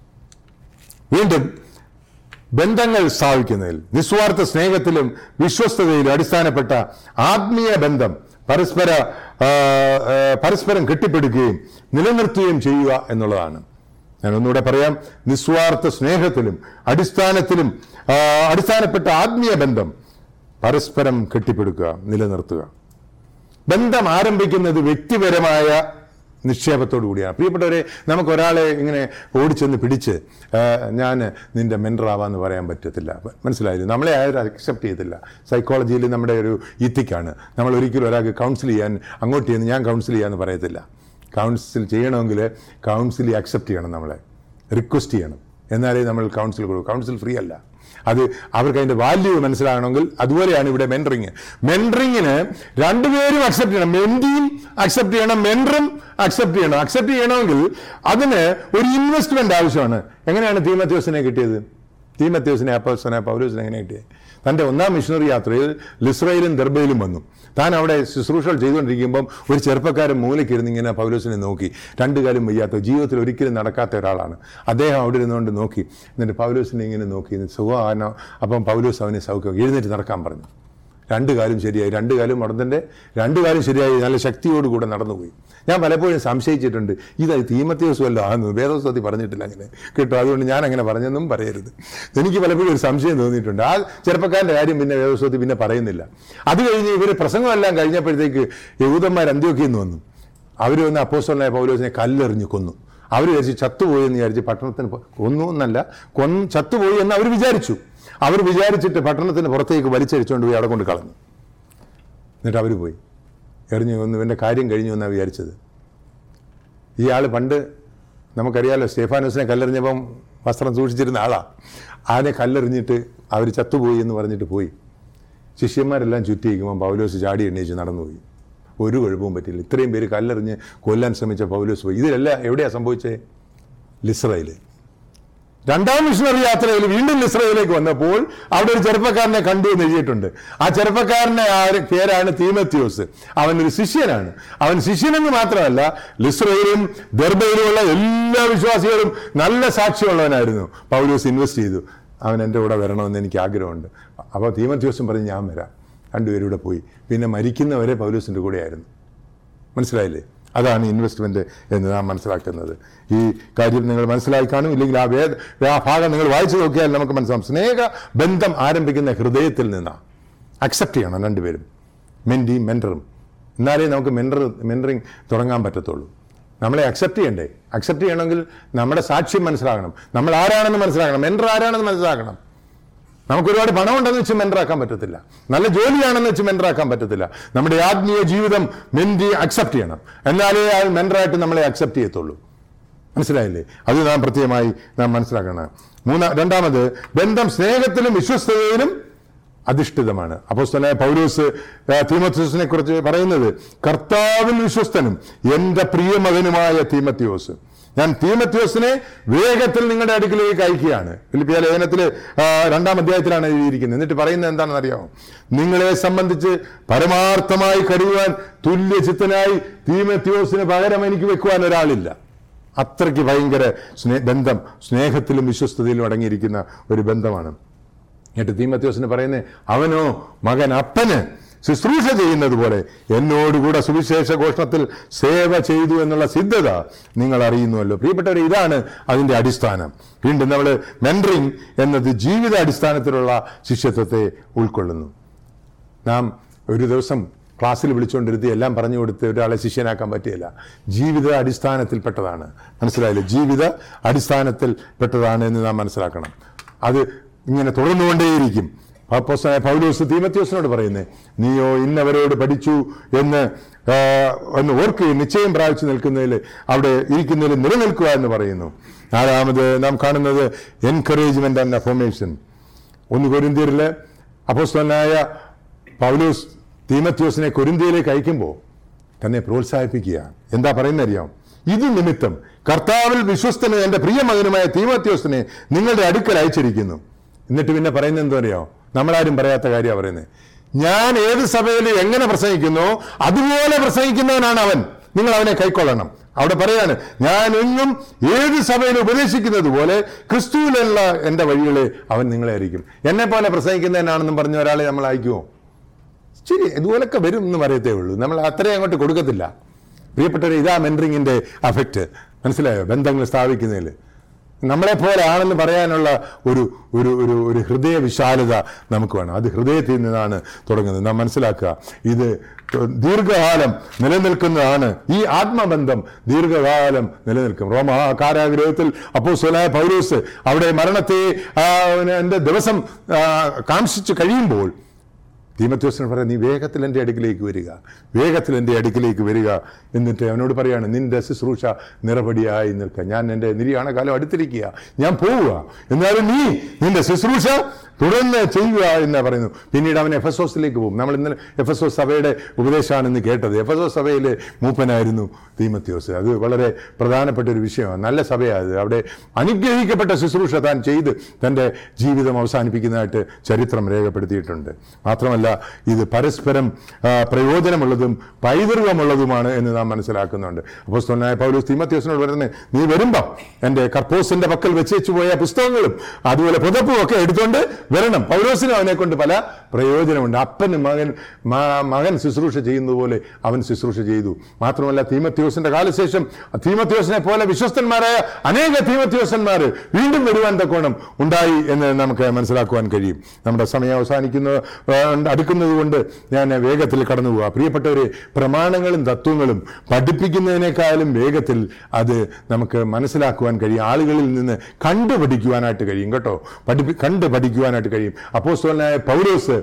വീണ്ടും ബന്ധങ്ങൾ സ്ഥാപിക്കുന്നതിൽ നിസ്വാർത്ഥ സ്നേഹത്തിലും വിശ്വസ്തതയിലും അടിസ്ഥാനപ്പെട്ട ആത്മീയ ബന്ധം പരസ്പര ആ, ആ, പരസ്പരം കെട്ടിപ്പിടിക്കുകയും നിലനിർത്തുകയും ചെയ്യുക എന്നുള്ളതാണ് ഞാൻ ഒന്നുകൂടെ പറയാം നിസ്വാർത്ഥ സ്നേഹത്തിലും അടിസ്ഥാനത്തിലും ആ, അടിസ്ഥാനപ്പെട്ട ആത്മീയ ബന്ധം പരസ്പരം കെട്ടിപ്പിടുക്കുക നിലനിർത്തുക ബന്ധം ആരംഭിക്കുന്നത് വ്യക്തിപരമായ നിക്ഷേപത്തോടു കൂടിയാണ് പ്രിയപ്പെട്ടവരെ നമുക്ക് ഒരാളെ ഇങ്ങനെ ഓടിച്ചെന്ന് പിടിച്ച് ഞാൻ നിന്റെ മെൻറ്ററാവാന്ന് പറയാൻ പറ്റത്തില്ല മനസ്സിലായില്ലേ നമ്മളെ ആരും അക്സെപ്റ്റ് ചെയ്തില്ല സൈക്കോളജിയിൽ നമ്മുടെ ഒരു ഇത്തിക്കാണ് നമ്മൾ ഒരിക്കലും ഒരാൾക്ക് കൗൺസിൽ ചെയ്യാൻ അങ്ങോട്ട് ചെയ്യുന്ന ഞാൻ കൗൺസിൽ ചെയ്യാമെന്ന് പറയത്തില്ല കൗൺസിൽ ചെയ്യണമെങ്കിൽ കൗൺസിൽ അക്സെപ്റ്റ് ചെയ്യണം നമ്മളെ റിക്വസ്റ്റ് ചെയ്യണം എന്നാലേ നമ്മൾ കൗൺസിൽ കൊടുക്കും കൗൺസിൽ ഫ്രീ അല്ല അത് അവർക്ക് അതിന്റെ വാല്യൂ മനസ്സിലാകണമെങ്കിൽ അതുപോലെയാണ് ഇവിടെ മെൻറിങ് മെൻറിങ്ങിന് രണ്ടുപേരും അക്സെപ്റ്റ് ചെയ്യണം മെൻറ്റിയും അക്സെപ്റ്റ് ചെയ്യണം മെൻറ്ററും അക്സെപ്റ്റ് ചെയ്യണം അക്സെപ്റ്റ് ചെയ്യണമെങ്കിൽ അതിന് ഒരു ഇൻവെസ്റ്റ്മെന്റ് ആവശ്യമാണ് എങ്ങനെയാണ് തീമത്യോസിനെ കിട്ടിയത് തീമത്യോസിനെ അപ്പോസിനെ പൗലോസിനെ എങ്ങനെ കിട്ടിയത് തൻ്റെ ഒന്നാം മിഷണറി യാത്രയിൽ ലിസ്രയിലും ദർബയിലും വന്നു താൻ അവിടെ ശുശ്രൂഷകൾ ചെയ്തുകൊണ്ടിരിക്കുമ്പം ഒരു ചെറുപ്പക്കാരൻ മൂലയ്ക്കിരുന്ന് ഇങ്ങനെ പൗലോസിനെ നോക്കി രണ്ടു കാലം വയ്യാത്ത ജീവിതത്തിൽ ഒരിക്കലും നടക്കാത്ത ഒരാളാണ് അദ്ദേഹം അവിടെ ഇരുന്നുകൊണ്ട് നോക്കി എന്നിട്ട് പൗലോസിനെ ഇങ്ങനെ നോക്കി സുഖമാനോ അപ്പം പൗലോസ് അവനെ സൗഖ്യം എഴുന്നേറ്റ് നടക്കാൻ പറഞ്ഞു രണ്ട് കാലും ശരിയായി രണ്ട് കാലും മടന്തൻ്റെ രണ്ട് കാലും ശരിയായി നല്ല ശക്തിയോടുകൂടെ നടന്നുപോയി ഞാൻ പലപ്പോഴും സംശയിച്ചിട്ടുണ്ട് ഇത് തീമത്യോസും അല്ല ആന്ന് വേദോസ്വതി പറഞ്ഞിട്ടില്ല അങ്ങനെ കേട്ടോ അതുകൊണ്ട് ഞാൻ അങ്ങനെ പറഞ്ഞെന്നും പറയരുത് എനിക്ക് പലപ്പോഴും ഒരു സംശയം തോന്നിയിട്ടുണ്ട് ആ ചെറുപ്പക്കാരൻ്റെ കാര്യം പിന്നെ വേദോസ്വതി പിന്നെ പറയുന്നില്ല അത് കഴിഞ്ഞ് ഇവർ പ്രസംഗമെല്ലാം കഴിഞ്ഞപ്പോഴത്തേക്ക് യഹൂദന്മാർ അന്ത്യോക്കിയിൽ നിന്ന് വന്നു അവർ വന്ന് അപ്പോസ്റ്റലായ പൗലോസിനെ കല്ലെറിഞ്ഞ് കൊന്നു അവർ വിചാരിച്ച് ചത്തുപോയി എന്ന് വിചാരിച്ച് പട്ടണത്തിന് പോ- കൊന്നു എന്നല്ല കൊന്ന് ചത്തുപോയി എന്ന് അവർ വിചാരിച്ചു അവർ വിചാരിച്ചിട്ട് പട്ടണത്തിന് പുറത്തേക്ക് വലിച്ചടിച്ചുകൊണ്ട് പോയി അവിടെ കൊണ്ട് കളഞ്ഞു എന്നിട്ട് അവർ പോയി എറിഞ്ഞു കൊന്നു ഇവൻ്റെ കാര്യം കഴിഞ്ഞു എന്നാണ് വിചാരിച്ചത് ഇയാൾ പണ്ട് നമുക്കറിയാലോ സ്റ്റേഫാനോസിനെ കല്ലെറിഞ്ഞപ്പം വസ്ത്രം സൂക്ഷിച്ചിരുന്ന ആളാ ആനെ കല്ലെറിഞ്ഞിട്ട് അവർ ചത്തുപോയി എന്ന് പറഞ്ഞിട്ട് പോയി ശിഷ്യന്മാരെല്ലാം ചുറ്റിയിരിക്കുമ്പോൾ പൗലോസ് ചാടി എണ്ണീച്ച് നടന്നുപോയി ഒരു കുഴപ്പവും പറ്റില്ല ഇത്രയും പേര് കല്ലെറിഞ്ഞ് കൊല്ലാൻ ശ്രമിച്ച പൗലോസ് പോയി ഇതിലല്ല എവിടെയാണ് സംഭവിച്ചത് ലിസ്രയില് രണ്ടാം മിഷണറി യാത്രയിൽ വീണ്ടും ഇസ്രയേലിലേക്ക് വന്നപ്പോൾ അവിടെ ഒരു ചെറുപ്പക്കാരനെ കണ്ടു എന്ന് എഴുതിയിട്ടുണ്ട് ആ ചെറുപ്പക്കാരന്റെ ആര് പേരാണ് തീമത്യോസ് അവൻ ഒരു ശിഷ്യനാണ് അവൻ ശിഷ്യനെന്ന് മാത്രമല്ല ലിസ്രയിലും ദർബയിലുമുള്ള എല്ലാ വിശ്വാസികളും നല്ല സാക്ഷ്യമുള്ളവനായിരുന്നു പൗലോസ് ഇൻവെസ്റ്റ് ചെയ്തു അവൻ എൻ്റെ കൂടെ വരണമെന്ന് എനിക്ക് ആഗ്രഹമുണ്ട് അപ്പോൾ തീമത്യോസും പറഞ്ഞ് ഞാൻ വരാം രണ്ടുപേരും കൂടെ പോയി പിന്നെ മരിക്കുന്നവരെ പൗലോസിൻ്റെ കൂടെയായിരുന്നു മനസ്സിലായില്ലേ അതാണ് ഇൻവെസ്റ്റ്മെന്റ് എന്ന് നാം മനസ്സിലാക്കുന്നത് ഈ കാര്യം നിങ്ങൾ മനസ്സിലാക്കി കാണും ഇല്ലെങ്കിൽ ആ വേദ ആ ഭാഗം നിങ്ങൾ വായിച്ചു നോക്കിയാൽ നമുക്ക് മനസ്സിലാവും സ്നേഹ ബന്ധം ആരംഭിക്കുന്ന ഹൃദയത്തിൽ നിന്നാണ് അക്സെപ്റ്റ് ചെയ്യണം രണ്ടുപേരും മെൻറ്റിയും മെൻറ്ററും എന്നാലേ നമുക്ക് മെൻറ്റർ മെൻറ്ററിങ് തുടങ്ങാൻ പറ്റത്തുള്ളൂ നമ്മളെ അക്സെപ്റ്റ് ചെയ്യണ്ടേ അക്സെപ്റ്റ് ചെയ്യണമെങ്കിൽ നമ്മുടെ സാക്ഷ്യം മനസ്സിലാക്കണം നമ്മൾ ആരാണെന്ന് മനസ്സിലാക്കണം മെൻറ്റർ ആരാണെന്ന് മനസ്സിലാക്കണം നമുക്ക് ഒരുപാട് പണമുണ്ടെന്ന് വെച്ച് മെൻറ്ററാക്കാൻ പറ്റത്തില്ല നല്ല ജോലിയാണെന്ന് വെച്ച് മെൻറ്ററാക്കാൻ പറ്റത്തില്ല നമ്മുടെ ആത്മീയ ജീവിതം മെൻറ്റി അക്സെപ്റ്റ് ചെയ്യണം എന്നാലേ ആ മെൻറ്ററായിട്ട് നമ്മളെ അക്സെപ്റ്റ് ചെയ്യത്തുള്ളൂ മനസ്സിലായില്ലേ അത് നാം പ്രത്യേകമായി നാം മനസ്സിലാക്കണം മൂന്നാ രണ്ടാമത് ബന്ധം സ്നേഹത്തിലും വിശ്വസ്തതയിലും അധിഷ്ഠിതമാണ് അപ്പോസ്തലനായ പൗലോസ് തീമത്യോസിനെ കുറിച്ച് പറയുന്നത് കർത്താവിൽ വിശ്വസ്തനും എൻ്റെ പ്രിയമകനുമായ തീമത്യോസ് ഞാൻ തീമത്യോസിനെ വേഗത്തിൽ നിങ്ങളുടെ അടുക്കിലേക്ക് അയക്കുകയാണ് ഫിലിപ്പിയ ലേഖനത്തിൽ രണ്ടാം അധ്യായത്തിലാണ് എഴുതിയിരിക്കുന്നത് എന്നിട്ട് പറയുന്നത് എന്താണെന്ന് അറിയാമോ നിങ്ങളെ സംബന്ധിച്ച് പരമാർത്ഥമായി കരുതുവാൻ തുല്യചിത്തനായി തീമത്യോസിന് പകരം എനിക്ക് വെക്കുവാൻ ഒരാളില്ല അത്രയ്ക്ക് ഭയങ്കര സ്നേ ബന്ധം സ്നേഹത്തിലും വിശ്വസ്തതയിലും അടങ്ങിയിരിക്കുന്ന ഒരു ബന്ധമാണ് എന്നിട്ട് തീമത്യോസിന് പറയുന്നത് അവനോ മകൻ അപ്പന് ശുശ്രൂഷ ചെയ്യുന്നത് പോലെ എന്നോടുകൂടെ സുവിശേഷ ഘോഷണത്തിൽ സേവ ചെയ്തു എന്നുള്ള സിദ്ധത നിങ്ങൾ അറിയുന്നുവല്ലോ പ്രിയപ്പെട്ടവരെ ഇതാണ് അതിൻ്റെ അടിസ്ഥാനം വീണ്ടും നമ്മൾ മെൻറിങ് എന്നത് ജീവിത അടിസ്ഥാനത്തിലുള്ള ശിഷ്യത്വത്തെ ഉൾക്കൊള്ളുന്നു നാം ഒരു ദിവസം ക്ലാസ്സിൽ വിളിച്ചുകൊണ്ടിരുത്തി എല്ലാം പറഞ്ഞു കൊടുത്ത് ഒരാളെ ശിഷ്യനാക്കാൻ പറ്റിയില്ല ജീവിത അടിസ്ഥാനത്തിൽപ്പെട്ടതാണ് മനസ്സിലായില്ലേ ജീവിത അടിസ്ഥാനത്തിൽപ്പെട്ടതാണ് എന്ന് നാം മനസ്സിലാക്കണം അത് ഇങ്ങനെ തുടർന്നുകൊണ്ടേയിരിക്കും അപ്പോസ്തലനായ പൗലോസ് തീമത്യോസിനോട് പറയുന്നത് നീയോ ഇന്നവരോട് പഠിച്ചു എന്ന് ആ, എന്ന് ഓർക്കുകയും നിശ്ചയം പ്രാപിച്ചു നിൽക്കുന്നതിൽ അവിടെ ഇരിക്കുന്നതിൽ നിലനിൽക്കുക എന്ന് പറയുന്നു നാലാമത് നാം കാണുന്നത് എൻകറേജ്മെന്റ് ആൻഡ് അഫോമേഷൻ ഒന്ന് കൊരിന്തിയരിൽ അപ്പോസ്തലനായ പൗലോസ് തീമത്യോസിനെ കൊരിന്തിയയിലേക്ക് അയക്കുമ്പോൾ തന്നെ പ്രോത്സാഹിപ്പിക്കുക എന്താ പറയുന്നത് അറിയാം ഇത് നിമിത്തം കർത്താവിൽ വിശ്വസ്തന് എൻ്റെ പ്രിയമകനുമായ തീമത്യോസിനെ നിങ്ങളുടെ അടുക്കൽ അയച്ചിരിക്കുന്നു എന്നിട്ട് പിന്നെ പറയുന്നത് എന്തോ അറിയാമോ നമ്മളാരും പറയാത്ത കാര്യമാണ് പറയുന്നത് ഞാൻ ഏത് സഭയിൽ എങ്ങനെ പ്രസംഗിക്കുന്നോ അതുപോലെ പ്രസംഗിക്കുന്നവനാണ് അവൻ നിങ്ങൾ അവനെ കൈക്കൊള്ളണം അവിടെ പറയാണ് ഞാൻ എങ്ങും ഏത് സഭയിൽ ഉപദേശിക്കുന്നത് പോലെ ക്രിസ്തുവിലുള്ള എൻ്റെ വഴികളെ അവൻ നിങ്ങളെ അറിയിക്കും എന്നെ പോലെ പ്രസംഗിക്കുന്നതിനാണെന്നും പറഞ്ഞ ഒരാളെ നമ്മൾ അയക്കുമോ ശരി ഇതുപോലൊക്കെ വരും എന്ന് പറയത്തേ ഉള്ളൂ നമ്മൾ അത്രയും അങ്ങോട്ട് കൊടുക്കത്തില്ല പ്രിയപ്പെട്ടവരെ ഇതാ മെൻറിങ്ങിൻ്റെ അഫക്റ്റ് മനസ്സിലായോ ബന്ധങ്ങൾ സ്ഥാപിക്കുന്നതിൽ നമ്മളെ പോലെ ആണെന്ന് പറയാനുള്ള ഒരു ഒരു ഒരു ഒരു ഹൃദയ വിശാലത നമുക്ക് വേണം അത് ഹൃദയത്തിൽ നിന്നാണ് തുടങ്ങുന്നത് നാം മനസ്സിലാക്കുക ഇത് ദീർഘകാലം നിലനിൽക്കുന്നതാണ് ഈ ആത്മബന്ധം ദീർഘകാലം നിലനിൽക്കും റോമ കാരാഗ്രഹത്തിൽ അപ്പോൾ സ്വലായ പൗലോസ് അവിടെ മരണത്തെ ആ, എൻ്റെ ദിവസം ആ, കാംക്ഷിച്ച് കഴിയുമ്പോൾ തീമത്യോസിനോട് പറയാം നീ വേഗത്തിൽ എൻ്റെ അടുക്കിലേക്ക് വരിക വേഗത്തിൽ എൻ്റെ അടുക്കിലേക്ക് വരിക എന്നിട്ട് അവനോട് പറയാണ് നിന്റെ ശുശ്രൂഷ നിറപടിയായി നിൽക്കുക ഞാൻ എൻ്റെ നിര്യാണ കാലം അടുത്തിരിക്കുക ഞാൻ പോവുക എന്നാലും നീ നിന്റെ ശുശ്രൂഷ തുടർന്ന് ചെയ്യുക എന്ന് പറയുന്നു പിന്നീട് അവൻ എഫ് എസ് ഒസിലേക്ക് പോകും നമ്മൾ ഇന്നലെ എഫ് എസ് ഒ സഭയുടെ ഉപദേശമാണ് ഇന്ന് കേട്ടത് എഫ് എസ് ഒ സഭയിലെ മൂപ്പനായിരുന്നു തീമത്യോസ് അത് വളരെ പ്രധാനപ്പെട്ട ഒരു വിഷയമാണ് നല്ല സഭയാണ് അത് അവിടെ അനുഗ്രഹിക്കപ്പെട്ട ശുശ്രൂഷ താൻ ചെയ്ത് തൻ്റെ ജീവിതം അവസാനിപ്പിക്കുന്നതായിട്ട് ചരിത്രം രേഖപ്പെടുത്തിയിട്ടുണ്ട് മാത്രമല്ല ഇത് പരസ്പരം ആ, പ്രയോജനമുള്ളതും പൈതൃകമുള്ളതുമാണ് എന്ന് നാം മനസ്സിലാക്കുന്നുണ്ട് അപ്പോൾ സ്വനായ പൗലോസ് തീമത്യോസിനോട് പറയുന്നത് നീ വരുമ്പം എൻ്റെ കർപ്പോസിൻ്റെ പക്കൽ വെച്ചേച്ചു പോയ പുസ്തകങ്ങളും അതുപോലെ പുതപ്പും ഒക്കെ എടുത്തുകൊണ്ട് വരണം പൗലോസിനും അവനെ കൊണ്ട് പല പ്രയോജനമുണ്ട് അപ്പന് മകൻ മ- മകൻ ശുശ്രൂഷ ചെയ്യുന്നത് പോലെ അവൻ ശുശ്രൂഷ ചെയ്തു മാത്രമല്ല തീമത്യോസിന്റെ കാലശേഷം തീമത്യോസിനെ പോലെ വിശ്വസ്തന്മാരായ അനേക തീമത്യോസന്മാർ വീണ്ടും വരുവാൻ തക്കോണം ഉണ്ടായി എന്ന് നമുക്ക് മനസ്സിലാക്കുവാൻ കഴിയും നമ്മുടെ സമയം അവസാനിക്കുന്ന ആ, അടുക്കുന്നത് കൊണ്ട് ഞാൻ വേഗത്തിൽ കടന്നു പോവുക പ്രിയപ്പെട്ടവരെ പ്രമാണങ്ങളും തത്വങ്ങളും പഠിപ്പിക്കുന്നതിനേക്കാളും വേഗത്തിൽ അത് നമുക്ക് മനസ്സിലാക്കുവാൻ കഴിയും ആളുകളിൽ നിന്ന് കണ്ടു പഠിക്കുവാനായിട്ട് കഴിയും കേട്ടോ പഠിപ്പി കണ്ട് പഠിക്കുവാനായിട്ട് കഴിയും അപ്പോസ്തലനായ പൗലോസ്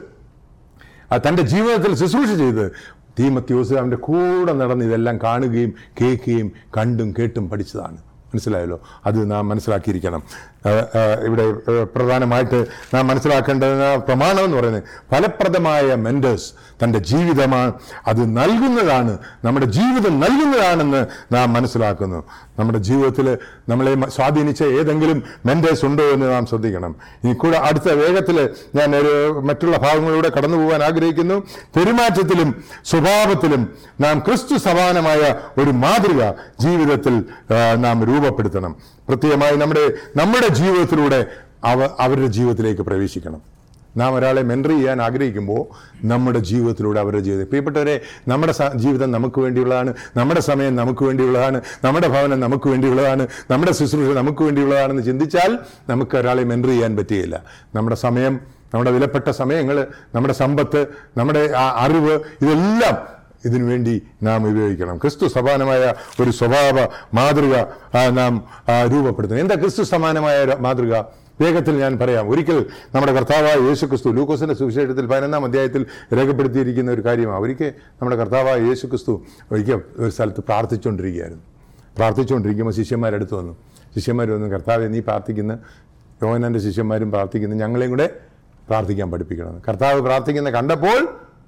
ആ തൻ്റെ ജീവിതത്തിൽ ശുശ്രൂഷ ചെയ്ത് തീമത്യോസ് അവൻ്റെ കൂടെ നടന്ന് ഇതെല്ലാം കാണുകയും കേൾക്കുകയും കണ്ടും കേട്ടും പഠിച്ചതാണ് മനസ്സിലായല്ലോ അത് നാം മനസ്സിലാക്കിയിരിക്കണം ആ, ആ, ഇവിടെ ആ, പ്രധാനമായിട്ട് നാം മനസ്സിലാക്കേണ്ടത് പ്രമാണം എന്ന് പറയുന്നത് ഫലപ്രദമായ മെൻറ്റേഴ്സ് തൻ്റെ ജീവിതമാണ് അത് നൽകുന്നതാണ് നമ്മുടെ ജീവിതം നൽകുന്നതാണെന്ന് നാം മനസ്സിലാക്കുന്നു നമ്മുടെ ജീവിതത്തിൽ നമ്മളെ മ- സ്വാധീനിച്ച ഏതെങ്കിലും മെൻറ്റേഴ്സ് ഉണ്ടോ എന്ന് നാം ശ്രദ്ധിക്കണം ഇനി കൂടെ അടുത്ത വേഗത്തിൽ ഞാൻ ഒരു മറ്റുള്ള ഭാഗങ്ങളിലൂടെ കടന്നു പോകാൻ ആഗ്രഹിക്കുന്നു പെരുമാറ്റത്തിലും സ്വഭാവത്തിലും നാം ക്രിസ്തു സമാനമായ ഒരു മാതൃക ജീവിതത്തിൽ ആ, നാം രൂപപ്പെടുത്തണം പ്രത്യേകമായി നമ്മുടെ നമ്മുടെ ജീവിതത്തിലൂടെ അവ അവരുടെ ജീവിതത്തിലേക്ക് പ്രവേശിക്കണം നാം ഒരാളെ മെൻറ്റർ ചെയ്യാൻ ആഗ്രഹിക്കുമ്പോൾ നമ്മുടെ ജീവിതത്തിലൂടെ അവരുടെ ജീവിതം പ്രിയപ്പെട്ടവരെ നമ്മുടെ സ- ജീവിതം നമുക്ക് വേണ്ടിയുള്ളതാണ് നമ്മുടെ സമയം നമുക്ക് വേണ്ടിയുള്ളതാണ് നമ്മുടെ ഭവനം നമുക്ക് വേണ്ടിയുള്ളതാണ് നമ്മുടെ ശുശ്രൂഷ നമുക്ക് വേണ്ടിയുള്ളതാണെന്ന് ചിന്തിച്ചാൽ നമുക്ക് ഒരാളെ മെൻറ്റർ ചെയ്യാൻ പറ്റുകയില്ല നമ്മുടെ സമയം നമ്മുടെ വിലപ്പെട്ട സമയങ്ങൾ നമ്മുടെ സമ്പത്ത് നമ്മുടെ ആ അറിവ് ഇതെല്ലാം ഇതിനു വേണ്ടി നാം ഉപയോഗിക്കണം ക്രിസ്തു സമാനമായ ഒരു സ്വഭാവ മാതൃക ആ, നാം ആ, രൂപപ്പെടുത്തണം എന്താ ക്രിസ്തു സമാനമായ ഒരു മാതൃക വേഗത്തിൽ ഞാൻ പറയാം ഒരിക്കൽ നമ്മുടെ കർത്താവായ യേശു ക്രിസ്തു ലൂക്കോസിന്റെ സുവിശേഷത്തിൽ പതിനൊന്നാം അധ്യായത്തിൽ രേഖപ്പെടുത്തിയിരിക്കുന്ന ഒരു കാര്യമാണ് ഒരിക്കൽ നമ്മുടെ കർത്താവായ യേശു ക്രിസ്തു ഒരിക്കൽ ഒരു സ്ഥലത്ത് പ്രാർത്ഥിച്ചുകൊണ്ടിരിക്കുകയായിരുന്നു പ്രാർത്ഥിച്ചുകൊണ്ടിരിക്കുമ്പോൾ ശിഷ്യന്മാരടുത്ത് വന്നു ശിഷ്യന്മാർ വന്നു കർത്താവെ നീ പ്രാർത്ഥിക്കുന്ന യോഹനാന്റെ ശിഷ്യന്മാരും പ്രാർത്ഥിക്കുന്നു ഞങ്ങളെയും കൂടെ പ്രാർത്ഥിക്കാൻ പഠിപ്പിക്കണം കർത്താവ് പ്രാർത്ഥിക്കുന്ന കണ്ടപ്പോൾ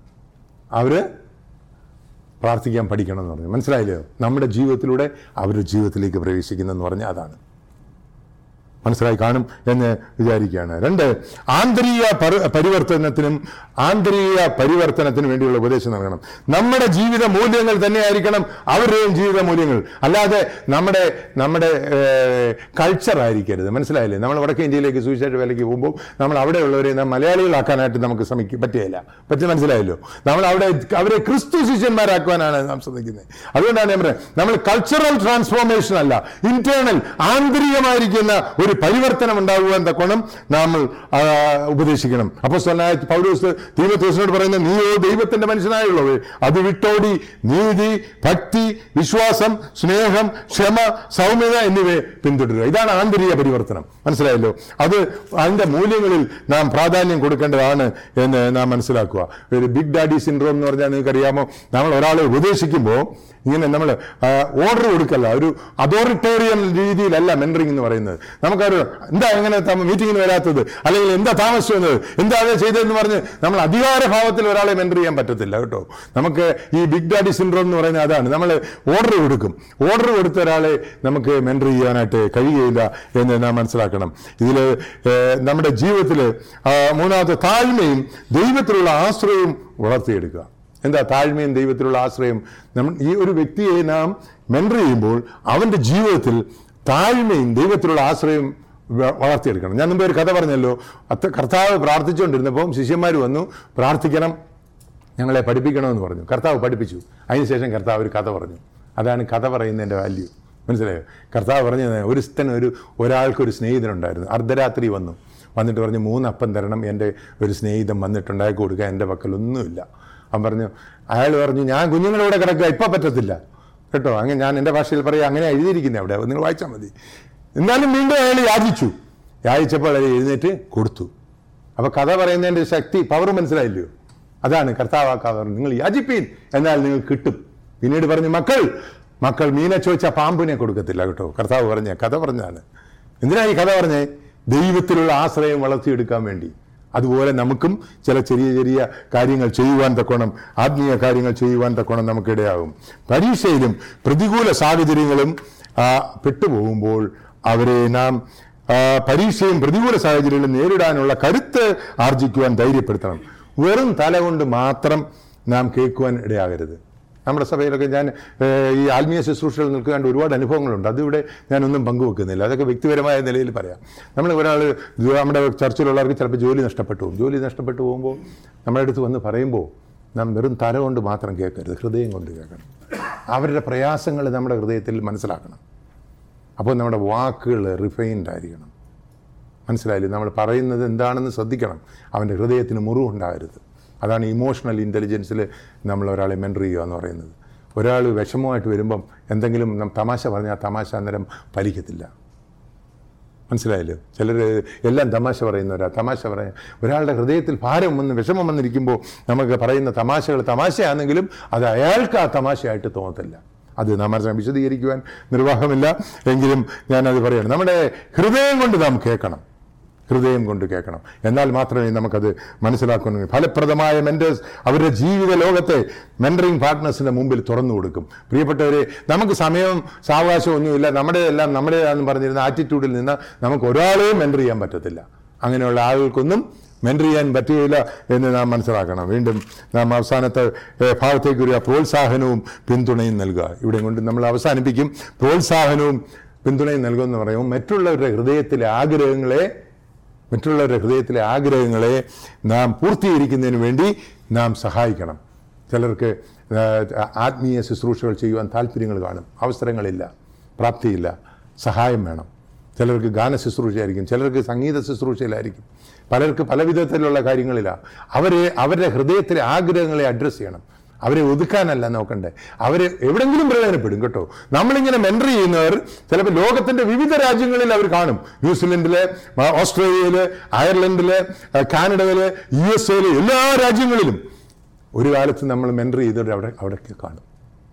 അവര് പ്രാർത്ഥിക്കാൻ പഠിക്കണം എന്ന് പറഞ്ഞു മനസ്സിലായില്ലയോ നമ്മുടെ ജീവിതത്തിലൂടെ അവരുടെ ജീവിതത്തിലേക്ക് പ്രവേശിക്കുന്നെന്ന് പറഞ്ഞാൽ അതാണ് മനസ്സിലായി കാണും എന്ന് വിചാരിക്കുകയാണ് രണ്ട് ആന്തരിക പരി- പരിവർത്തനത്തിനും ആന്തരിക പരിവർത്തനത്തിനും വേണ്ടിയുള്ള ഉപദേശം നൽകണം നമ്മുടെ ജീവിത മൂല്യങ്ങൾ തന്നെയായിരിക്കണം അവരുടെയും ജീവിത മൂല്യങ്ങൾ അല്ലാതെ നമ്മുടെ നമ്മുടെ കൾച്ചർ ആയിരിക്കരുത് മനസ്സിലായില്ലേ നമ്മൾ വടക്കേ ഇന്ത്യയിലേക്ക് സുവിശേഷ വേലയ്ക്ക് പോകുമ്പോൾ നമ്മൾ അവിടെയുള്ളവരെ നാം മലയാളികളാക്കാനായിട്ട് നമുക്ക് ശ്രമിക്കും പറ്റുകയില്ല പറ്റി മനസ്സിലായല്ലോ നമ്മൾ അവിടെ അവരെ ക്രിസ്തു ശിഷ്യന്മാരാക്കുവാനാണ് നാം ശ്രമിക്കുന്നത് അതുകൊണ്ടാണ് ഞാൻ പറയുന്നത് നമ്മൾ കൾച്ചറൽ ട്രാൻസ്ഫോർമേഷൻ അല്ല ഇന്റേണൽ ആന്തരികമായിരിക്കുന്ന ഒരു പരിവർത്തനം ഉണ്ടാകുവാൻ തക്കോണം നമ്മൾ ആ, ഉപദേശിക്കണം അപ്പോൾ പൗലോസ് തീമത്തോസിനോട് പറയുന്ന നീയോ ദൈവത്തിന്റെ മനുഷ്യനായുള്ളവേ അത് വിട്ടോടി നീതി ഭക്തി വിശ്വാസം സ്നേഹം ക്ഷമ സൗമ്യത എന്നിവയെ പിന്തുടരുക ഇതാണ് ആന്തരിക പരിവർത്തനം മനസ്സിലായല്ലോ അത് അതിന്റെ മൂല്യങ്ങളിൽ നാം പ്രാധാന്യം കൊടുക്കേണ്ടതാണ് എന്ന് നാം മനസ്സിലാക്കുക ഒരു ബിഗ് ഡാഡി സിൻഡ്രോം എന്ന് പറഞ്ഞാൽ നിങ്ങൾക്ക് അറിയാമോ നമ്മൾ ഒരാളെ ഉപദേശിക്കുമ്പോൾ ഇങ്ങനെ നമ്മൾ ഓർഡർ കൊടുക്കല്ല ഒരു അതോറിറ്റേറിയൻ രീതിയിലല്ല മെൻറ്ററിംഗ് എന്ന് പറയുന്നത് നമുക്കൊരു എന്താ എങ്ങനെ മീറ്റിങ്ങിന് വരാത്തത് അല്ലെങ്കിൽ എന്താ താമസിച്ചു വന്നത് എന്താ അത് ചെയ്തതെന്ന് പറഞ്ഞ് നമ്മൾ അധികാരഭാവത്തിൽ ഒരാളെ മെൻറ്റർ ചെയ്യാൻ പറ്റത്തില്ല കേട്ടോ നമുക്ക് ഈ ബിഗ് ഡാഡി സിൻഡ്രോം എന്ന് പറയുന്നത് അതാണ് നമ്മൾ ഓർഡർ കൊടുക്കും ഓർഡർ കൊടുത്ത ഒരാളെ നമുക്ക് മെൻറ്റർ ചെയ്യാനായിട്ട് കഴിയുകയില്ല എന്ന് നാം മനസ്സിലാക്കണം ഇതിൽ നമ്മുടെ ജീവിതത്തിൽ മൂന്നാമത്തെ താഴ്മയും ദൈവത്തിലുള്ള ആശ്രയവും വളർത്തിയെടുക്കുക എന്താ താഴ്മയും ദൈവത്തിലുള്ള ആശ്രയം നമ്മൾ ഈ ഒരു വ്യക്തിയെ നാം മെൻറ്റർ ചെയ്യുമ്പോൾ അവൻ്റെ ജീവിതത്തിൽ താഴ്മയും ദൈവത്തിലുള്ള ആശ്രയം വ- വളർത്തിയെടുക്കണം ഞാൻ മുമ്പ് ഒരു കഥ പറഞ്ഞല്ലോ അത്ത കർത്താവ് പ്രാർത്ഥിച്ചുകൊണ്ടിരുന്നപ്പോൾ ശിഷ്യന്മാർ വന്നു പ്രാർത്ഥിക്കണം ഞങ്ങളെ പഠിപ്പിക്കണമെന്ന് പറഞ്ഞു കർത്താവ് പഠിപ്പിച്ചു അതിനുശേഷം കർത്താവ് ഒരു കഥ പറഞ്ഞു അതാണ് കഥ പറയുന്നതിൻ്റെ വാല്യൂ മനസ്സിലായോ കർത്താവ് പറഞ്ഞത് ഒരു സ്ഥൻ ഒരു ഒരാൾക്കൊരു സ്നേഹിതനുണ്ടായിരുന്നു അർദ്ധരാത്രി വന്നു വന്നിട്ട് പറഞ്ഞു മൂന്നപ്പം തരണം എൻ്റെ ഒരു സ്നേഹിതൻ വന്നിട്ടുണ്ടാക്കി കൊടുക്കാൻ എൻ്റെ പക്കലൊന്നുമില്ല അവൻ പറഞ്ഞു അയാൾ പറഞ്ഞു ഞാൻ കുഞ്ഞുങ്ങളുടെ കൂടെ കിടക്കുക ഇപ്പം പറ്റത്തില്ല കേട്ടോ അങ്ങനെ ഞാൻ എൻ്റെ ഭാഷയിൽ പറയാം അങ്ങനെ എഴുതിയിരിക്കുന്നത് അവിടെ നിങ്ങൾ വായിച്ചാൽ മതി എന്നാലും വീണ്ടും അയാൾ യാചിച്ചു യാചിച്ചപ്പോൾ അയാൾ എഴുന്നേറ്റ് കൊടുത്തു അപ്പോൾ കഥ പറയുന്നതിൻ്റെ ശക്തി പവർ മനസ്സിലായില്ലയോ അതാണ് കർത്താവ് ആ കഥ പറഞ്ഞു നിങ്ങൾ യാചിപ്പീൻ എന്നാൽ നിങ്ങൾ കിട്ടും പിന്നീട് പറഞ്ഞു മക്കൾ മക്കൾ മീനെ ചോദിച്ചാൽ പാമ്പിനെ കൊടുക്കത്തില്ല കേട്ടോ കർത്താവ് പറഞ്ഞ കഥ പറഞ്ഞതാണ് എന്തിനാ ഈ കഥ പറഞ്ഞേ ദൈവത്തിലുള്ള ആശ്രയം വളർത്തിയെടുക്കാൻ വേണ്ടി അതുപോലെ നമുക്കും ചില ചെറിയ ചെറിയ കാര്യങ്ങൾ ചെയ്യുവാൻ തക്കോണം ആത്മീയ കാര്യങ്ങൾ ചെയ്യുവാൻ തക്കോണം നമുക്കിടയാകും പരീക്ഷയിലും പ്രതികൂല സാഹചര്യങ്ങളും ആ, പെട്ടുപോകുമ്പോൾ അവരെ നാം ആ, പരീക്ഷയും പ്രതികൂല സാഹചര്യങ്ങളും നേരിടാനുള്ള കരുത്ത് ആർജിക്കുവാൻ ധൈര്യപ്പെടുത്തണം വെറും തല കൊണ്ട് മാത്രം നാം കേൾക്കുവാൻ ഇടയാകരുത് നമ്മുടെ സഭയിലൊക്കെ ഞാൻ ഏഹ്, ഈ ആത്മീയ ശുശ്രൂഷകൾ നിൽക്കാണ്ട് ഒരുപാട് അനുഭവങ്ങളുണ്ട് അതിവിടെ ഞാനൊന്നും പങ്കുവെക്കുന്നില്ല അതൊക്കെ വ്യക്തിപരമായ നിലയിൽ പറയാം നമ്മൾ ഒരാൾ നമ്മുടെ ചർച്ചിലുള്ളവർക്ക് ചിലപ്പോൾ ജോലി നഷ്ടപ്പെട്ടു പോകും ജോലി നഷ്ടപ്പെട്ടു പോകുമ്പോൾ നമ്മുടെ അടുത്ത് വന്ന് പറയുമ്പോൾ നാം വെറും തല കൊണ്ട് മാത്രം കേൾക്കരുത് ഹൃദയം കൊണ്ട് കേൾക്കണം അവരുടെ പ്രയാസങ്ങൾ നമ്മുടെ ഹൃദയത്തിൽ മനസ്സിലാക്കണം അപ്പോൾ നമ്മുടെ വാക്കുകൾ റിഫൈൻഡ് ആയിരിക്കണം മനസ്സിലായില്ലേ നമ്മൾ പറയുന്നത് എന്താണെന്ന് ശ്രദ്ധിക്കണം അവൻ്റെ ഹൃദയത്തിന് മുറിവുണ്ടാകരുത് അതാണ് ഇമോഷണൽ ഇൻ്റലിജൻസിൽ നമ്മൾ ഒരാളെ മെൻറ്റർ ചെയ്യുക എന്ന് പറയുന്നത് ഒരാൾ വിഷമമായിട്ട് വരുമ്പം എന്തെങ്കിലും നം തമാശ പറഞ്ഞാൽ തമാശ അന്നേരം ഫലിക്കത്തില്ല മനസ്സിലായല്ലോ ചിലർ എല്ലാം തമാശ പറയുന്നവരാ തമാശ പറയാം ഒരാളുടെ ഹൃദയത്തിൽ ഭാരം വന്ന് വിഷമം വന്നിരിക്കുമ്പോൾ നമുക്ക് പറയുന്ന തമാശകൾ തമാശയാണെങ്കിലും അത് അയാൾക്ക് ആ തമാശയായിട്ട് തോന്നത്തില്ല അത് നാം മനസ്സിലാക്കി വിശദീകരിക്കുവാൻ നിർവാഹമില്ല എങ്കിലും ഞാനത് പറയണം നമ്മുടെ ഹൃദയം കൊണ്ട് നാം കേൾക്കണം ഹൃദയം കൊണ്ട് കേൾക്കണം എന്നാൽ മാത്രമേ നമുക്കത് മനസ്സിലാക്കാൻ കഴിയൂ. ഫലപ്രദമായ മെൻറ്റേഴ്സ് അവരുടെ ജീവിത ലോകത്തെ മെൻറ്ററിങ് പാർട്ട്നേഴ്സിന്റെ മുമ്പിൽ തുറന്നു കൊടുക്കും പ്രിയപ്പെട്ടവരെ നമുക്ക് സമയവും സാവകാശവും ഒന്നുമില്ല നമ്മുടെ എല്ലാം നമ്മുടേതാണെന്ന് പറഞ്ഞിരുന്ന ആറ്റിറ്റ്യൂഡിൽ നിന്ന് നമുക്ക് ഒരാളെയും മെൻറ്റർ ചെയ്യാൻ പറ്റത്തില്ല അങ്ങനെയുള്ള ആളുകൾക്കൊന്നും മെൻറ്റർ ചെയ്യാൻ പറ്റുകയില്ല എന്ന് നാം മനസ്സിലാക്കണം വീണ്ടും നാം അവസാനത്തെ ഏഹ്, ഭാഗത്തേക്ക് ഒരു പ്രോത്സാഹനവും പിന്തുണയും നൽകുക ഇവിടെ കൊണ്ട് നമ്മൾ അവസാനിപ്പിക്കും പ്രോത്സാഹനവും പിന്തുണയും നൽകുമെന്ന് പറയുമ്പോൾ മറ്റുള്ളവരുടെ ഹൃദയത്തിലെ ആഗ്രഹങ്ങളെ മറ്റുള്ളവരുടെ ഹൃദയത്തിലെ ആഗ്രഹങ്ങളെ നാം പൂർത്തീകരിക്കുന്നതിന് വേണ്ടി നാം സഹായിക്കണം ചിലർക്ക് ആ, ആത്മീയ ശുശ്രൂഷകൾ ചെയ്യുവാൻ താല്പര്യങ്ങൾ കാണും അവസരങ്ങളില്ല പ്രാപ്തിയില്ല സഹായം വേണം ചിലർക്ക് ഗാന ശുശ്രൂഷയായിരിക്കും ചിലർക്ക് സംഗീത ശുശ്രൂഷയിലായിരിക്കും പലർക്ക് പല വിധത്തിലുള്ള കാര്യങ്ങളിലാണ് അവരെ അവരുടെ ഹൃദയത്തിലെ ആഗ്രഹങ്ങളെ അഡ്രസ്സ് ചെയ്യണം അവരെ ഒതുക്കാനല്ല നോക്കണ്ടേ അവരെ എവിടെങ്കിലും പ്രയോജനപ്പെടും കേട്ടോ നമ്മളിങ്ങനെ മെൻറ്റർ ചെയ്യുന്നവർ ചിലപ്പോൾ ലോകത്തിന്റെ വിവിധ രാജ്യങ്ങളിൽ അവർ കാണും ന്യൂസിലൻഡില് ആ, ഓസ്ട്രേലിയയില് അയർലൻഡില് ആ, കാനഡയില് യു എസ് എയില് എല്ലാ രാജ്യങ്ങളിലും ഒരു കാലത്ത് നമ്മൾ മെൻറ്റർ ചെയ്തവർ അവിടെ അവിടേക്ക് കാണും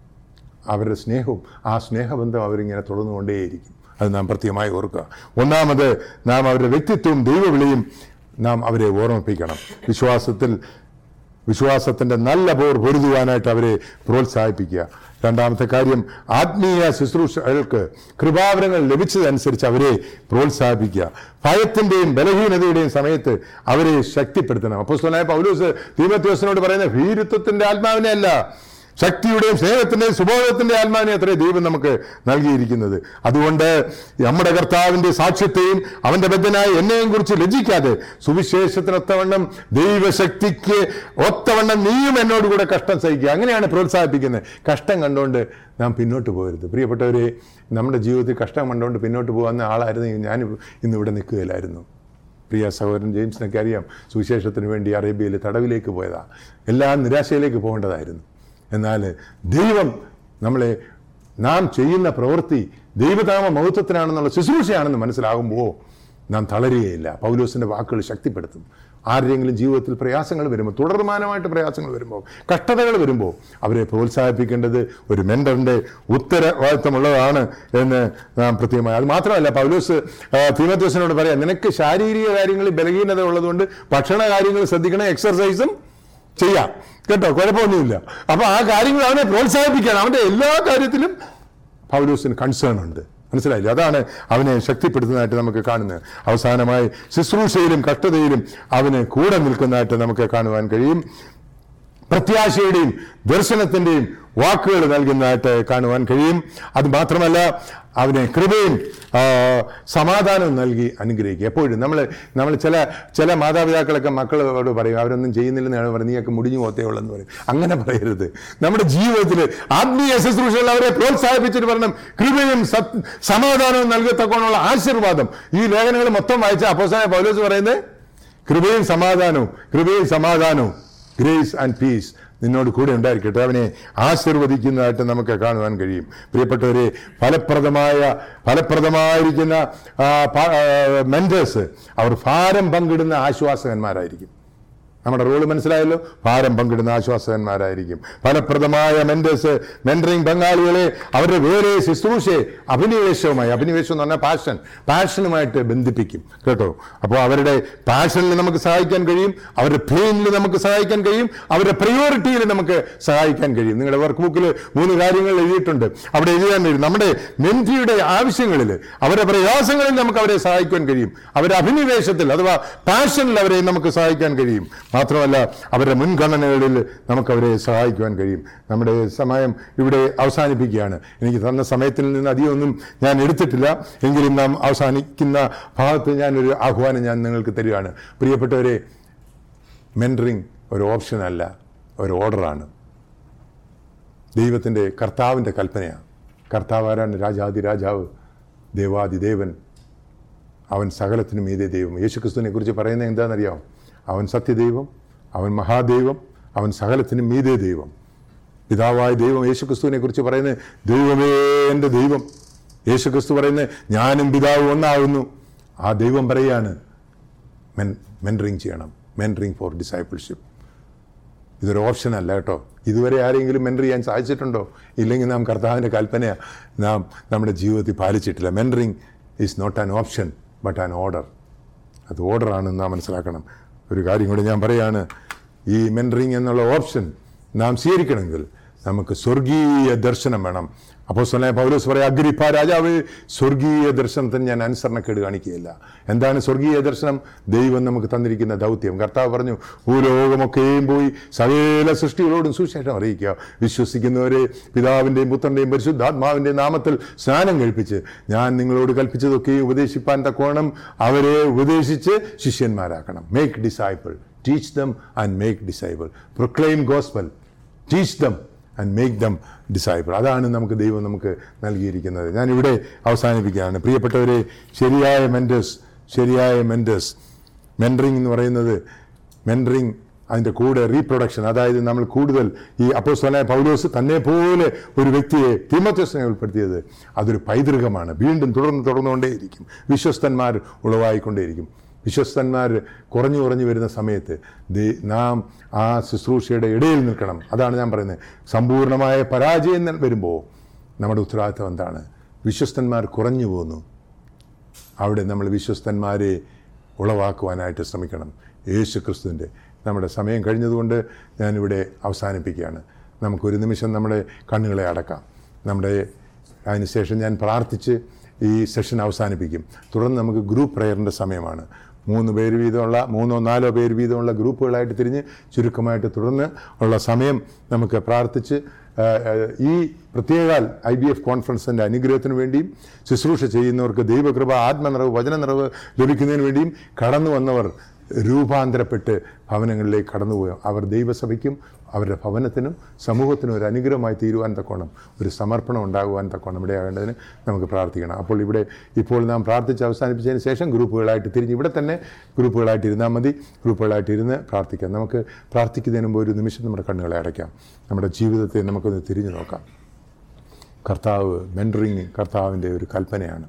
അവരുടെ സ്നേഹവും ആ സ്നേഹബന്ധം അവരിങ്ങനെ തുടർന്നുകൊണ്ടേയിരിക്കും അത് നാം പ്രത്യേകമായി ഓർക്കുക ഒന്നാമത് നാം അവരുടെ വ്യക്തിത്വവും ദൈവവിളിയും നാം അവരെ ഓർമ്മിപ്പിക്കണം വിശ്വാസത്തിൽ വിശ്വാസത്തിൻ്റെ നല്ല പോർ പൊരുതുവാനായിട്ട് അവരെ പ്രോത്സാഹിപ്പിക്കുക രണ്ടാമത്തെ കാര്യം ആത്മീയ ശുശ്രൂഷകൾക്ക് കൃപാവരങ്ങൾ ലഭിച്ചതനുസരിച്ച് അവരെ പ്രോത്സാഹിപ്പിക്കുക ഭയത്തിൻ്റെയും ബലഹീനതയുടെയും സമയത്ത് അവരെ ശക്തിപ്പെടുത്തണം അപ്പോൾ പൗലൂസ് തീമത്യോസിനോട് പറയുന്ന ഭീരുത്വത്തിൻ്റെ ആത്മാവിനെ അല്ല ശക്തിയുടെയും സ്നേഹത്തിന്റെയും സുബോധത്തിന്റെ ആത്മാവിനെ അത്രേ ദൈവം നമുക്ക് നൽകിയിരിക്കുന്നത് അതുകൊണ്ട് നമ്മുടെ കർത്താവിന്റെ സാക്ഷ്യത്തെയും അവന്റെ ബദ്ധനായ എന്നെയും കുറിച്ച് ലജ്ജിക്കാതെ സുവിശേഷത്തിനൊത്തവണ്ണം ദൈവശക്തിക്ക് ഒത്തവണ്ണം നീയും എന്നോട് കൂടെ കഷ്ടം സഹിക്കുക അങ്ങനെയാണ് പ്രോത്സാഹിപ്പിക്കുന്നത് കഷ്ടം കണ്ടുകൊണ്ട് നാം പിന്നോട്ട് പോകരുത് പ്രിയപ്പെട്ടവരെ നമ്മുടെ ജീവിതത്തിൽ കഷ്ടം കണ്ടുകൊണ്ട് പിന്നോട്ട് പോകുന്ന ആളായിരുന്നു ഞാൻ ഇന്ന് ഇവിടെ നിൽക്കുകയില്ലായിരുന്നു പ്രിയ സഹോദരൻ ജെയിംസിനൊക്കെ അറിയാം സുവിശേഷത്തിന് വേണ്ടി അറേബ്യയിൽ തടവിലേക്ക് പോയതാ എല്ലാം നിരാശയിലേക്ക് പോകേണ്ടതായിരുന്നു എന്നാൽ ദൈവം നമ്മളെ നാം ചെയ്യുന്ന പ്രവൃത്തി ദൈവതാമ മഹത്വത്തിനാണെന്നുള്ള ശുശ്രൂഷയാണെന്ന് മനസ്സിലാകുമ്പോൾ നാം തളരുകയില്ല പൗലോസിന്റെ വാക്കുകൾ ശക്തിപ്പെടുത്തും ആരുടെയെങ്കിലും ജീവിതത്തിൽ പ്രയാസങ്ങൾ വരുമ്പോൾ തുടർമാനമായിട്ട് പ്രയാസങ്ങൾ വരുമ്പോൾ കഷ്ടതകൾ വരുമ്പോൾ അവരെ പ്രോത്സാഹിപ്പിക്കേണ്ടത് ഒരു മെൻറ്ററിൻ്റെ ഉത്തരവാദിത്തമുള്ളതാണ് എന്ന് നാം പ്രത്യേകമായി അത് മാത്രമല്ല പൗലോസ് തീമത്യോസിനോട് പറയാം നിനക്ക് ശാരീരിക കാര്യങ്ങളിൽ ബലഹീനത ഉള്ളതുകൊണ്ട് ഭക്ഷണ കാര്യങ്ങൾ ശ്രദ്ധിക്കണം എക്സർസൈസും ചെയ്യാം കേട്ടോ കുഴപ്പമൊന്നുമില്ല അപ്പൊ ആ കാര്യങ്ങൾ അവനെ പ്രോത്സാഹിപ്പിക്കണം അവന്റെ എല്ലാ കാര്യത്തിലും പൗലോസിന് കൺസേൺ ഉണ്ട് മനസ്സിലായില്ലേ അതാണ് അവനെ ശക്തിപ്പെടുത്തുന്നതായിട്ട് നമുക്ക് കാണുന്നത് അവസാനമായി ശുശ്രൂഷയിലും കഷ്ടതയിലും അവന് കൂടെ നിൽക്കുന്നതായിട്ട് നമുക്ക് കാണുവാൻ കഴിയും പ്രത്യാശയുടെയും ദർശനത്തിന്റെയും വാക്കുകൾ നൽകുന്നതായിട്ട് കാണുവാൻ കഴിയും അത് മാത്രമല്ല അവനെ കൃപയും ആ, സമാധാനവും നൽകി അനുഗ്രഹിക്കുക എപ്പോഴും നമ്മൾ നമ്മൾ ചില ചില മാതാപിതാക്കളൊക്കെ മക്കളോട് പറയും അവരൊന്നും ചെയ്യുന്നില്ലെന്നാണ് പറയും നീയൊക്കെ മുടിഞ്ഞു പോത്തേ ഉള്ളെന്ന് പറയും അങ്ങനെ പറയരുത് നമ്മുടെ ജീവിതത്തിൽ ആത്മീയ ശുശ്രൂഷകൾ അവരെ പ്രോത്സാഹിപ്പിച്ചിട്ട് പറയണം കൃപയും സത് സമാധാനവും നൽകത്തക്കോണുള്ള ആശീർവാദം ഈ ലേഖനങ്ങൾ മൊത്തം വായിച്ച അപ്പോസായ പൗലോസ് പറയുന്നത് കൃപയും സമാധാനവും കൃപയും സമാധാനവും ഗ്രേസ് ആൻഡ് പീസ് നിന്നോട് കൂടെ ഉണ്ടായിരിക്കട്ടെ അവനെ ആശീർവദിക്കുന്നതായിട്ട് നമുക്ക് കാണുവാൻ കഴിയും പ്രിയപ്പെട്ടവരെ ഫലപ്രദമായ ഫലപ്രദമായിരിക്കുന്ന മെൻറ്റേഴ്സ് അവർ ഭാരം പങ്കിടുന്ന ആശ്വാസകന്മാരായിരിക്കും നമ്മുടെ റോള് മനസ്സിലായല്ലോ ഭാരം പങ്കിടുന്ന ആശ്വാസകന്മാരായിരിക്കും ഫലപ്രദമായ മെന്റേഴ്സ് മെന്ററിങ് പങ്കാളികളെ അവരുടെ വേറെ ശുശ്രൂഷയെ അഭിനിവേശവുമായി അഭിനിവേശം എന്ന് പറഞ്ഞാൽ പാഷൻ പാഷനുമായിട്ട് ബന്ധിപ്പിക്കും കേട്ടോ അപ്പോൾ അവരുടെ പാഷനിൽ നമുക്ക് സഹായിക്കാൻ കഴിയും അവരുടെ പെയിനിൽ നമുക്ക് സഹായിക്കാൻ കഴിയും അവരുടെ പ്രയോറിറ്റിയിൽ നമുക്ക് സഹായിക്കാൻ കഴിയും നിങ്ങളുടെ വർക്ക് ബുക്കിൽ മൂന്ന് കാര്യങ്ങൾ എഴുതിയിട്ടുണ്ട് അവിടെ എഴുതാൻ കഴിയും നമ്മുടെ മെന്റിയുടെ ആവശ്യങ്ങളിൽ അവരുടെ പ്രയാസങ്ങളിൽ നമുക്ക് അവരെ സഹായിക്കാൻ കഴിയും അവരുടെ അഭിനിവേശത്തിൽ അഥവാ പാഷനിൽ അവരെ നമുക്ക് സഹായിക്കാൻ കഴിയും മാത്രമല്ല അവരുടെ മുൻഗണനകളിൽ നമുക്ക് അവരെ സഹായിക്കുവാൻ കഴിയും നമ്മുടെ സമയം ഇവിടെ അവസാനിപ്പിക്കുകയാണ് എനിക്ക് തന്ന സമയത്തിൽ നിന്ന് അധികമൊന്നും ഞാൻ എടുത്തിട്ടില്ല എങ്കിലും നാം അവസാനിക്കുന്ന ഭാഗത്ത് ഞാനൊരു ആഹ്വാനം ഞാൻ നിങ്ങൾക്ക് തരികയാണ് പ്രിയപ്പെട്ടവരെ മെൻറ്ററിങ് ഒരു ഓപ്ഷൻ അല്ല ഒരു ഓർഡറാണ് ദൈവത്തിൻ്റെ കർത്താവിൻ്റെ കൽപ്പനയാണ് കർത്താവ് ആരാണ് രാജാതി രാജാവ് ദേവാദിദേവൻ അവൻ സകലത്തിനും മീതെ ദൈവം യേശുക്രിസ്തുവിനെ കുറിച്ച് പറയുന്നത് എന്താണെന്നറിയാമോ അവൻ സത്യദൈവം അവൻ മഹാദൈവം അവൻ സകലത്തിനും മീതെ ദൈവം പിതാവായ ദൈവം യേശുക്രിസ്തുവിനെ കുറിച്ച് പറയുന്നത് ദൈവമേ എൻ്റെ ദൈവം യേശുക്രിസ്തു പറയുന്നത് ഞാനും പിതാവും ഒന്നാകുന്നു ആ ദൈവം പറയാണ് മെൻ മെൻറ്ററിങ് ചെയ്യണം മെൻറ്ററിങ് ഫോർ ഡിസൈപ്പിൾഷിപ്പ് ഇതൊരു ഓപ്ഷൻ അല്ല കേട്ടോ ഇതുവരെ ആരെങ്കിലും മെൻറ്റർ ചെയ്യാൻ സാധിച്ചിട്ടുണ്ടോ ഇല്ലെങ്കിൽ നാം കർത്താവിൻ്റെ കൽപ്പന നാം നമ്മുടെ ജീവിതത്തിൽ പാലിച്ചിട്ടില്ല mentoring is not an option but an order അത് ഓർഡറാണെന്ന് നാം മനസ്സിലാക്കണം ഒരു കാര്യം കൂടി ഞാൻ പറയാണ് ഈ മെൻറ്ററിങ് എന്നുള്ള ഓപ്ഷൻ നാം സ്വീകരിക്കണമെങ്കിൽ നമുക്ക് സ്വർഗീയ ദർശനം വേണം അപ്പോൾ സ്വലേ പൗലോസ് പറയാം അഗ്രിപ്പ രാജാവ് സ്വർഗീയ ദർശനത്തിന് ഞാൻ അനുസരണക്കേട് കാണിക്കുകയില്ല എന്താണ് സ്വർഗീയ ദർശനം ദൈവം നമുക്ക് തന്നിരിക്കുന്ന ദൗത്യം കർത്താവ് പറഞ്ഞു ഭൂലോകമൊക്കെയും പോയി സകല സൃഷ്ടികളോടും സുശേഷം അറിയിക്കുക വിശ്വസിക്കുന്നവരെ പിതാവിൻ്റെയും പുത്രൻ്റെയും പരിശുദ്ധാത്മാവിൻ്റെയും നാമത്തിൽ സ്നാനം കഴിപ്പിച്ച് ഞാൻ നിങ്ങളോട് കൽപ്പിച്ചതൊക്കെ ഉപദേശിപ്പാൻ തക്കോണം അവരെ ഉപദേശിച്ച് ശിഷ്യന്മാരാക്കണം make disciple teach them and make disciple proclaim gospel teach them and make them disciple അതാണ് നമുക്ക് ദൈവം നമുക്ക് നൽകിയിരിക്കുന്നത് ഞാനിവിടെ അവസാനിപ്പിക്കുകയാണ് പ്രിയപ്പെട്ടവരെ ശരിയായ മെൻറ്റേഴ്സ് ശരിയായ മെൻറ്റേഴ്സ് മെൻറ്ററിങ് എന്ന് പറയുന്നത് മെൻറ്ററിങ് അതിൻ്റെ കൂടെ റീപ്രൊഡക്ഷൻ അതായത് നമ്മൾ കൂടുതൽ ഈ അപ്പോസ്തലനായ പൗലോസ് തന്നെ പോലെ ഒരു വ്യക്തിയെ തിമോത്യസിനെ ഉൾപ്പെടുത്തിയത് അതൊരു പൈതൃകമാണ് വീണ്ടും തുടർന്ന് തുടർന്നുകൊണ്ടേയിരിക്കും വിശ്വസ്തന്മാർ ഉളവായിക്കൊണ്ടേയിരിക്കും വിശ്വസ്തന്മാർ കുറഞ്ഞു കുറഞ്ഞു വരുന്ന സമയത്ത് ദേ- നാം ആ ശുശ്രൂഷയുടെ ഇടയിൽ നിൽക്കണം അതാണ് ഞാൻ പറയുന്നത് സമ്പൂർണ്ണമായ പരാജയം ന- വരുമ്പോൾ നമ്മുടെ ഉത്തരവാദിത്വം എന്താണ് വിശ്വസ്തന്മാർ കുറഞ്ഞു പോകുന്നു അവിടെ നമ്മൾ വിശ്വസ്തന്മാരെ ഉളവാക്കുവാനായിട്ട് ശ്രമിക്കണം യേശു ക്രിസ്തുവിൻ്റെ നമ്മുടെ സമയം കഴിഞ്ഞതുകൊണ്ട് ഞാനിവിടെ അവസാനിപ്പിക്കുകയാണ് നമുക്കൊരു നിമിഷം നമ്മുടെ കണ്ണുകളെ അടക്കാം നമ്മുടെ അതിനുശേഷം ഞാൻ പ്രാർത്ഥിച്ച് ഈ സെഷൻ അവസാനിപ്പിക്കും തുടർന്ന് നമുക്ക് ഗ്രൂപ്പ് പ്രെയറിൻ്റെ സമയമാണ് മൂന്ന് പേര് വീതമുള്ള മൂന്നോ നാലോ പേര് വീതമുള്ള ഗ്രൂപ്പുകളായിട്ട് തിരിഞ്ഞ് ചുരുക്കമായിട്ട് തുടർന്ന് ഉള്ള സമയം നമുക്ക് പ്രാർത്ഥിച്ച് ആ, ആ, ഈ പ്രത്യേകാൽ ഐ ബി എഫ് കോൺഫറൻസിൻ്റെ അനുഗ്രഹത്തിന് വേണ്ടിയും ശുശ്രൂഷ ചെയ്യുന്നവർക്ക് ദൈവകൃപ ആത്മനിറവ് വചനനിറവ് ലഭിക്കുന്നതിന് വേണ്ടിയും കടന്നു വന്നവർ രൂപാന്തരപ്പെട്ട് ഭവനങ്ങളിലേക്ക് കടന്നുപോയി അവർ ദൈവസഭയ്ക്കും അവരുടെ ഭവനത്തിനും സമൂഹത്തിനും ഒരു അനുഗ്രഹമായി തീരുവാൻ തക്കോണം ഒരു സമർപ്പണം ഉണ്ടാകുവാൻ തക്കോണം ഇടയാകേണ്ടതിന് നമുക്ക് പ്രാർത്ഥിക്കണം അപ്പോൾ ഇവിടെ ഇപ്പോൾ നാം പ്രാർത്ഥിച്ച് അവസാനിപ്പിച്ചതിന് ശേഷം ഗ്രൂപ്പുകളായിട്ട് തിരിഞ്ഞ് ഇവിടെ തന്നെ ഗ്രൂപ്പുകളായിട്ട് ഇരുന്നാൽ മതി ഗ്രൂപ്പുകളായിട്ട് ഇരുന്ന് പ്രാർത്ഥിക്കാം നമുക്ക് പ്രാർത്ഥിക്കുന്നതിന് മുമ്പ് ഒരു നിമിഷം നമ്മുടെ കണ്ണുകളെ അടയ്ക്കാം നമ്മുടെ ജീവിതത്തെ നമുക്കൊന്ന് തിരിഞ്ഞു നോക്കാം കർത്താവ് മെൻറ്ററിങ് കർത്താവിൻ്റെ ഒരു കൽപ്പനയാണ്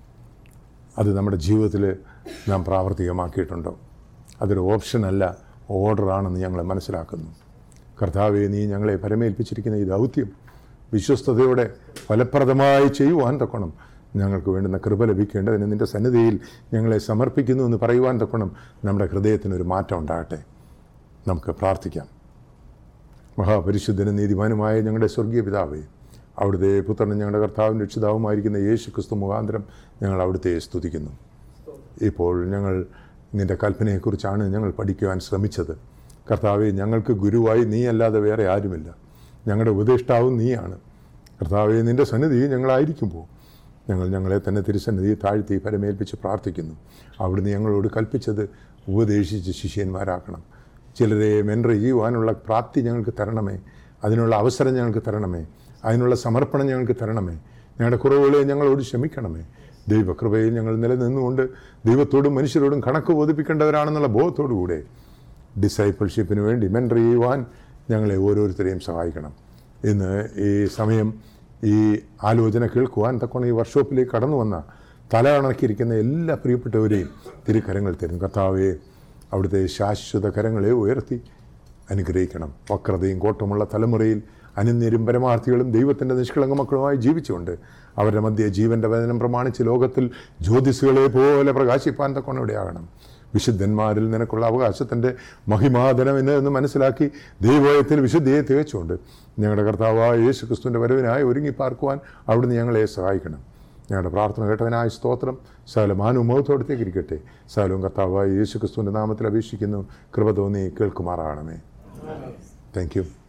അത് നമ്മുടെ ജീവിതത്തിൽ നാം പ്രാവർത്തികമാക്കിയിട്ടുണ്ടോ അതൊരു ഓപ്ഷനല്ല ഓർഡറാണെന്ന് ഞങ്ങൾ മനസ്സിലാക്കുന്നു കർത്താവെ നീ ഞങ്ങളെ പരമേൽപ്പിച്ചിരിക്കുന്ന ഈ ദൗത്യം വിശ്വസ്തയോടെ ഫലപ്രദമായി ചെയ്യുവാൻ തക്കണം ഞങ്ങൾക്ക് വേണ്ടുന്ന കൃപ ലഭിക്കേണ്ടതിന് നിൻ്റെ സന്നിധിയിൽ ഞങ്ങളെ സമർപ്പിക്കുന്നു എന്ന് പറയുവാൻ തക്കണം നമ്മുടെ ഹൃദയത്തിനൊരു മാറ്റം ഉണ്ടാകട്ടെ നമുക്ക് പ്രാർത്ഥിക്കാം മഹാപരിശുദ്ധനും നീതിമാനുമായ ഞങ്ങളുടെ സ്വർഗീയ പിതാവേ അവിടുത്തെ പുത്രനും ഞങ്ങളുടെ കർത്താവും രക്ഷിതാവുമായിരിക്കുന്ന യേശു ക്രിസ്തു മുഖാന്തരം ഞങ്ങൾ അവിടുത്തെ സ്തുതിക്കുന്നു ഇപ്പോൾ ഞങ്ങൾ നിൻ്റെ കൽപ്പനയെക്കുറിച്ചാണ് ഞങ്ങൾ പഠിക്കുവാൻ ശ്രമിച്ചത് കർത്താവെ ഞങ്ങൾക്ക് ഗുരുവായി നീ അല്ലാതെ വേറെ ആരുമില്ല ഞങ്ങളുടെ ഉപദേഷ്ടാവും നീയാണ് കർത്താവെ നിൻ്റെ സന്നിധി ഞങ്ങളായിരിക്കുമ്പോൾ ഞങ്ങൾ ഞങ്ങളെ തന്നെ തിരുസന്നിധി താഴ്ത്തി പരമേൽപ്പിച്ച് പ്രാർത്ഥിക്കുന്നു അവിടുന്ന് ഞങ്ങളോട് കൽപ്പിച്ചത് ഉപദേശിച്ച് ശിഷ്യന്മാരാക്കണം ചിലരെ മെൻറ ചെയ്യുവാനുള്ള പ്രാപ്തി ഞങ്ങൾക്ക് തരണമേ അതിനുള്ള അവസരം ഞങ്ങൾക്ക് തരണമേ അതിനുള്ള സമർപ്പണം ഞങ്ങൾക്ക് തരണമേ ഞങ്ങളുടെ കുറവുകളെ ഞങ്ങളോട് ക്ഷമിക്കണമേ ദൈവകൃപയിൽ ഞങ്ങൾ നിലനിന്നുകൊണ്ട് ദൈവത്തോടും മനുഷ്യരോടും കണക്ക് ബോധിപ്പിക്കേണ്ടവരാണെന്നുള്ള ബോധത്തോടുകൂടെ ഡിസൈപ്പിൾഷിപ്പിന് വേണ്ടി മെൻറ്റർ ചെയ്യുവാൻ ഞങ്ങളെ ഓരോരുത്തരെയും സഹായിക്കണം ഇന്ന് ഈ സമയം ഈ ആലോചന കേൾക്കുവാൻ തക്കോണം ഈ വർക്ക്ഷോപ്പിലേക്ക് കടന്നു വന്ന തല കണക്കിയിരിക്കുന്ന എല്ലാ പ്രിയപ്പെട്ടവരെയും തിരുക്കരങ്ങൾ തരുന്നു കർത്താവെ അവിടുത്തെ ശാശ്വത കരങ്ങളെ ഉയർത്തി അനുഗ്രഹിക്കണം വക്രതയും കോട്ടമുള്ള തലമുറയിൽ അനന്യരും പരമാർത്ഥികളും ദൈവത്തിൻ്റെ നിഷ്കളങ്ക മക്കളുമായി ജീവിച്ചുകൊണ്ട് അവരുടെ മധ്യ ജീവൻ്റെ വചനം പ്രമാണിച്ച് ലോകത്തിൽ ജ്യോതിസുകളെ പോലെ പ്രകാശിപ്പാൻ തക്കോണം ഇടയാകണം വിശുദ്ധന്മാരിൽ നിനക്കുള്ള അവകാശത്തിൻ്റെ മഹിമാധനം എന്ന് എന്ന് മനസ്സിലാക്കി ദൈവത്തിൽ വിശുദ്ധിയെ തികച്ചുകൊണ്ട് ഞങ്ങളുടെ കർത്താവായ യേശു ക്രിസ്തുവിൻ്റെ വരവിനായി ഒരുങ്ങി പാർക്കുവാൻ അവിടുന്ന് ഞങ്ങളെ സഹായിക്കണം ഞങ്ങളുടെ പ്രാർത്ഥന കേട്ടവനായ സ്തോത്രം സകലം അനുമോഹത്തോടത്തേക്ക് ഇരിക്കട്ടെ സകലവും കർത്താവായ യേശു ക്രിസ്തുവിൻ്റെ നാമത്തിൽ അപേക്ഷിക്കുന്നു കൃപ തോന്നി കേൾക്കുമാറാകണമേ താങ്ക് യു